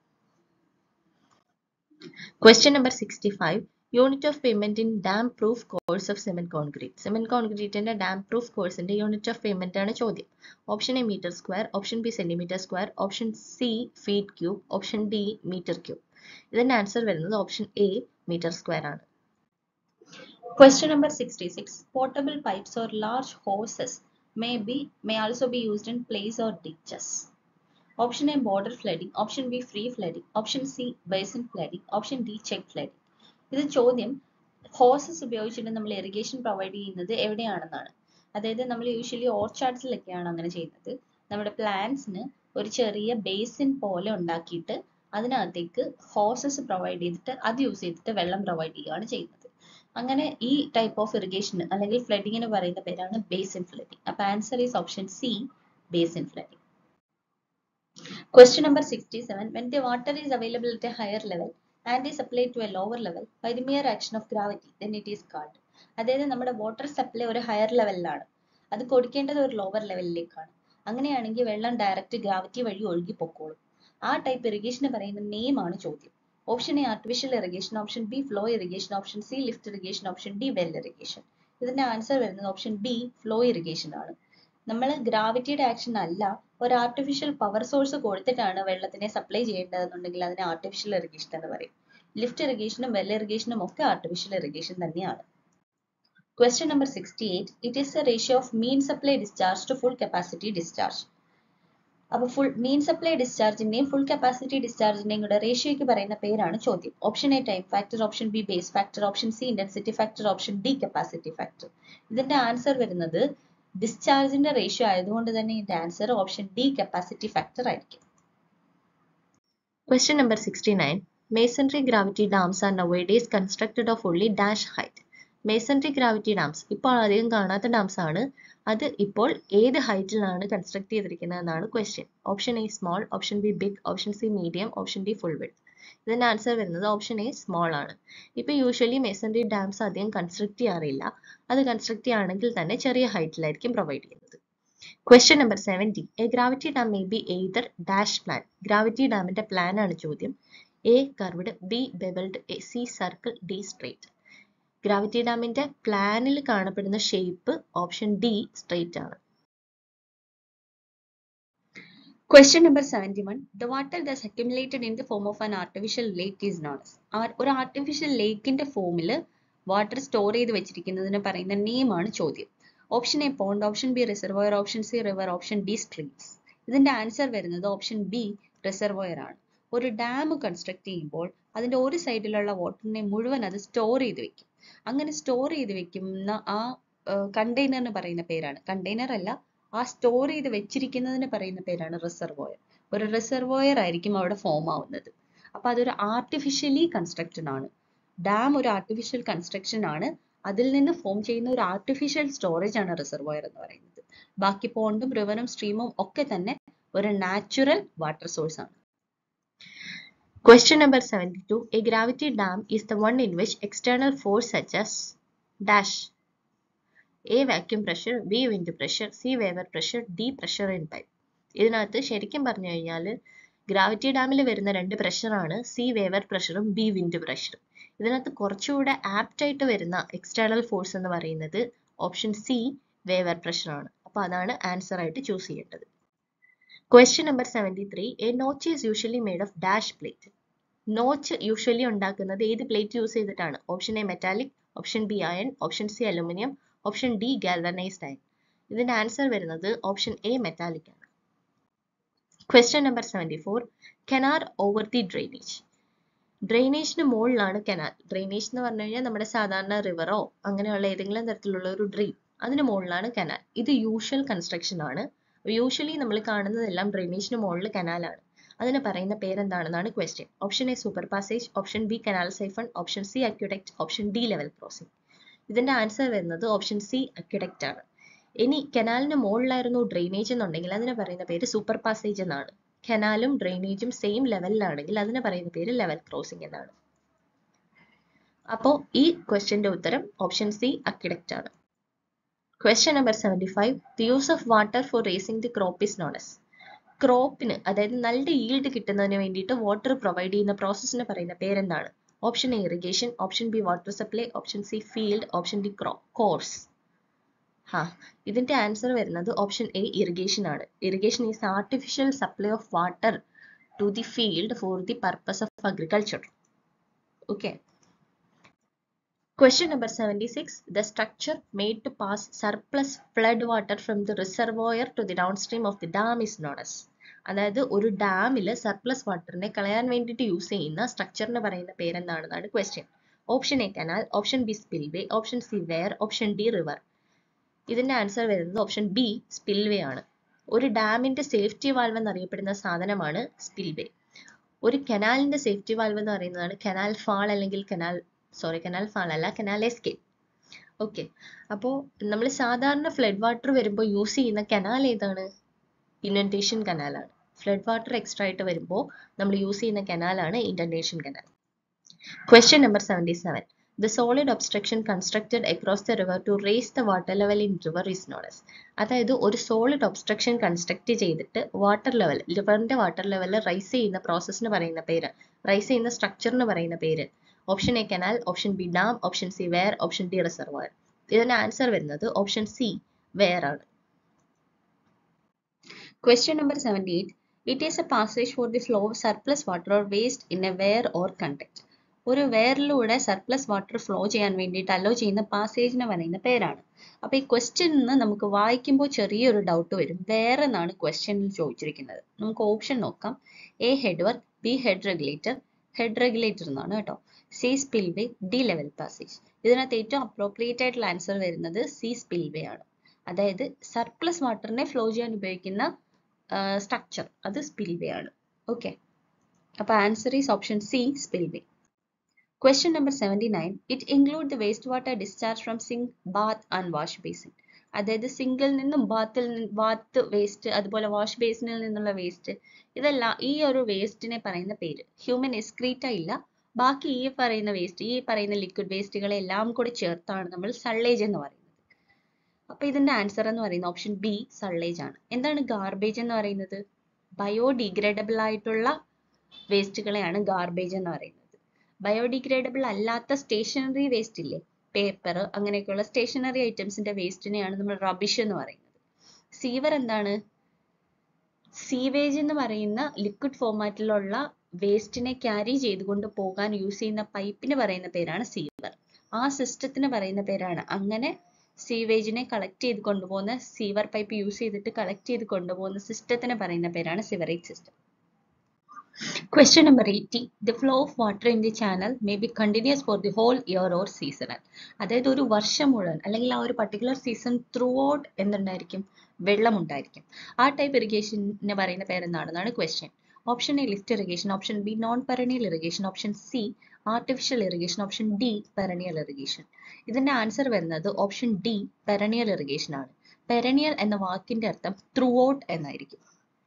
question number sixty five unit of payment in damp proof course of cement concrete cement കോൺക്രീറ്റിന്റെ ഡാം പ്രൂഫ് കോഴ്സിന്റെ യൂണിറ്റ് ഓഫ് പേയ്മെന്റ് ആണ് ചോദ്യം option A metre square option B centimetre square option C feet cube option D metre cube ഇതിന്റെ answer വരുന്നത് option A metre square ആണ് Question number 66. Portable pipes or large hoses may be may also be used in place or ditches. Option A border flooding, option B free flooding, option C basin flooding, option D check flooding. ഇത് ചോദ്യം horse's ഉപയോഗിച്ചിട്ട് നമ്മൾ irrigation provide ചെയ്യുന്നത് എവിടെയാണെന്നാണ് അതായത് നമ്മൾ usually ഓർച്ചാർഡ്സിലൊക്കെയാണ് അങ്ങനെ ചെയ്യുന്നത് നമ്മുടെ പ്ലാന്റ്സിന് ഒരു ചെറിയ ബേസിൻ പോലെ ഉണ്ടാക്കിയിട്ട് അതിനകത്തേക്ക് ഹോസസ് പ്രൊവൈഡ് ചെയ്തിട്ട് അത് യൂസ് ചെയ്തിട്ട് വെള്ളം പ്രൊവൈഡ് ചെയ്യുകയാണ് ചെയ്യുന്നത് അങ്ങനെ ഈ ടൈപ്പ് ഓഫ് ഇറിഗേഷൻ അല്ലെങ്കിൽ ഫ്ലഡിങ്ങിന് പറയുന്ന പേരാണ് ബേസിൻ ഫ്ലഡിങ് അപ്പൊ answer is option C basin flooding question number sixty seven when the water is available at a higher level and is apply to a lower level by the mere action of gravity then it is called അതായത് നമ്മുടെ water supply ഒരു higher ലെവലിലാണ് അത് കൊടുക്കേണ്ടത് ഒരു lower ലെവലിലേക്കാണ് അങ്ങനെയാണെങ്കിൽ വെള്ളം direct gravity വഴി ഒഴുകി പൊക്കോളും ആ ടൈപ്പ് ഇറിഗേഷന് പറയുന്ന നെയിം ആണ് ചോദ്യം option A artificial irrigation option B flow irrigation option C lift irrigation option D well irrigation ഇതിന്റെ ആൻസർ വരുന്നത് ഓപ്ഷൻ ബി ഫ്ലോ ഇറിഗേഷൻ ആണ് നമ്മൾ ഗ്രാവിറ്റിയുടെ ആക്ഷൻ അല്ല ഒരു ആർട്ടിഫിഷ്യൽ പവർ സോഴ്സ് കൊടുത്തിട്ടാണ് വെള്ളത്തിനെ സപ്ലൈ ചെയ്യേണ്ടതെന്നുണ്ടെങ്കിൽ അതിനെ ആർട്ടിഫിഷ്യൽ ഇറിഗേഷൻ എന്ന് പറയും ലിഫ്റ്റ് ഇറിഗേഷനും വെൽ ഇറിഗേഷനും ഒക്കെ ആർട്ടിഫിഷ്യൽ ഇറിഗേഷൻ തന്നെയാണ് question number sixty eight it is a ratio of mean supply discharge to full capacity discharge അപ്പോൾ ഫുൾ മീൻ സപ്ലൈ ഡിസ്ചാർജിന്റെയും ഫുൾ കപ്പാസിറ്റി ഡിസ്ചാർജിന്റെയും കൂടെ റേഷ്യോയ്ക്ക് പറയുന്ന പേരാണ് ചോദ്യം option A time factor option B base factor option C intensity factor option D capacity factor ഇതിന്റെ answer വരുന്നത് ഡിസ്ചാർജിന്റെ റേഷ്യോ ആയതുകൊണ്ട് തന്നെ ഇതിന്റെ answer option D capacity factor ആയിരിക്കും question number sixty nine masonry gravity dams are nowadays constructed of only dash height masonry gravity dams ഇപ്പോൾ അധികം കാണാത്ത ഡാംസ് ആണ് അത് ഇപ്പോൾ ഏത് ഹൈറ്റിലാണ് കൺസ്ട്രക്ട് ചെയ്തിരിക്കുന്നത് എന്നാണ് question option A small option B big option C medium option D full width ഇതിന്റെ ആൻസർ വരുന്നത് ഓപ്ഷൻ എ സ്മോൾ ആണ് ഇപ്പൊ യൂഷ്വലി മേസൺറി ഡാംസ് അധികം കൺസ്ട്രക്ട് ചെയ്യാറില്ല അത് കൺസ്ട്രക്ട് ചെയ്യുകയാണെങ്കിൽ തന്നെ ചെറിയ ഹൈറ്റിലായിരിക്കും പ്രൊവൈഡ് ചെയ്യുന്നത് question number seventy a gravity dam may be either dash plan gravity ഡാമിന്റെ പ്ലാൻ ആണ് ചോദ്യം A curved B bevelled C circle D straight gravity ഡാമിന്റെ പ്ലാനിൽ കാണപ്പെടുന്ന ഷേപ്പ് ഓപ്ഷൻ ഡി സ്ട്രെയിറ്റ് ആണ് Question number 71. The water that's accumulated in the form of an artificial lake is known as. ആ- ഒരു artificial ലേക്കിന്റെ ഫോമിൽ water store ചെയ്ത് വെച്ചിരിക്കുന്നതിന് പറയുന്ന name ആണ് ചോദ്യം option A pond option B reservoir option C river option D streams ഇതിന്റെ answer വരുന്നത് option B reservoir ആണ് ഒരു ഡാം കൺസ്ട്രക്ട് ചെയ്യുമ്പോൾ അതിന്റെ ഒരു സൈഡിലുള്ള വാട്ടറിനെ മുഴുവൻ അത് സ്റ്റോർ ചെയ്ത് വെക്കും അങ്ങനെ സ്റ്റോർ ചെയ്ത് വെക്കുന്ന ആ കണ്ടെയ്നറിന് പറയുന്ന പേരാണ് കണ്ടെയ്നർ അല്ല ആ സ്റ്റോർ ചെയ്ത് വെച്ചിരിക്കുന്നതിന് പറയുന്ന പേരാണ് റിസർവോയർ ഒരു റിസർവോയർ ആയിരിക്കും അവിടെ ഫോം ആവുന്നത് അപ്പൊ അതൊരു ആർട്ടിഫിഷ്യലി കൺസ്ട്രക്റ്റഡ് ആണ് ഡാം ഒരു ആർട്ടിഫിഷ്യൽ കൺസ്ട്രക്ഷൻ ആണ് അതിൽ നിന്ന് ഫോം ചെയ്യുന്ന ഒരു ആർട്ടിഫിഷ്യൽ സ്റ്റോറേജ് ആണ് റിസർവോയർ എന്ന് പറയുന്നത് ബാക്കി പോണ്ടും റിവറും സ്ട്രീമും ഒക്കെ തന്നെ ഒരു നാച്ചുറൽ വാട്ടർ സോഴ്സ് ആണ് Question number 72. A gravity dam is the one in which external force such as dash A vacuum pressure, B wind pressure, C vapor pressure, D pressure in pipe. ഇതിനകത്ത് ശരിക്കും പറഞ്ഞു കഴിഞ്ഞാൽ gravity ഡാമിൽ വരുന്ന രണ്ട് പ്രഷറാണ് C wave പ്രഷറും B wind പ്രഷറും ഇതിനകത്ത് കുറച്ചുകൂടെ ആപ്റ്റ് ആയിട്ട് വരുന്ന എക്സ്റ്റേണൽ ഫോഴ്സ് എന്ന് പറയുന്നത് ഓപ്ഷൻ സി വേവർ പ്രഷറാണ് അപ്പോൾ അതാണ് ആൻസർ ആയിട്ട് ചൂസ് ചെയ്യേണ്ടത് question number seventy three a notch is usually made of dash plate notch usually ഉണ്ടാക്കുന്നത് ഏത് പ്ലേറ്റ് യൂസ് ചെയ്തിട്ടാണ് option A metallic option B iron option C aluminium option D galvanised iron ഇതിന്റെ answer വരുന്നത് option A metallic ആണ് question number seventy four canal over the drainage ഡ്രെയിനേജിന് മുകളിലാണ് canal drainage എന്ന് പറഞ്ഞു കഴിഞ്ഞാൽ നമ്മുടെ സാധാരണ റിവറോ അങ്ങനെയുള്ള ഏതെങ്കിലും തരത്തിലുള്ള ഒരു ഡ്രെയിൻ അതിന് മുകളിലാണ് കനാൽ ഇത് യൂഷ്വൽ കൺസ്ട്രക്ഷൻ ആണ് യൂഷ്വലി നമ്മൾ കാണുന്നതെല്ലാം ഡ്രെയിനേജിന് മുകളിൽ കനാലാണ് അതിന് പറയുന്ന പേരെന്താണെന്നാണ് question option A super passage option B canal siphon option C aqueduct option D level crossing ഇതിന്റെ ആൻസർ വരുന്നത് ഓപ്ഷൻ സി അക്യുഡക്റ്റ് ആണ് ഇനി കനാലിന് മുകളിലായിരുന്നു ഡ്രെയിനേജ് എന്നുണ്ടെങ്കിൽ അതിന് പറയുന്ന പേര് സൂപ്പർ പാസേജ് എന്നാണ് കനാലും ഡ്രെയിനേജും സെയിം ലെവലിലാണെങ്കിൽ അതിന് പറയുന്ന പേര് ലെവൽ ക്രോസിംഗ് എന്നാണ് അപ്പോൾ ഈ ക്വസ്റ്റ്യന്റെ ഉത്തരം ഓപ്ഷൻ സി അക്യുഡക്റ്റ് ആണ് question number seventy five the use of water for raising the crop is known as ക്രോപ്പിന് അതായത് നല്ല ഈൽഡ് കിട്ടുന്നതിന് വേണ്ടിയിട്ട് വാട്ടർ പ്രൊവൈഡ് ചെയ്യുന്ന പ്രോസസ്സിന് പറയുന്ന പേരെന്താണ് option A irrigation option B water supply option C field option D crow course ഹാ ഇതിന്റെ ആൻസർ വരുന്നത് ഓപ്ഷൻ എ ഇറിഗേഷൻ ആണ് irrigation is artificial supply of water to the field for the purpose of agriculture okay Question number 76. The structure made to pass surplus flood water from the reservoir to the downstream of the dam is known as. അതായത് ഒരു ഡാമിൽ surplus വാട്ടറിനെ കളയാൻ വേണ്ടിയിട്ട് use ചെയ്യുന്ന സ്ട്രക്ചറിന് പറയുന്ന പേരെന്താണെന്നാണ് question option A canal option B spillway option C weir option D river ഇതിന്റെ ആൻസർ വരുന്നത് ഓപ്ഷൻ ബി സ്പിൽവേ ആണ് ഒരു ഡാമിന്റെ സേഫ്റ്റി വാൽവ് എന്നറിയപ്പെടുന്ന സാധനമാണ് സ്പിൽവേ ഒരു കനാലിന്റെ സേഫ്റ്റി വാൽവ് എന്ന് പറയുന്നതാണ് കനാൽ ഫാൾ അല്ലെങ്കിൽ കനാൽ സോറി കനാൽ ഫാൾ അല്ല കനാൽ എസ്കേപ്പ് ഓക്കെ അപ്പോൾ നമ്മൾ സാധാരണ ഫ്ലഡ് വാട്ടർ വരുമ്പോൾ യൂസ് ചെയ്യുന്ന കനാൽ ഏതാണ് ഇൻഡന്റേഷൻ കനാലാണ് ഫ്ലഡ് വാട്ടർ എക്സ്ട്രാ ആയിട്ട് വരുമ്പോൾ നമ്മൾ യൂസ് ചെയ്യുന്ന കനാലാണ് indentation canal question number seventy seven the solid obstruction constructed across the river to raise the water level in river is known as അതായത് ഒരു സോളിഡ് ഒബ്സ്ട്രക്ഷൻ കൺസ്ട്രക്ട് ചെയ്തിട്ട് water level റിവറിന്റെ water level rice ചെയ്യുന്ന പ്രോസസ്സിന് പറയുന്ന പേര് rise ചെയ്യുന്ന സ്ട്രക്ചറിന് പറയുന്ന പേര് option A canal option B dam option C weir option D reservoir ഇതിന്റെ ആൻസർ വരുന്നത് ഓപ്ഷൻ സി വെയർ ആണ് Question number 78. It is a passage for the flow of surplus water or waste in a weir or conduct. ഒരു വെയറിലൂടെ surplus water flow ചെയ്യാൻ വേണ്ടിയിട്ട് hello ചെയ്യുന്ന പാസേജിന് പറയുന്ന പേരാണ് അപ്പൊ ഈ ക്വസ്റ്റ്യനിന്ന് നമുക്ക് വായിക്കുമ്പോൾ ചെറിയൊരു ഡൗട്ട് വരും വേറെ എന്നാണ് ക്വസ്റ്റ്യനിൽ ചോദിച്ചിരിക്കുന്നത് നമുക്ക് ഓപ്ഷൻ നോക്കാം A head work B head regulator head regulator എന്നാണ് കേട്ടോ C spillway D level passage ഇതിനകത്ത് ഏറ്റവും അപ്രോപ്രിയേറ്റ് ആയിട്ടുള്ള ആൻസർ വരുന്നത് സി സ്പിൽവേ ആണ് അതായത് സർപ്ലസ് വാട്ടറിനെ ഫ്ലോ ചെയ്യാൻ ഉപയോഗിക്കുന്ന സ്ട്രക്ചർ അത് സ്പിൽവേ ആണ് ഓക്കെ അപ്പൊ answer is option C spillway question number seventy nine it include the waste water discharge from sink bath and wash basin അതായത് സിങ്കിൽ നിന്നും ബാത്തിൽ ബാത്ത് വേസ്റ്റ് അതുപോലെ വാഷ് ബേസിനിൽ നിന്നുള്ള വേസ്റ്റ് ഇതെല്ലാം ഈ ഒരു വേസ്റ്റിനെ പറയുന്ന പേര് ഹ്യൂമൻ എസ്ക്രീറ്റ ഇല്ല ബാക്കി ഈ പറയുന്ന വേസ്റ്റ് ഈ പറയുന്ന ലിക്വിഡ് വേസ്റ്റുകളെ എല്ലാം കൂടി ചേർത്താണ് നമ്മൾ സള്ളേജ് എന്ന് പറയുന്നത് അപ്പൊ ഇതിന്റെ ആൻസർ എന്ന് പറയുന്നത് ഓപ്ഷൻ ബി സള്ളേജ് ആണ് എന്താണ് ഗാർബേജ് എന്ന് പറയുന്നത് ബയോഡിഗ്രേഡബിൾ ആയിട്ടുള്ള വേസ്റ്റുകളെയാണ് ഗാർബേജ് എന്ന് പറയുന്നത് ബയോഡിഗ്രേഡബിൾ അല്ലാത്ത സ്റ്റേഷനറി വേസ്റ്റ് ഇല്ലേ പേപ്പർ അങ്ങനെയൊക്കെയുള്ള സ്റ്റേഷനറി ഐറ്റംസിന്റെ വേസ്റ്റിനെയാണ് നമ്മൾ റബിഷ് എന്ന് പറയുന്നത് സീവർ എന്താണ് സീവേജ് എന്ന് പറയുന്ന ലിക്വിഡ് ഫോമാറ്റിലുള്ള വേസ്റ്റിനെ ക്യാരി ചെയ്തുകൊണ്ട് പോകാൻ യൂസ് ചെയ്യുന്ന പൈപ്പിന് പറയുന്ന പേരാണ് സീവർ ആ സിസ്റ്റത്തിന് പറയുന്ന പേരാണ് അങ്ങനെ സീവേജിനെ കളക്ട് ചെയ്ത് കൊണ്ടുപോകുന്ന സീവർ പൈപ്പ് യൂസ് ചെയ്തിട്ട് കളക്ട് ചെയ്ത് കൊണ്ടുപോകുന്ന സിസ്റ്റത്തിന് പറയുന്ന പേരാണ് sewerage system Question number 80. The flow of water in the channel may be continuous for the whole year or seasonal. അതായത് ഒരു വർഷം മുഴുവൻ അല്ലെങ്കിൽ ആ ഒരു പർട്ടിക്കുലർ സീസൺ ത്രൂ ഔട്ട് എന്തുണ്ടായിരിക്കും വെള്ളം ഉണ്ടായിരിക്കും ആ ടൈപ്പ് ഇറിഗേഷന് പറയുന്ന പേരെന്താണെന്നാണ് question option A lift irrigation option B non perennial irrigation option C artificial irrigation option D perennial irrigation ഇതിന്റെ ആൻസർ വരുന്നത് ഓപ്ഷൻ ഡി പെറനിയൽ ഇറിഗേഷൻ ആണ് പെറനിയൽ എന്ന വാക്കിന്റെ അർത്ഥം ത്രൂ ഔട്ട് എന്നായിരിക്കും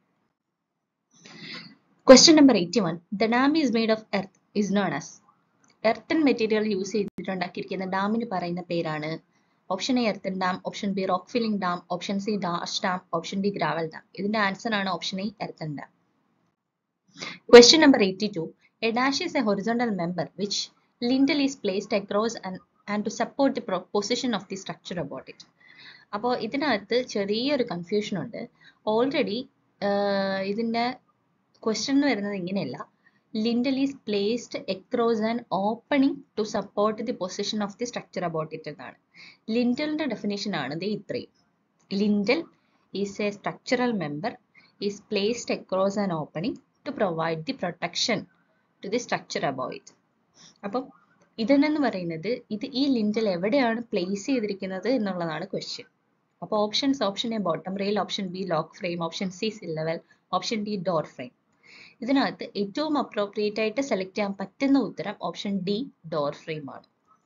Question number 81. The dam is made of earth is known as earthen material use ചെയ്തിട്ടുണ്ടാക്കിയിരിക്കുന്ന ഡാമിന് പറയുന്ന പേരാണ് option A earthen dam option B rock filling dam option C dash dam option D gravel dam ഇതിന്റെ answer ആണ് option A earthen dam Question number 82. A dash is a horizontal member which lintel is placed across and, and to support the pro- position of the structure about it. അപ്പോൾ ഇതിനകത്ത് ചെറിയൊരു confusion ഉണ്ട് already ഇതിന്റെ question എന്ന് വരുന്നത് ഇങ്ങനെയല്ല lintel is placed across and opening to support the position of the structure about it എന്നാണ് ലിൻഡലിന്റെ ഡെഫിനേഷൻ ആണ് ഇത് ഇത്രയും lintel is a structural member is placed across and opening to provide the protection to the structure about it അപ്പം ഇതെന്നു പറയുന്നത് ഇത് ഈ ലിൻഡൽ എവിടെയാണ് പ്ലേസ് ചെയ്തിരിക്കുന്നത് എന്നുള്ളതാണ് ക്വസ്റ്റ്യൻ അപ്പോൾ options option A bottom rail option B lock frame option C sill level option D door frame ഇതിനകത്ത് ഏറ്റവും അപ്രോപ്രിയേറ്റ് ആയിട്ട് സെലക്ട് ചെയ്യാൻ പറ്റുന്ന ഉത്തരം ഓപ്ഷൻ ഡി ഡോർ ഫ്രെയിം ആണ്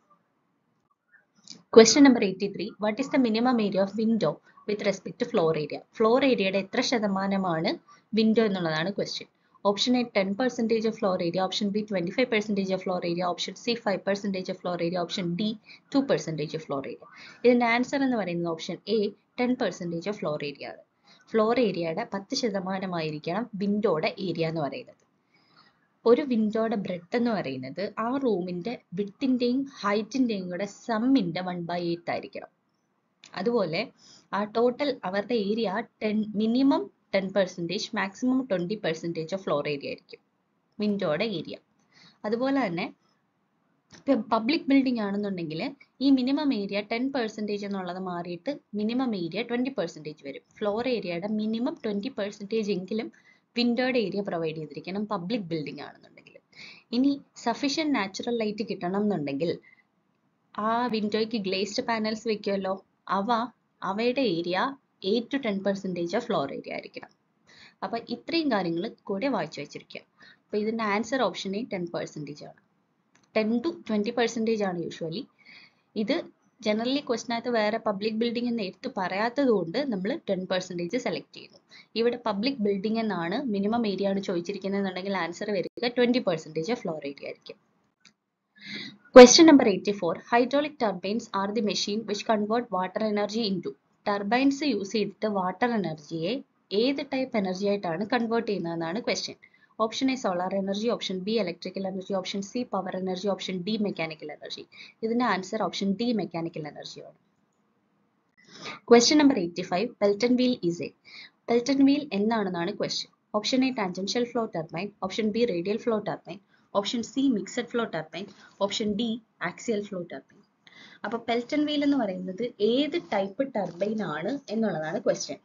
question number eighty three what is the minimum area of window with respect to floor area floor ഏരിയയുടെ എത്ര ശതമാനമാണ് വിൻഡോ എന്നുള്ളതാണ് question option A ten percentage of floor area option B twenty five percentage of floor area option C five percentage of floor area option D two percentage of floor area ഇതിൻ്റെ answer എന്ന് പറയുന്നത് option A ten percentage of floor area ആണ് floor ഏരിയയുടെ പത്ത് ശതമാനമായിരിക്കണം വിൻഡോയുടെ area എന്ന് പറയുന്നത് ഒരു വിൻഡോയുടെ bread എന്ന് പറയുന്നത് ആ റൂമിന്റെ വിട്ടിന്റെയും ഹൈറ്റിന്റെയും കൂടെ സമ്മിന്റെ വൺ ബൈ എയ്റ്റ് ആയിരിക്കണം അതുപോലെ ആ ടോട്ടൽ അവരുടെ area ten minimum ten percentage maximum twenty percentage of floor area ആയിരിക്കും വിൻഡോയുടെ ഏരിയ അതുപോലെ തന്നെ പബ്ലിക് ബിൽഡിംഗ് ആണെന്നുണ്ടെങ്കിൽ ഈ മിനിമം ഏരിയ ടെൻ പെർസെൻറ്റേജ് എന്നുള്ളത് മാറിയിട്ട് മിനിമം ഏരിയ ട്വൻറ്റി പെർസെൻറ്റേജ് വരും ഫ്ലോർ ഏരിയയുടെ മിനിമം ട്വൻറ്റി പെർസെൻറ്റേജ് എങ്കിലും വിൻഡോയുടെ ഏരിയ പ്രൊവൈഡ് ചെയ്തിരിക്കണം പബ്ലിക് ബിൽഡിംഗ് ആണെന്നുണ്ടെങ്കിൽ ഇനി സഫീഷ്യൻറ്റ് നാച്ചുറൽ ലൈറ്റ് കിട്ടണം എന്നുണ്ടെങ്കിൽ ആ വിൻഡോയ്ക്ക് ഗ്ലേസ്ഡ് പാനൽസ് വെക്കുമല്ലോ അവ അവയുടെ area eight to ten percentage of floor area ആയിരിക്കണം അപ്പം ഇത്രയും കാര്യങ്ങൾ കൂടെ വായിച്ചു വെച്ചിരിക്കുക അപ്പോൾ ഇതിൻ്റെ answer option A ten percentage ആണ് ടെൻ ടു ട്വൻറ്റി പെർസെൻറ്റേജ് ആണ് യൂഷ്വലി ഇത് ജനറലി ക്വസ്റ്റിനകത്ത് വേറെ പബ്ലിക് ബിൽഡിംഗ് എന്ന് എടുത്ത് പറയാത്തത് കൊണ്ട് നമ്മൾ ടെൻ പെർസെൻറ്റേജ് സെലക്ട് ചെയ്യുന്നു ഇവിടെ പബ്ലിക് ബിൽഡിംഗ് എന്നാണ് മിനിമം ഏരിയ ആണ് ചോദിച്ചിരിക്കുന്നതെന്നുണ്ടെങ്കിൽ ആൻസർ വരിക ട്വൻറ്റി പെർസെൻറ്റേജ് ഫ്ലോർ ഏരിയ ആയിരിക്കും Question number 84. Hydraulic turbines are the machine which convert water energy into. Turbines use ചെയ്തിട്ട് വാട്ടർ എനർജിയെ ഏത് ടൈപ്പ് എനർജി ആയിട്ടാണ് കൺവേർട്ട് ചെയ്യുന്നതെന്നാണ് question option A solar energy option B electrical energy option C power energy option D mechanical energy ഇതിന്റെ answer option D mechanical എനർജിയാണ് question number eighty five Pelton wheel is a Pelton wheel എന്താണെന്നാണ് question option A tangential flow turbine option B radial flow turbine option C mixed flow turbine option D axial flow turbine അപ്പൊ Pelton wheel എന്ന് പറയുന്നത് ഏത് type turbine ആണ് എന്നുള്ളതാണ് question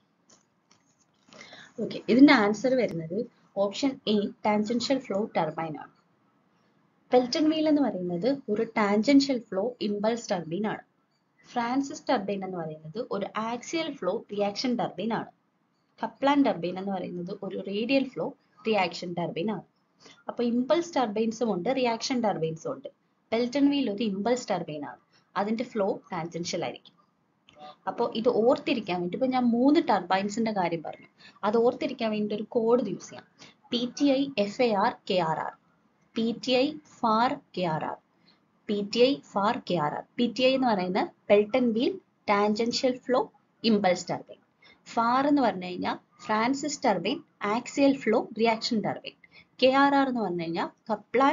okay ഇതിന്റെ answer വരുന്നത് option A tangential flow turbine ആണ് Pelton wheel എന്ന് പറയുന്നത് ഒരു ടാൻജൻഷ്യൽ ഫ്ലോ ഇമ്പൾസ് ടർബൈൻ ആണ് ഫ്രാൻസിസ് ടർബൈൻ എന്ന് പറയുന്നത് ഒരു ആക്സിയൽ ഫ്ലോ റിയാക്ഷൻ ടർബൈൻ ആണ് കപ്ലാൻ ടർബൈൻ എന്ന് പറയുന്നത് ഒരു റേഡിയൽ ഫ്ലോ റിയാക്ഷൻ ടർബൈൻ ആണ് അപ്പോൾ ഇമ്പൾസ് ടർബൈൻസും ഉണ്ട് റിയാക്ഷൻ ടർബൈൻസും ഉണ്ട് പെൽറ്റൺ വീൽ ഒരു ഇമ്പൾസ് ടർബൈൻ ആണ് അതിന്റെ ഫ്ലോ ടാൻജൻഷ്യൽ ആയിരിക്കും അപ്പോൾ ഇത് ഓർത്തിരിക്കാൻ വേണ്ടി ഇപ്പോൾ ഞാൻ മൂന്ന് ടർബൈൻസിന്റെ കാര്യം പറഞ്ഞു അത് ഓർത്തിരിക്കാൻ വേണ്ടി ഒരു കോഡ് യൂസ് ചെയ്യാം P T I F A R K R R P T I far K R R P T I far K R R P T I എന്ന് പറയുന്നത് Pelton wheel tangential flow impulse turbine far എന്ന് പറഞ്ഞു കഴിഞ്ഞാൽ Francis turbine axial flow reaction turbine K R R എന്ന് പറഞ്ഞു കഴിഞ്ഞാൽ Kaplan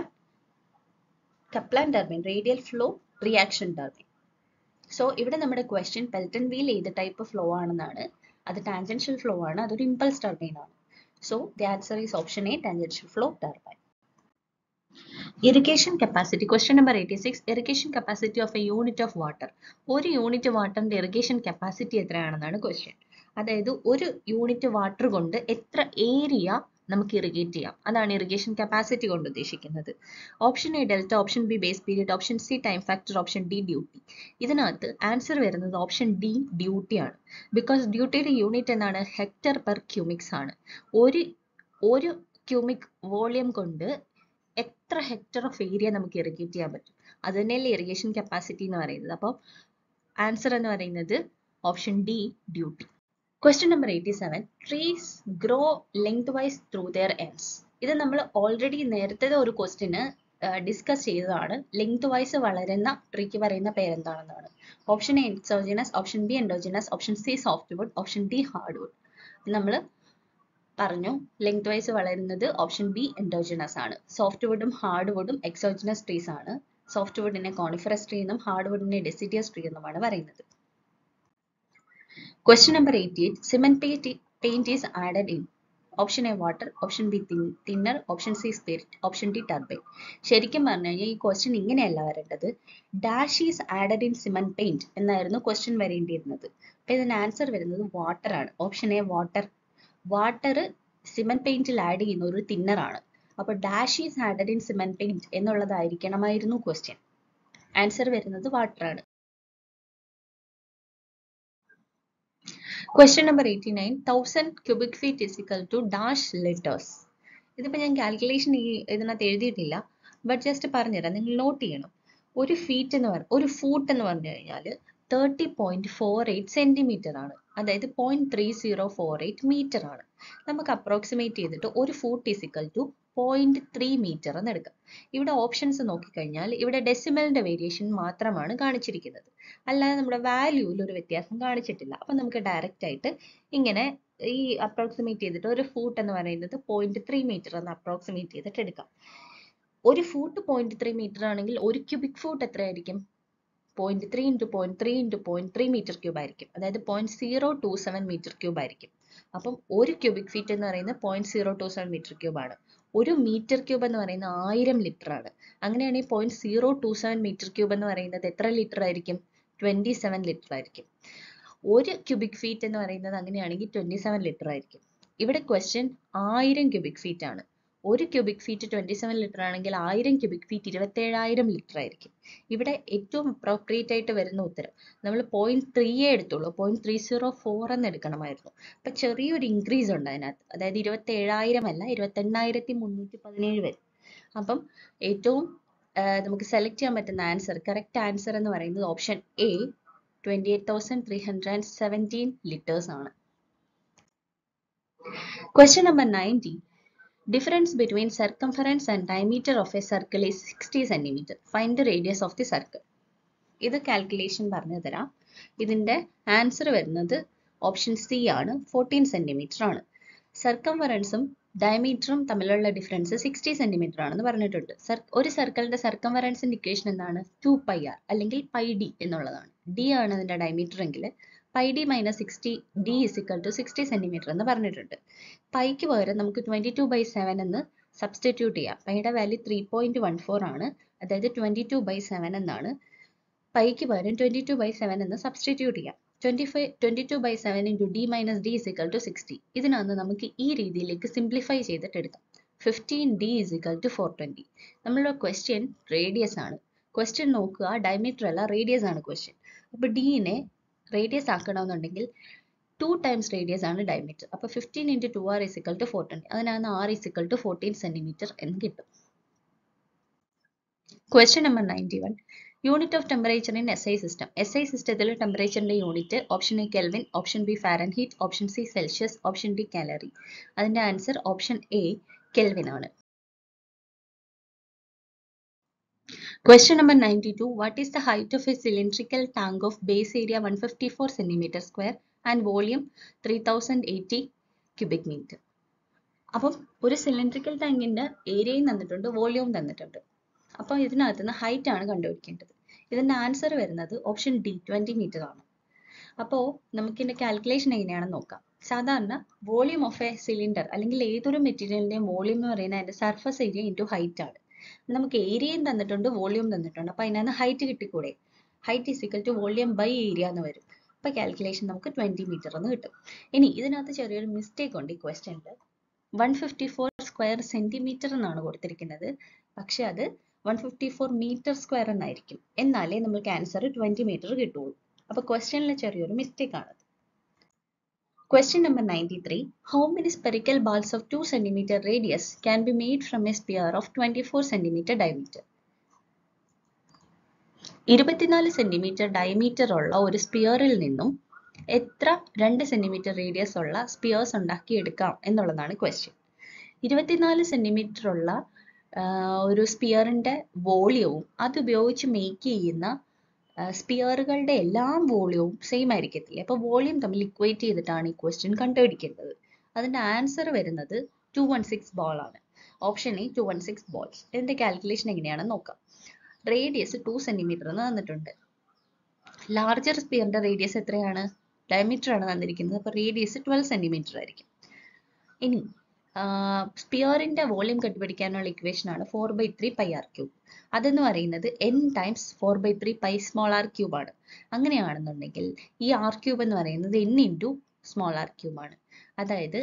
Kaplan turbine radial flow reaction turbine so ഇവിടെ നമ്മുടെ ക്വസ്റ്റ്യൻ പെൽറ്റൺ വീൽ ഏത് ടൈപ്പ് ഫ്ലോ ആണെന്നാണ് അത് ടാൻജൻഷ്യൽ ഫ്ലോ ആണ് അതൊരു ഇമ്പൾസ് ടർബൈൻ ആണ് so the answer is option A tangential flow turbine irrigation capacity question number eighty six irrigation capacity of a unit of water ഒരു unit വാട്ടറിന്റെ irrigation capacity എത്രയാണെന്നാണ് question അതായത് ഒരു യൂണിറ്റ് വാട്ടർ കൊണ്ട് എത്ര ഏരിയ നമുക്ക് irrigate ചെയ്യാം അതാണ് ഇറിഗേഷൻ കപ്പാസിറ്റി കൊണ്ട് ഉദ്ദേശിക്കുന്നത് option A delta option B base period option C time factor option D duty ഇതിനകത്ത് ആൻസർ വരുന്നത് ഓപ്ഷൻ ഡി ഡ്യൂട്ടി ആണ് ബിക്കോസ് ഡ്യൂട്ടിയുടെ യൂണിറ്റ് എന്താണ് ഹെക്ടർ പെർ ക്യൂമിക്സ് ആണ് ഒരു ഒരു ക്യൂമിക് വോളിയം കൊണ്ട് എത്ര ഹെക്ടർ ഓഫ് ഏരിയ നമുക്ക് ഇറിഗേറ്റ് ചെയ്യാൻ പറ്റും അത് തന്നെയല്ലേ ഇറിഗേഷൻ കപ്പാസിറ്റി എന്ന് പറയുന്നത് അപ്പോൾ ആൻസർ എന്ന് പറയുന്നത് option D duty question number eighty seven trees grow lengthwise through their ends ഇത് നമ്മൾ ഓൾറെഡി നേരത്തെ ഒരു ക്വസ്റ്റ്യന് ഡിസ്കസ് ചെയ്തതാണ് ലെങ്ത് വൈസ് വളരുന്ന ട്രീക്ക് പറയുന്ന പേരെന്താണെന്നാണ് option A exogenous option B endogenous option C soft wood option D hard wood നമ്മൾ പറഞ്ഞു ലെങ്ത് വൈസ് വളരുന്നത് ഓപ്ഷൻ ബി എൻഡോജിനസ് ആണ് സോഫ്റ്റ് വുഡും ഹാർഡ് വുഡും എക്സോജിനസ് ട്രീസ് ആണ് സോഫ്റ്റ് വുഡിനെ കോണിഫറസ് ട്രീ എന്നും ഹാർഡ് വുഡിനെ ഡെസിഡിയസ് ട്രീ എന്നുമാണ് പറയുന്നത് question number eighty eight cement paint paint is added in option A water option B thinner option C spirit option D turbine ശരിക്കും പറഞ്ഞു കഴിഞ്ഞാൽ ഈ ക്വസ്റ്റ്യൻ ഇങ്ങനെയല്ല വരേണ്ടത് dash is added in cement paint എന്നായിരുന്നു question വരേണ്ടിയിരുന്നത് അപ്പൊ ഇതിന് ആൻസർ വരുന്നത് വാട്ടർ ആണ് option A water water cement പെയിന്റിൽ ആഡ് ചെയ്യുന്ന ഒരു തിന്നർ ആണ് അപ്പൊ dash is added in cement paint എന്നുള്ളതായിരിക്കണമായിരുന്നു ക്വസ്റ്റ്യൻ ആൻസർ വരുന്നത് വാട്ടർ ആണ് question number eighty nine thousand cubic feet is equal to dash litres ഇതിപ്പോൾ ഞാൻ കാൽക്കുലേഷൻ ഈ ഇതിനകത്ത് എഴുതിയിട്ടില്ല ബട്ട് ജസ്റ്റ് പറഞ്ഞുതരാം നിങ്ങൾ നോട്ട് ചെയ്യണം ഒരു ഫീറ്റ് എന്ന് പറഞ്ഞ ഒരു ഫൂട്ട് എന്ന് പറഞ്ഞു കഴിഞ്ഞാൽ thirty point four eight centimetre ആണ് അതായത് point three zero four eight metre ആണ് നമുക്ക് അപ്രോക്സിമേറ്റ് ചെയ്തിട്ട് ഒരു foot is equal to point three metre എന്ന് എടുക്കാം ഇവിടെ ഓപ്ഷൻസ് നോക്കിക്കഴിഞ്ഞാൽ ഇവിടെ ഡെസിമലിന്റെ വേരിയേഷൻ മാത്രമാണ് കാണിച്ചിരിക്കുന്നത് അല്ലാതെ നമ്മുടെ വാല്യൂവിൽ ഒരു വ്യത്യാസം കാണിച്ചിട്ടില്ല അപ്പൊ നമുക്ക് ഡയറക്റ്റ് ആയിട്ട് ഇങ്ങനെ ഈ അപ്രോക്സിമേറ്റ് ചെയ്തിട്ട് ഒരു ഫൂട്ട് എന്ന് പറയുന്നത് പോയിന്റ് ത്രീ മീറ്റർ എന്ന് അപ്രോക്സിമേറ്റ് ചെയ്തിട്ട് എടുക്കാം ഒരു ഫൂട്ട് പോയിന്റ് ത്രീ മീറ്റർ ആണെങ്കിൽ ഒരു ക്യൂബിക് ഫൂട്ട് എത്രയായിരിക്കും point three into point three into point three metre cube ആയിരിക്കും അതായത് point zero two seven metre cube ആയിരിക്കും അപ്പം ഒരു ക്യൂബിക് ഫീറ്റ് എന്ന് പറയുന്നത് point zero two seven metre cube ആണ് ഒരു മീറ്റർ ക്യൂബ് എന്ന് പറയുന്നത് ആയിരം ലിറ്റർ ആണ് അങ്ങനെയാണെങ്കിൽ point zero two seven metre cube എന്ന് പറയുന്നത് എത്ര ലിറ്റർ ആയിരിക്കും ട്വന്റി സെവൻ ലിറ്റർ ആയിരിക്കും ഒരു ക്യൂബിക് ഫീറ്റ് എന്ന് പറയുന്നത് അങ്ങനെയാണെങ്കിൽ ട്വന്റി സെവൻ ലിറ്റർ ആയിരിക്കും ഇവിടെ ക്വസ്റ്റ്യൻ ആയിരം ക്യൂബിക് ഫീറ്റ് ആണ് ഒരു cubic feet twenty seven litre ആണെങ്കിൽ ആയിരം ക്യൂബിക് ഫീറ്റ് ഇരുപത്തേഴായിരം ലിറ്റർ ആയിരിക്കും ഇവിടെ ഏറ്റവും അപ്രോപ്രിയേറ്റ് ആയിട്ട് വരുന്ന ഉത്തരം നമ്മൾ പോയിന്റ് ത്രീയേ എടുത്തുള്ളൂ പോയിന്റ് ത്രീ സീറോ ഫോർ എന്ന് എടുക്കണമായിരുന്നു അപ്പൊ ചെറിയൊരു ഇൻക്രീസ് ഉണ്ട് അതിനകത്ത് അതായത് ഇരുപത്തേഴായിരം അല്ല ഇരുപത്തെണ്ണായിരത്തി മുന്നൂറ്റി പതിനേഴ് വരും അപ്പം ഏറ്റവും നമുക്ക് സെലക്ട് ചെയ്യാൻ പറ്റുന്ന ആൻസർ കറക്റ്റ് ആൻസർ എന്ന് പറയുന്നത് option A twenty eight thousand three hundred and seventeen litres ആണ് question number ninety Difference between circumference and diameter of a circle is 60 centimeter. Find the radius of the circle. ഇത് calculation പറഞ്ഞു തരാം ഇതിന്റെ answer വരുന്നത് option C ആണ് fourteen centimetre ആണ് സർക്കംഫറൻസും ഡയമീറ്ററും തമ്മിലുള്ള ഡിഫറൻസ് സിക്സ്റ്റി സെന്റിമീറ്റർ ആണെന്ന് പറഞ്ഞിട്ടുണ്ട് ഒരു സർക്കിളിന്റെ സർക്കംഫറൻസിന്റെ ഇക്വേഷൻ എന്താണ് ടു പൈ ആർ അല്ലെങ്കിൽ പൈ ഡി എന്നുള്ളതാണ് ഡി ആണ് അതിന്റെ ഡയമീറ്റർ എങ്കിൽ pi D minus sixty D is equal to sixty centimetre എന്ന് പറഞ്ഞിട്ടുണ്ട് പൈക്ക് പകരം നമുക്ക് ട്വന്റി ടു ബൈ സെവൻ എന്ന് സബ്സ്റ്റിറ്റ്യൂട്ട് ചെയ്യാം പൈയുടെ value three point one four ആണ് അതായത് ട്വന്റി ടു ബൈ സെവൻ എന്നാണ് പൈക്ക് പകരം ട്വന്റി ടു ബൈ സെവൻ എന്ന് സബ്സ്റ്റിറ്റ്യൂട്ട് ചെയ്യാം twenty five twenty two by seven into D minus D is equal to sixty ഇതിനകത്ത് നമുക്ക് ഈ രീതിയിലേക്ക് സിംപ്ലിഫൈ ചെയ്തിട്ട് എടുക്കാം fifteen D is equal to four twenty നമ്മളുടെ ക്വസ്റ്റ്യൻ റേഡിയസ് ആണ് ക്വസ്റ്റ്യൻ നോക്കുക ഡയമീറ്റർ അല്ല റേഡിയസ് ആണ് ക്വസ്റ്റ്യൻ അപ്പൊ ഡിനെ റേഡിയസ് ആക്കണമെന്നുണ്ടെങ്കിൽ ടു ടൈംസ് റേഡിയസ് ആണ് ഡയമീറ്റർ അപ്പോൾ fifteen into two R is equal to four twenty അതിനകത്ത് R is equal to fourteen centimetre എന്ന് കിട്ടും question number ninety one unit of temperature in S I system S I സിസ്റ്റത്തിൽ ടെമ്പറേച്ചറിന്റെ unit option A kelvin option B Fahrenheit option C Celsius option D calorie അതിന്റെ answer option A kelvin ആണ് Question number 92. What is the height of a cylindrical tank of base area 154 centimeter square and volume 3080 cubic meter? അപ്പം ഒരു cylindrical ടാങ്കിന്റെ ഏരിയയും തന്നിട്ടുണ്ട് വോളിയവും തന്നിട്ടുണ്ട് അപ്പോൾ ഇതിനകത്ത് നിന്ന് ഹൈറ്റ് ആണ് കണ്ടുപിടിക്കേണ്ടത് ഇതിന്റെ ആൻസർ വരുന്നത് ഓപ്ഷൻ ഡി ട്വന്റി മീറ്റർ ആണ് അപ്പോൾ നമുക്ക് ഇതിന്റെ കാൽക്കുലേഷൻ എങ്ങനെയാണെന്ന് നോക്കാം സാധാരണ വോളിയം ഓഫ് എ സിലിണ്ടർ അല്ലെങ്കിൽ ഏതൊരു മെറ്റീരിയലിന്റെയും വോളിയം എന്ന് പറയുന്നത് അതിന്റെ സർഫസ് ഏരിയ ഇൻറ്റു ഹൈറ്റ് ആണ് നമുക്ക് ഏരിയയും തന്നിട്ടുണ്ട് വോളിയം തന്നിട്ടുണ്ട് അപ്പൊ അതിനകത്ത് ഹൈറ്റ് കിട്ടിക്കൂടെ height is equal to volume by area എന്ന് വരും അപ്പൊ കാൽക്കുലേഷൻ നമുക്ക് ട്വന്റി മീറ്റർ എന്ന് കിട്ടും ഇനി ഇതിനകത്ത് ചെറിയൊരു മിസ്റ്റേക്ക് ഉണ്ട് ഈ ക്വസ്റ്റ്യനിൽ one fifty four square centimetre എന്നാണ് കൊടുത്തിരിക്കുന്നത് പക്ഷെ അത് one fifty four metre square എന്നായിരിക്കും എന്നാലേ നമുക്ക് ആൻസർ ട്വന്റി മീറ്റർ കിട്ടുള്ളൂ അപ്പൊ ക്വസ്റ്റ്യനിൽ ചെറിയൊരു മിസ്റ്റേക്ക് ആണ് Question number 93. How many spherical balls of 2 cm radius can be made from a sphere of 24 cm diameter? ഇരുപത്തിനാല് സെന്റിമീറ്റർ ഡയമീറ്റർ ഉള്ള ഒരു സ്പിയറിൽ നിന്നും എത്ര രണ്ട് സെന്റിമീറ്റർ റേഡിയസ് ഉള്ള സ്പിയേഴ്സ് ഉണ്ടാക്കിയെടുക്കാം എന്നുള്ളതാണ് ക്വസ്റ്റ്യൻ ഇരുപത്തിനാല് സെന്റിമീറ്റർ ഉള്ള ഒരു സ്പിയറിന്റെ വോളിയവും അത് ഉപയോഗിച്ച് മേക്ക് ചെയ്യുന്ന സ്പിയറുകളുടെ എല്ലാം വോളിയവും സെയിം ആയിരിക്കത്തില്ല അപ്പോൾ വോളിയം തമ്മിൽ ഇക്വേറ്റ് ചെയ്തിട്ടാണ് ഈ ക്വസ്റ്റ്യൻ കണ്ടുപിടിക്കേണ്ടത് അതിന്റെ ആൻസർ വരുന്നത് ടു വൺ സിക്സ് ബോൾ ആണ് option A two one six balls ഇതിന്റെ കാൽക്കുലേഷൻ എങ്ങനെയാണെന്ന് നോക്കാം റേഡിയസ് ടു സെന്റിമീറ്റർ എന്ന് തന്നിട്ടുണ്ട് ലാർജർ സ്പിയറിന്റെ റേഡിയസ് എത്രയാണ് ഡയമീറ്റർ ആണ് തന്നിരിക്കുന്നത് അപ്പോൾ റേഡിയസ് ട്വൽവ് സെന്റിമീറ്റർ ആയിരിക്കും ഇനി സ്പിയറിന്റെ വോളിയം കണ്ടുപിടിക്കാനുള്ള ഇക്വേഷൻ ആണ് four by three pi R cube അതെന്ന് പറയുന്നത് N times four by three pi small R cube ആണ് അങ്ങനെയാണെന്നുണ്ടെങ്കിൽ ഈ ആർ ക്യൂബ് എന്ന് പറയുന്നത് N into small R cube ആണ് അതായത്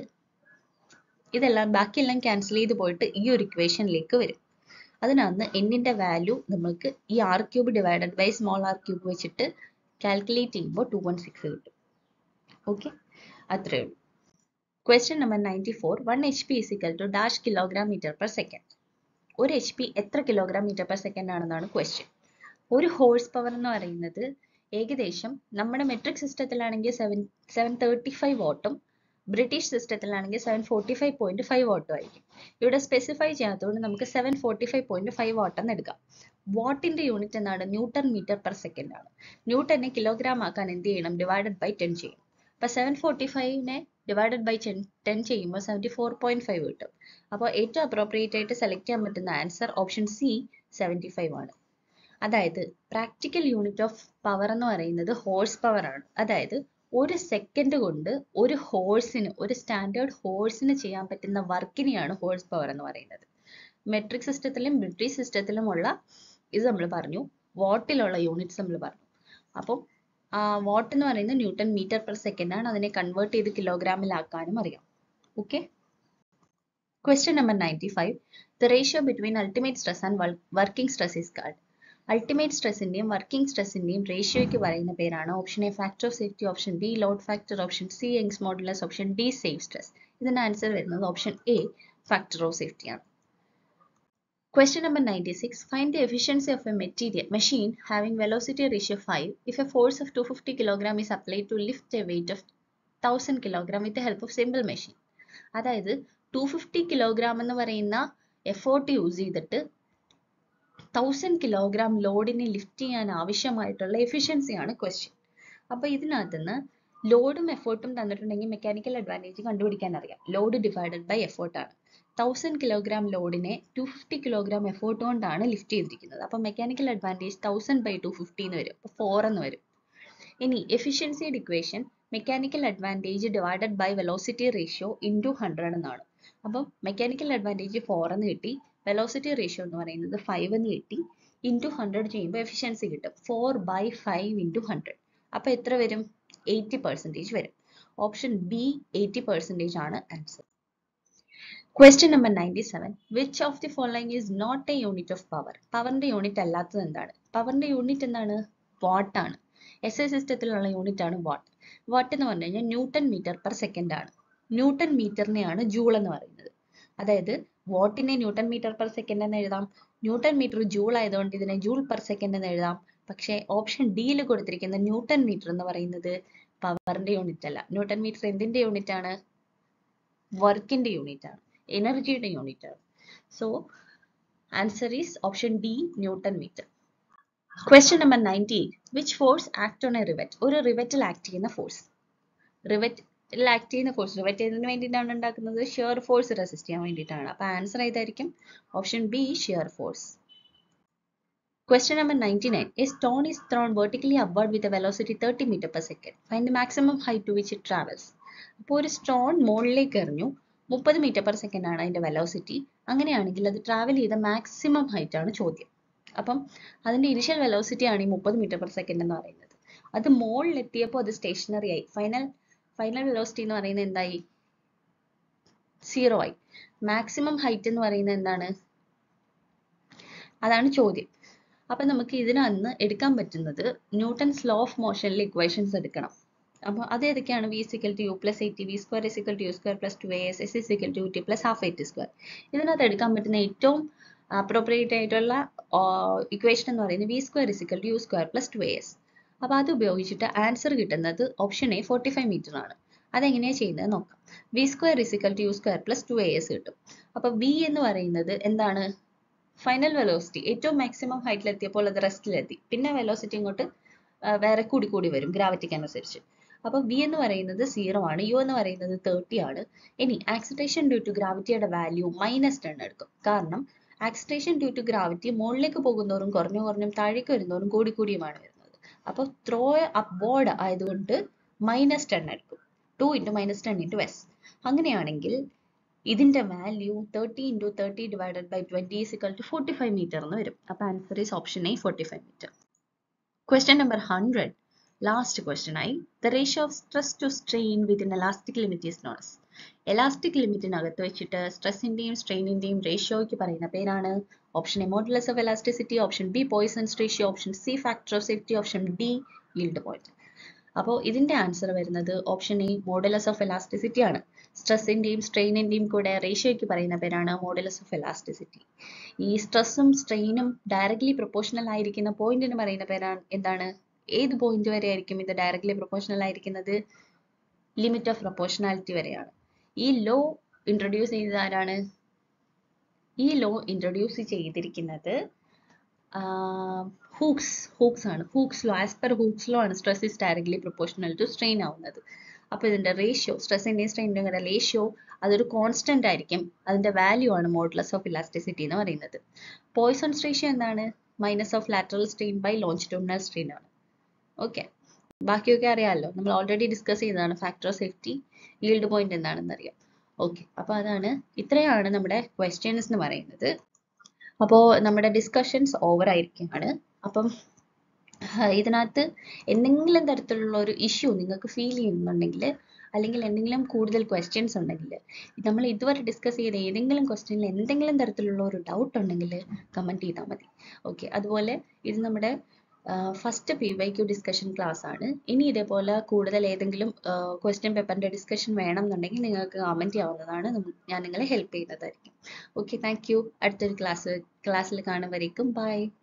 ഇതെല്ലാം ബാക്കിയെല്ലാം ക്യാൻസൽ ചെയ്ത് പോയിട്ട് ഈ ഒരു ഇക്വേഷനിലേക്ക് വരും അതിനകത്ത് എന്നിന്റെ വാല്യൂ നമുക്ക് ഈ R cube divided by small R cube വെച്ചിട്ട് കാൽക്കുലേറ്റ് ചെയ്യുമ്പോൾ ടു വൺ സിക്സ് കിട്ടും ഓക്കെ അത്രേ ഉള്ളൂ question number ninety four one H P is equal to dash kilogram metre per second ഒരു എച്ച് പി എത്ര കിലോഗ്രാം മീറ്റർ പെർ സെക്കൻഡ് ആണെന്നാണ് question ഒരു horse power എന്ന് പറയുന്നത് ഏകദേശം നമ്മുടെ മെട്രിക് സിസ്റ്റത്തിലാണെങ്കിൽ സെവൻ സെവൻ തേർട്ടി ഫൈവ് വോട്ടും ബ്രിട്ടീഷ് സിസ്റ്റത്തിലാണെങ്കിൽ seven forty five point five വോട്ടും ആയിരിക്കും ഇവിടെ സ്പെസിഫൈ ചെയ്യാത്തതുകൊണ്ട് നമുക്ക് seven forty five point five watt എന്ന് എടുക്കാം വാട്ടിന്റെ യൂണിറ്റ് എന്താണ് ന്യൂട്ടൺ മീറ്റർ പെർ സെക്കൻഡ് ആണ് ന്യൂട്ടനെ കിലോഗ്രാം ആക്കാൻ എന്ത് ചെയ്യണം ഡിവൈഡഡ് ബൈ ടെൻ ചെയ്യും അപ്പൊ സെവൻ ഫോർട്ടി ഫൈവിനെ ഡിവൈഡഡ് ബൈ ടെൻ ചെയ്യുമ്പോൾ സെവൻറ്റി ഫോർ പോയിന്റ് ഫൈവ് കിട്ടും അപ്പോൾ ഏറ്റവും അപ്രോപ്രിയേറ്റ് ആയിട്ട് സെലക്ട് ചെയ്യാൻ പറ്റുന്ന answer option C seventy five ആണ് അതായത് പ്രാക്ടിക്കൽ യൂണിറ്റ് ഓഫ് പവർ എന്ന് പറയുന്നത് ഹോഴ്സ് പവർ ആണ് അതായത് ഒരു സെക്കൻഡ് കൊണ്ട് ഒരു ഹോഴ്സിന് ഒരു സ്റ്റാൻഡേർഡ് ഹോഴ്സിന് ചെയ്യാൻ പറ്റുന്ന വർക്കിനെയാണ് ഹോഴ്സ് പവർ എന്ന് പറയുന്നത് മെട്രിക് സിസ്റ്റത്തിലും ബ്രിട്ടീഷ് സിസ്റ്റത്തിലുമുള്ള ഇത് നമ്മൾ പറഞ്ഞു വാട്ടിലുള്ള യൂണിറ്റ്സ് നമ്മൾ പറഞ്ഞു അപ്പം വാട്ട് എന്ന് പറയുന്നത് ന്യൂട്ടൺ മീറ്റർ പെർ സെക്കൻഡ് ആണ് അതിനെ കൺവേർട്ട് ചെയ്ത് കിലോഗ്രാമിലാക്കാനും അറിയാം okay question number ninety five the ratio between ultimate stress and working stress is called ultimate സ്ട്രെസ്സിന്റെയും വർക്കിംഗ് സ്ട്രെസ്സിന്റെയും റേഷ്യോയ്ക്ക് പറയുന്ന പേരാണ് option A factor of safety option B load factor option C Young's modulus option D safe stress ഇതിന്റെ answer വരുന്നത് option A factor of safety ആണ് Question number 96. Find the efficiency of a material machine having velocity ratio 5 if a force of 250 kg is applied to lift a weight of 1000 kg with the help of simple machine. അതായത് two fifty kilogram എന്ന് പറയുന്ന effort use ചെയ്തിട്ട് thousand kilogram ലോഡിനെ lift ചെയ്യാൻ ആവശ്യമായിട്ടുള്ള എഫിഷ്യൻസിയാണ് question അപ്പോൾ ഇതിനകത്തുനിന്ന് ലോഡും എഫോർട്ടും തന്നിട്ടുണ്ടെങ്കിൽ മെക്കാനിക്കൽ അഡ്വാൻറ്റേജ് കണ്ടുപിടിക്കാൻ അറിയാം ലോഡ് ഡിവൈഡഡ് ബൈ എഫോർട്ടാണ് തൗസൻഡ് കിലോഗ്രാം ലോഡിനെ ടു ഫിഫ്റ്റി കിലോഗ്രാം എഫോർട്ട് കൊണ്ടാണ് ലിഫ്റ്റ് ചെയ്തിരിക്കുന്നത് അപ്പോൾ mechanical advantage thousand by two fifty എന്ന് വരും അപ്പോൾ ഫോർ എന്ന് വരും ഇനി എഫിഷ്യൻസിയുടെ equation mechanical advantage divided by velocity ratio into hundred എന്നാണ് അപ്പം മെക്കാനിക്കൽ അഡ്വാൻറ്റേജ് ഫോർ എന്ന് കിട്ടി വെലോസിറ്റി റേഷ്യോ എന്ന് പറയുന്നത് ഫൈവ് എന്ന് കിട്ടി ഇൻറ്റു ഹൺഡ്രഡ് ചെയ്യുമ്പോൾ എഫിഷ്യൻസി കിട്ടും four by five into hundred അപ്പോൾ എത്ര വരും എയ്റ്റി പെർസെൻറ്റേജ് വരും ഓപ്ഷൻ ബി എയ്റ്റി പെർസെൻറ്റേജ് ആണ് answer question number ninety seven which of the following is not a unit of power പവറിന്റെ യൂണിറ്റ് അല്ലാത്തത് എന്താണ് പവറിന്റെ യൂണിറ്റ് എന്താണ് വാട്ട് ആണ് എസ് ഐ സിസ്റ്റത്തിലുള്ള യൂണിറ്റ് ആണ് വാട്ട് വാട്ട് എന്ന് പറഞ്ഞു കഴിഞ്ഞാൽ ന്യൂട്ടൺ മീറ്റർ പെർ സെക്കൻഡ് ആണ് ന്യൂട്ടൺ മീറ്ററിനെയാണ് ജൂൾ എന്ന് പറയുന്നത് അതായത് വാട്ടിനെ ന്യൂട്ടൺ മീറ്റർ പെർ സെക്കൻഡ് എന്ന് എഴുതാം ന്യൂട്ടൺ മീറ്റർ ജൂൾ ആയതുകൊണ്ട് ഇതിനെ ജൂൾ പെർ സെക്കൻഡ് എന്ന് എഴുതാം പക്ഷേ ഓപ്ഷൻ ഡിയിൽ കൊടുത്തിരിക്കുന്ന ന്യൂട്ടൺ മീറ്റർ എന്ന് പറയുന്നത് പവറിന്റെ യൂണിറ്റ് അല്ല ന്യൂട്ടൺ മീറ്റർ എന്തിന്റെ യൂണിറ്റ് ആണ് വർക്കിന്റെ യൂണിറ്റ് ആണ് എനർജിയുടെ യൂണിറ്റ് ആണ് so answer is option D newton metre question number ninety eight which force act on a rivet ഒരു റിവറ്റിൽ ആക്ട് ചെയ്യുന്ന ഫോഴ്സ് റിവറ്റിൽ ആക്ട് ചെയ്യുന്ന ഫോഴ്സ് റിവറ്റ് ചെയ്തതിന് വേണ്ടിയിട്ടാണ് ഉണ്ടാക്കുന്നത് ഷിയർ ഫോഴ്സ് റെസിസ്റ്റ് ചെയ്യാൻ വേണ്ടിയിട്ടാണ് അപ്പൊ ആൻസർ ഏതായിരിക്കും option B shear force Question number 99. A stone is thrown vertically upward with a velocity 30 meter per second. Find the maximum height to which it travels. അപ്പോൾ ഒരു stone മുകളിലേക്ക് എറിഞ്ഞു മുപ്പത് metre per second ആണ് അതിന്റെ velocity അങ്ങനെയാണെങ്കിൽ അത് travel ചെയ്ത മാക്സിമം ഹൈറ്റ് ആണ് ചോദ്യം അപ്പം അതിന്റെ ഇനിഷ്യൽ വെലോസിറ്റി ആണ് ഈ മുപ്പത് മീറ്റർ പെർ സെക്കൻഡ് എന്ന് പറയുന്നത് അത് മുകളിലെത്തിയപ്പോൾ അത് സ്റ്റേഷനറി ആയി ഫൈനൽ ഫൈനൽ വെലോസിറ്റി എന്ന് പറയുന്നത് എന്തായി സീറോ ആയി മാക്സിമം ഹൈറ്റ് എന്ന് പറയുന്നത് എന്താണ് അതാണ് ചോദ്യം അപ്പൊ നമുക്ക് ഇതിനകത്ത് എടുക്കാൻ പറ്റുന്നത് ന്യൂട്ടൺസ് ലോ ഓഫ് മോഷനിലെ ഇക്വേഷൻസ് എടുക്കണം അപ്പോൾ അത് ഏതൊക്കെയാണ് V is equal to U plus A T V square is equal to U square plus two A S S is equal to T plus half A T square ഇതിനകത്ത് എടുക്കാൻ പറ്റുന്ന ഏറ്റവും അപ്രോപ്രിയേറ്റ് ആയിട്ടുള്ള ഇക്വേഷൻ എന്ന് പറയുന്നത് V square is equal to U square plus two A S അപ്പോൾ അത് ഉപയോഗിച്ചിട്ട് ആൻസർ കിട്ടുന്നത് option A forty five metre ആണ് അതെങ്ങനെയാണ് ചെയ്യുന്നത് നോക്കാം V square is equal to U square plus two A S കിട്ടും അപ്പോൾ വി എന്ന് പറയുന്നത് എന്താണ് ഫൈനൽ വെലോസിറ്റി ഏറ്റവും മാക്സിമം ഹൈറ്റിലെത്തിയപ്പോൾ അത് റെസ്റ്റിലെത്തി പിന്നെ വെലോസിറ്റി ഇങ്ങോട്ട് വേറെ കൂടി കൂടി വരും ഗ്രാവിറ്റിക്ക് അനുസരിച്ച് അപ്പൊ വി എന്ന് പറയുന്നത് സീറോ ആണ് യു എന്ന് പറയുന്നത് തേർട്ടി ആണ് ഇനി ആക്സിലേഷൻ ഡ്യൂ ടു ഗ്രാവിറ്റിയുടെ വാല്യൂ മൈനസ് ടെൻ എടുക്കും കാരണം ആക്സിലേഷൻ ഡ്യൂ ടു ഗ്രാവിറ്റി മുകളിലേക്ക് പോകുന്നവരും കുറഞ്ഞു കുറഞ്ഞും താഴേക്ക് വരുന്നവരും കൂടി കൂടിയുമാണ് വരുന്നത് അപ്പോൾ ത്രോ അപ്വേർഡ് ആയതുകൊണ്ട് മൈനസ് ടെൻ എടുക്കും two into minus ten into S അങ്ങനെയാണെങ്കിൽ ഇതിന്റെ value thirty into thirty divided by twenty is equal to forty five metre എന്ന് വരും അപ്പൊ answer is option A forty five metre question number hundred last question ആയി the ratio of stress to strain within elastic limit is known as elastic ലിമിറ്റിനകത്ത് വെച്ചിട്ട് സ്ട്രെസ്സിന്റെയും സ്ട്രെയിനിന്റെയും റേഷ്യോയ്ക്ക് പറയുന്ന പേരാണ് option A modulus of elasticity option B Poisson's ratio option C factor of safety option D yield point അപ്പോൾ ഇതിന്റെ answer വരുന്നത് option A modulus of elasticity ആണ് സ്ട്രെസ്സിന്റെയും സ്ട്രെയിനിന്റെയും കൂടെ റേഷ്യോയ്ക്ക് പറയുന്ന പേരാണ് മോഡുലസ് ഓഫ് എലാസ്റ്റിസിറ്റി ഈ സ്ട്രെസ്സും സ്ട്രെയിനും ഡയറക്ട്ലി പ്രൊപ്പോർഷണൽ ആയിരിക്കുന്ന പോയിന്റിന് പറയുന്ന പേരാണ് എന്താണ് ഏത് പോയിന്റ് വരെ ആയിരിക്കും ഇത് ഡയറക്ട്ലി പ്രൊപ്പോർഷണൽ ആയിരിക്കുന്നത് ലിമിറ്റ് ഓഫ് പ്രൊപ്പോർഷണാലിറ്റി വരെയാണ് ഈ ലോ ഇൻട്രൊഡ്യൂസ് ചെയ്തത് ആരാണ് ഈ ലോ ഇൻട്രൊഡ്യൂസ് ചെയ്തിരിക്കുന്നത് ഹൂക്സ് ഹൂക്സ് ആണ് Hooke's law as per Hooke's law ആണ് stress is directly proportional to strain ആവുന്നത് അപ്പോൾ ഇതിന്റെ റേഷ്യോ സ്ട്രെസ്സിന്റെയും സ്ട്രെയിനിന്റെയും കൂടെ റേഷ്യോ അതൊരു കോൺസ്റ്റന്റ് ആയിരിക്കും അതിന്റെ വാല്യൂ ആണ് മോഡുലസ് ഓഫ് ഇലാസ്റ്റിസിറ്റി എന്ന് പറയുന്നത് പോയ്സൺസ് റേഷ്യോ എന്താണ് minus of lateral strain by longitudinal strain ആണ് ഓക്കെ ബാക്കിയൊക്കെ അറിയാമല്ലോ നമ്മൾ ഓൾറെഡി ഡിസ്കസ് ചെയ്തതാണ് factor of safety yield point എന്താണെന്ന് അറിയാം ഓക്കെ അപ്പോൾ അതാണ് ഇത്രയാണ് നമ്മുടെ ക്വസ്റ്റ്യൻസ് എന്ന് പറയുന്നത് അപ്പോൾ നമ്മുടെ ഡിസ്കഷൻസ് ഓവർ ആയിരിക്കുകയാണ് അപ്പം ഇതിനകത്ത് എന്തെങ്കിലും തരത്തിലുള്ള ഒരു ഇഷ്യൂ നിങ്ങൾക്ക് ഫീൽ ചെയ്യുന്നുണ്ടെങ്കിൽ അല്ലെങ്കിൽ എന്തെങ്കിലും കൂടുതൽ ക്വസ്റ്റ്യൻസ് ഉണ്ടെങ്കിൽ നമ്മൾ ഇതുവരെ ഡിസ്കസ് ചെയ്ത ഏതെങ്കിലും ക്വസ്റ്റ്യനിൽ എന്തെങ്കിലും തരത്തിലുള്ള ഒരു ഡൗട്ട് ഉണ്ടെങ്കിൽ കമൻറ്റ് ചെയ്താൽ മതി ഓക്കെ അതുപോലെ ഇത് നമ്മുടെ first P Y Q discussion class ആണ് ഇനി ഇതേപോലെ കൂടുതൽ ഏതെങ്കിലും ക്വസ്റ്റ്യൻ പേപ്പറിന്റെ ഡിസ്കഷൻ വേണം എന്നുണ്ടെങ്കിൽ നിങ്ങൾക്ക് കമൻറ്റ് ചെയ്യാവുന്നതാണ് ഞാൻ നിങ്ങളെ ഹെൽപ്പ് ചെയ്യുന്നതായിരിക്കും ഓക്കെ താങ്ക് യു അടുത്തൊരു ക്ലാസ് ക്ലാസ്സിൽ കാണുമ്പോഴേക്കും ബൈ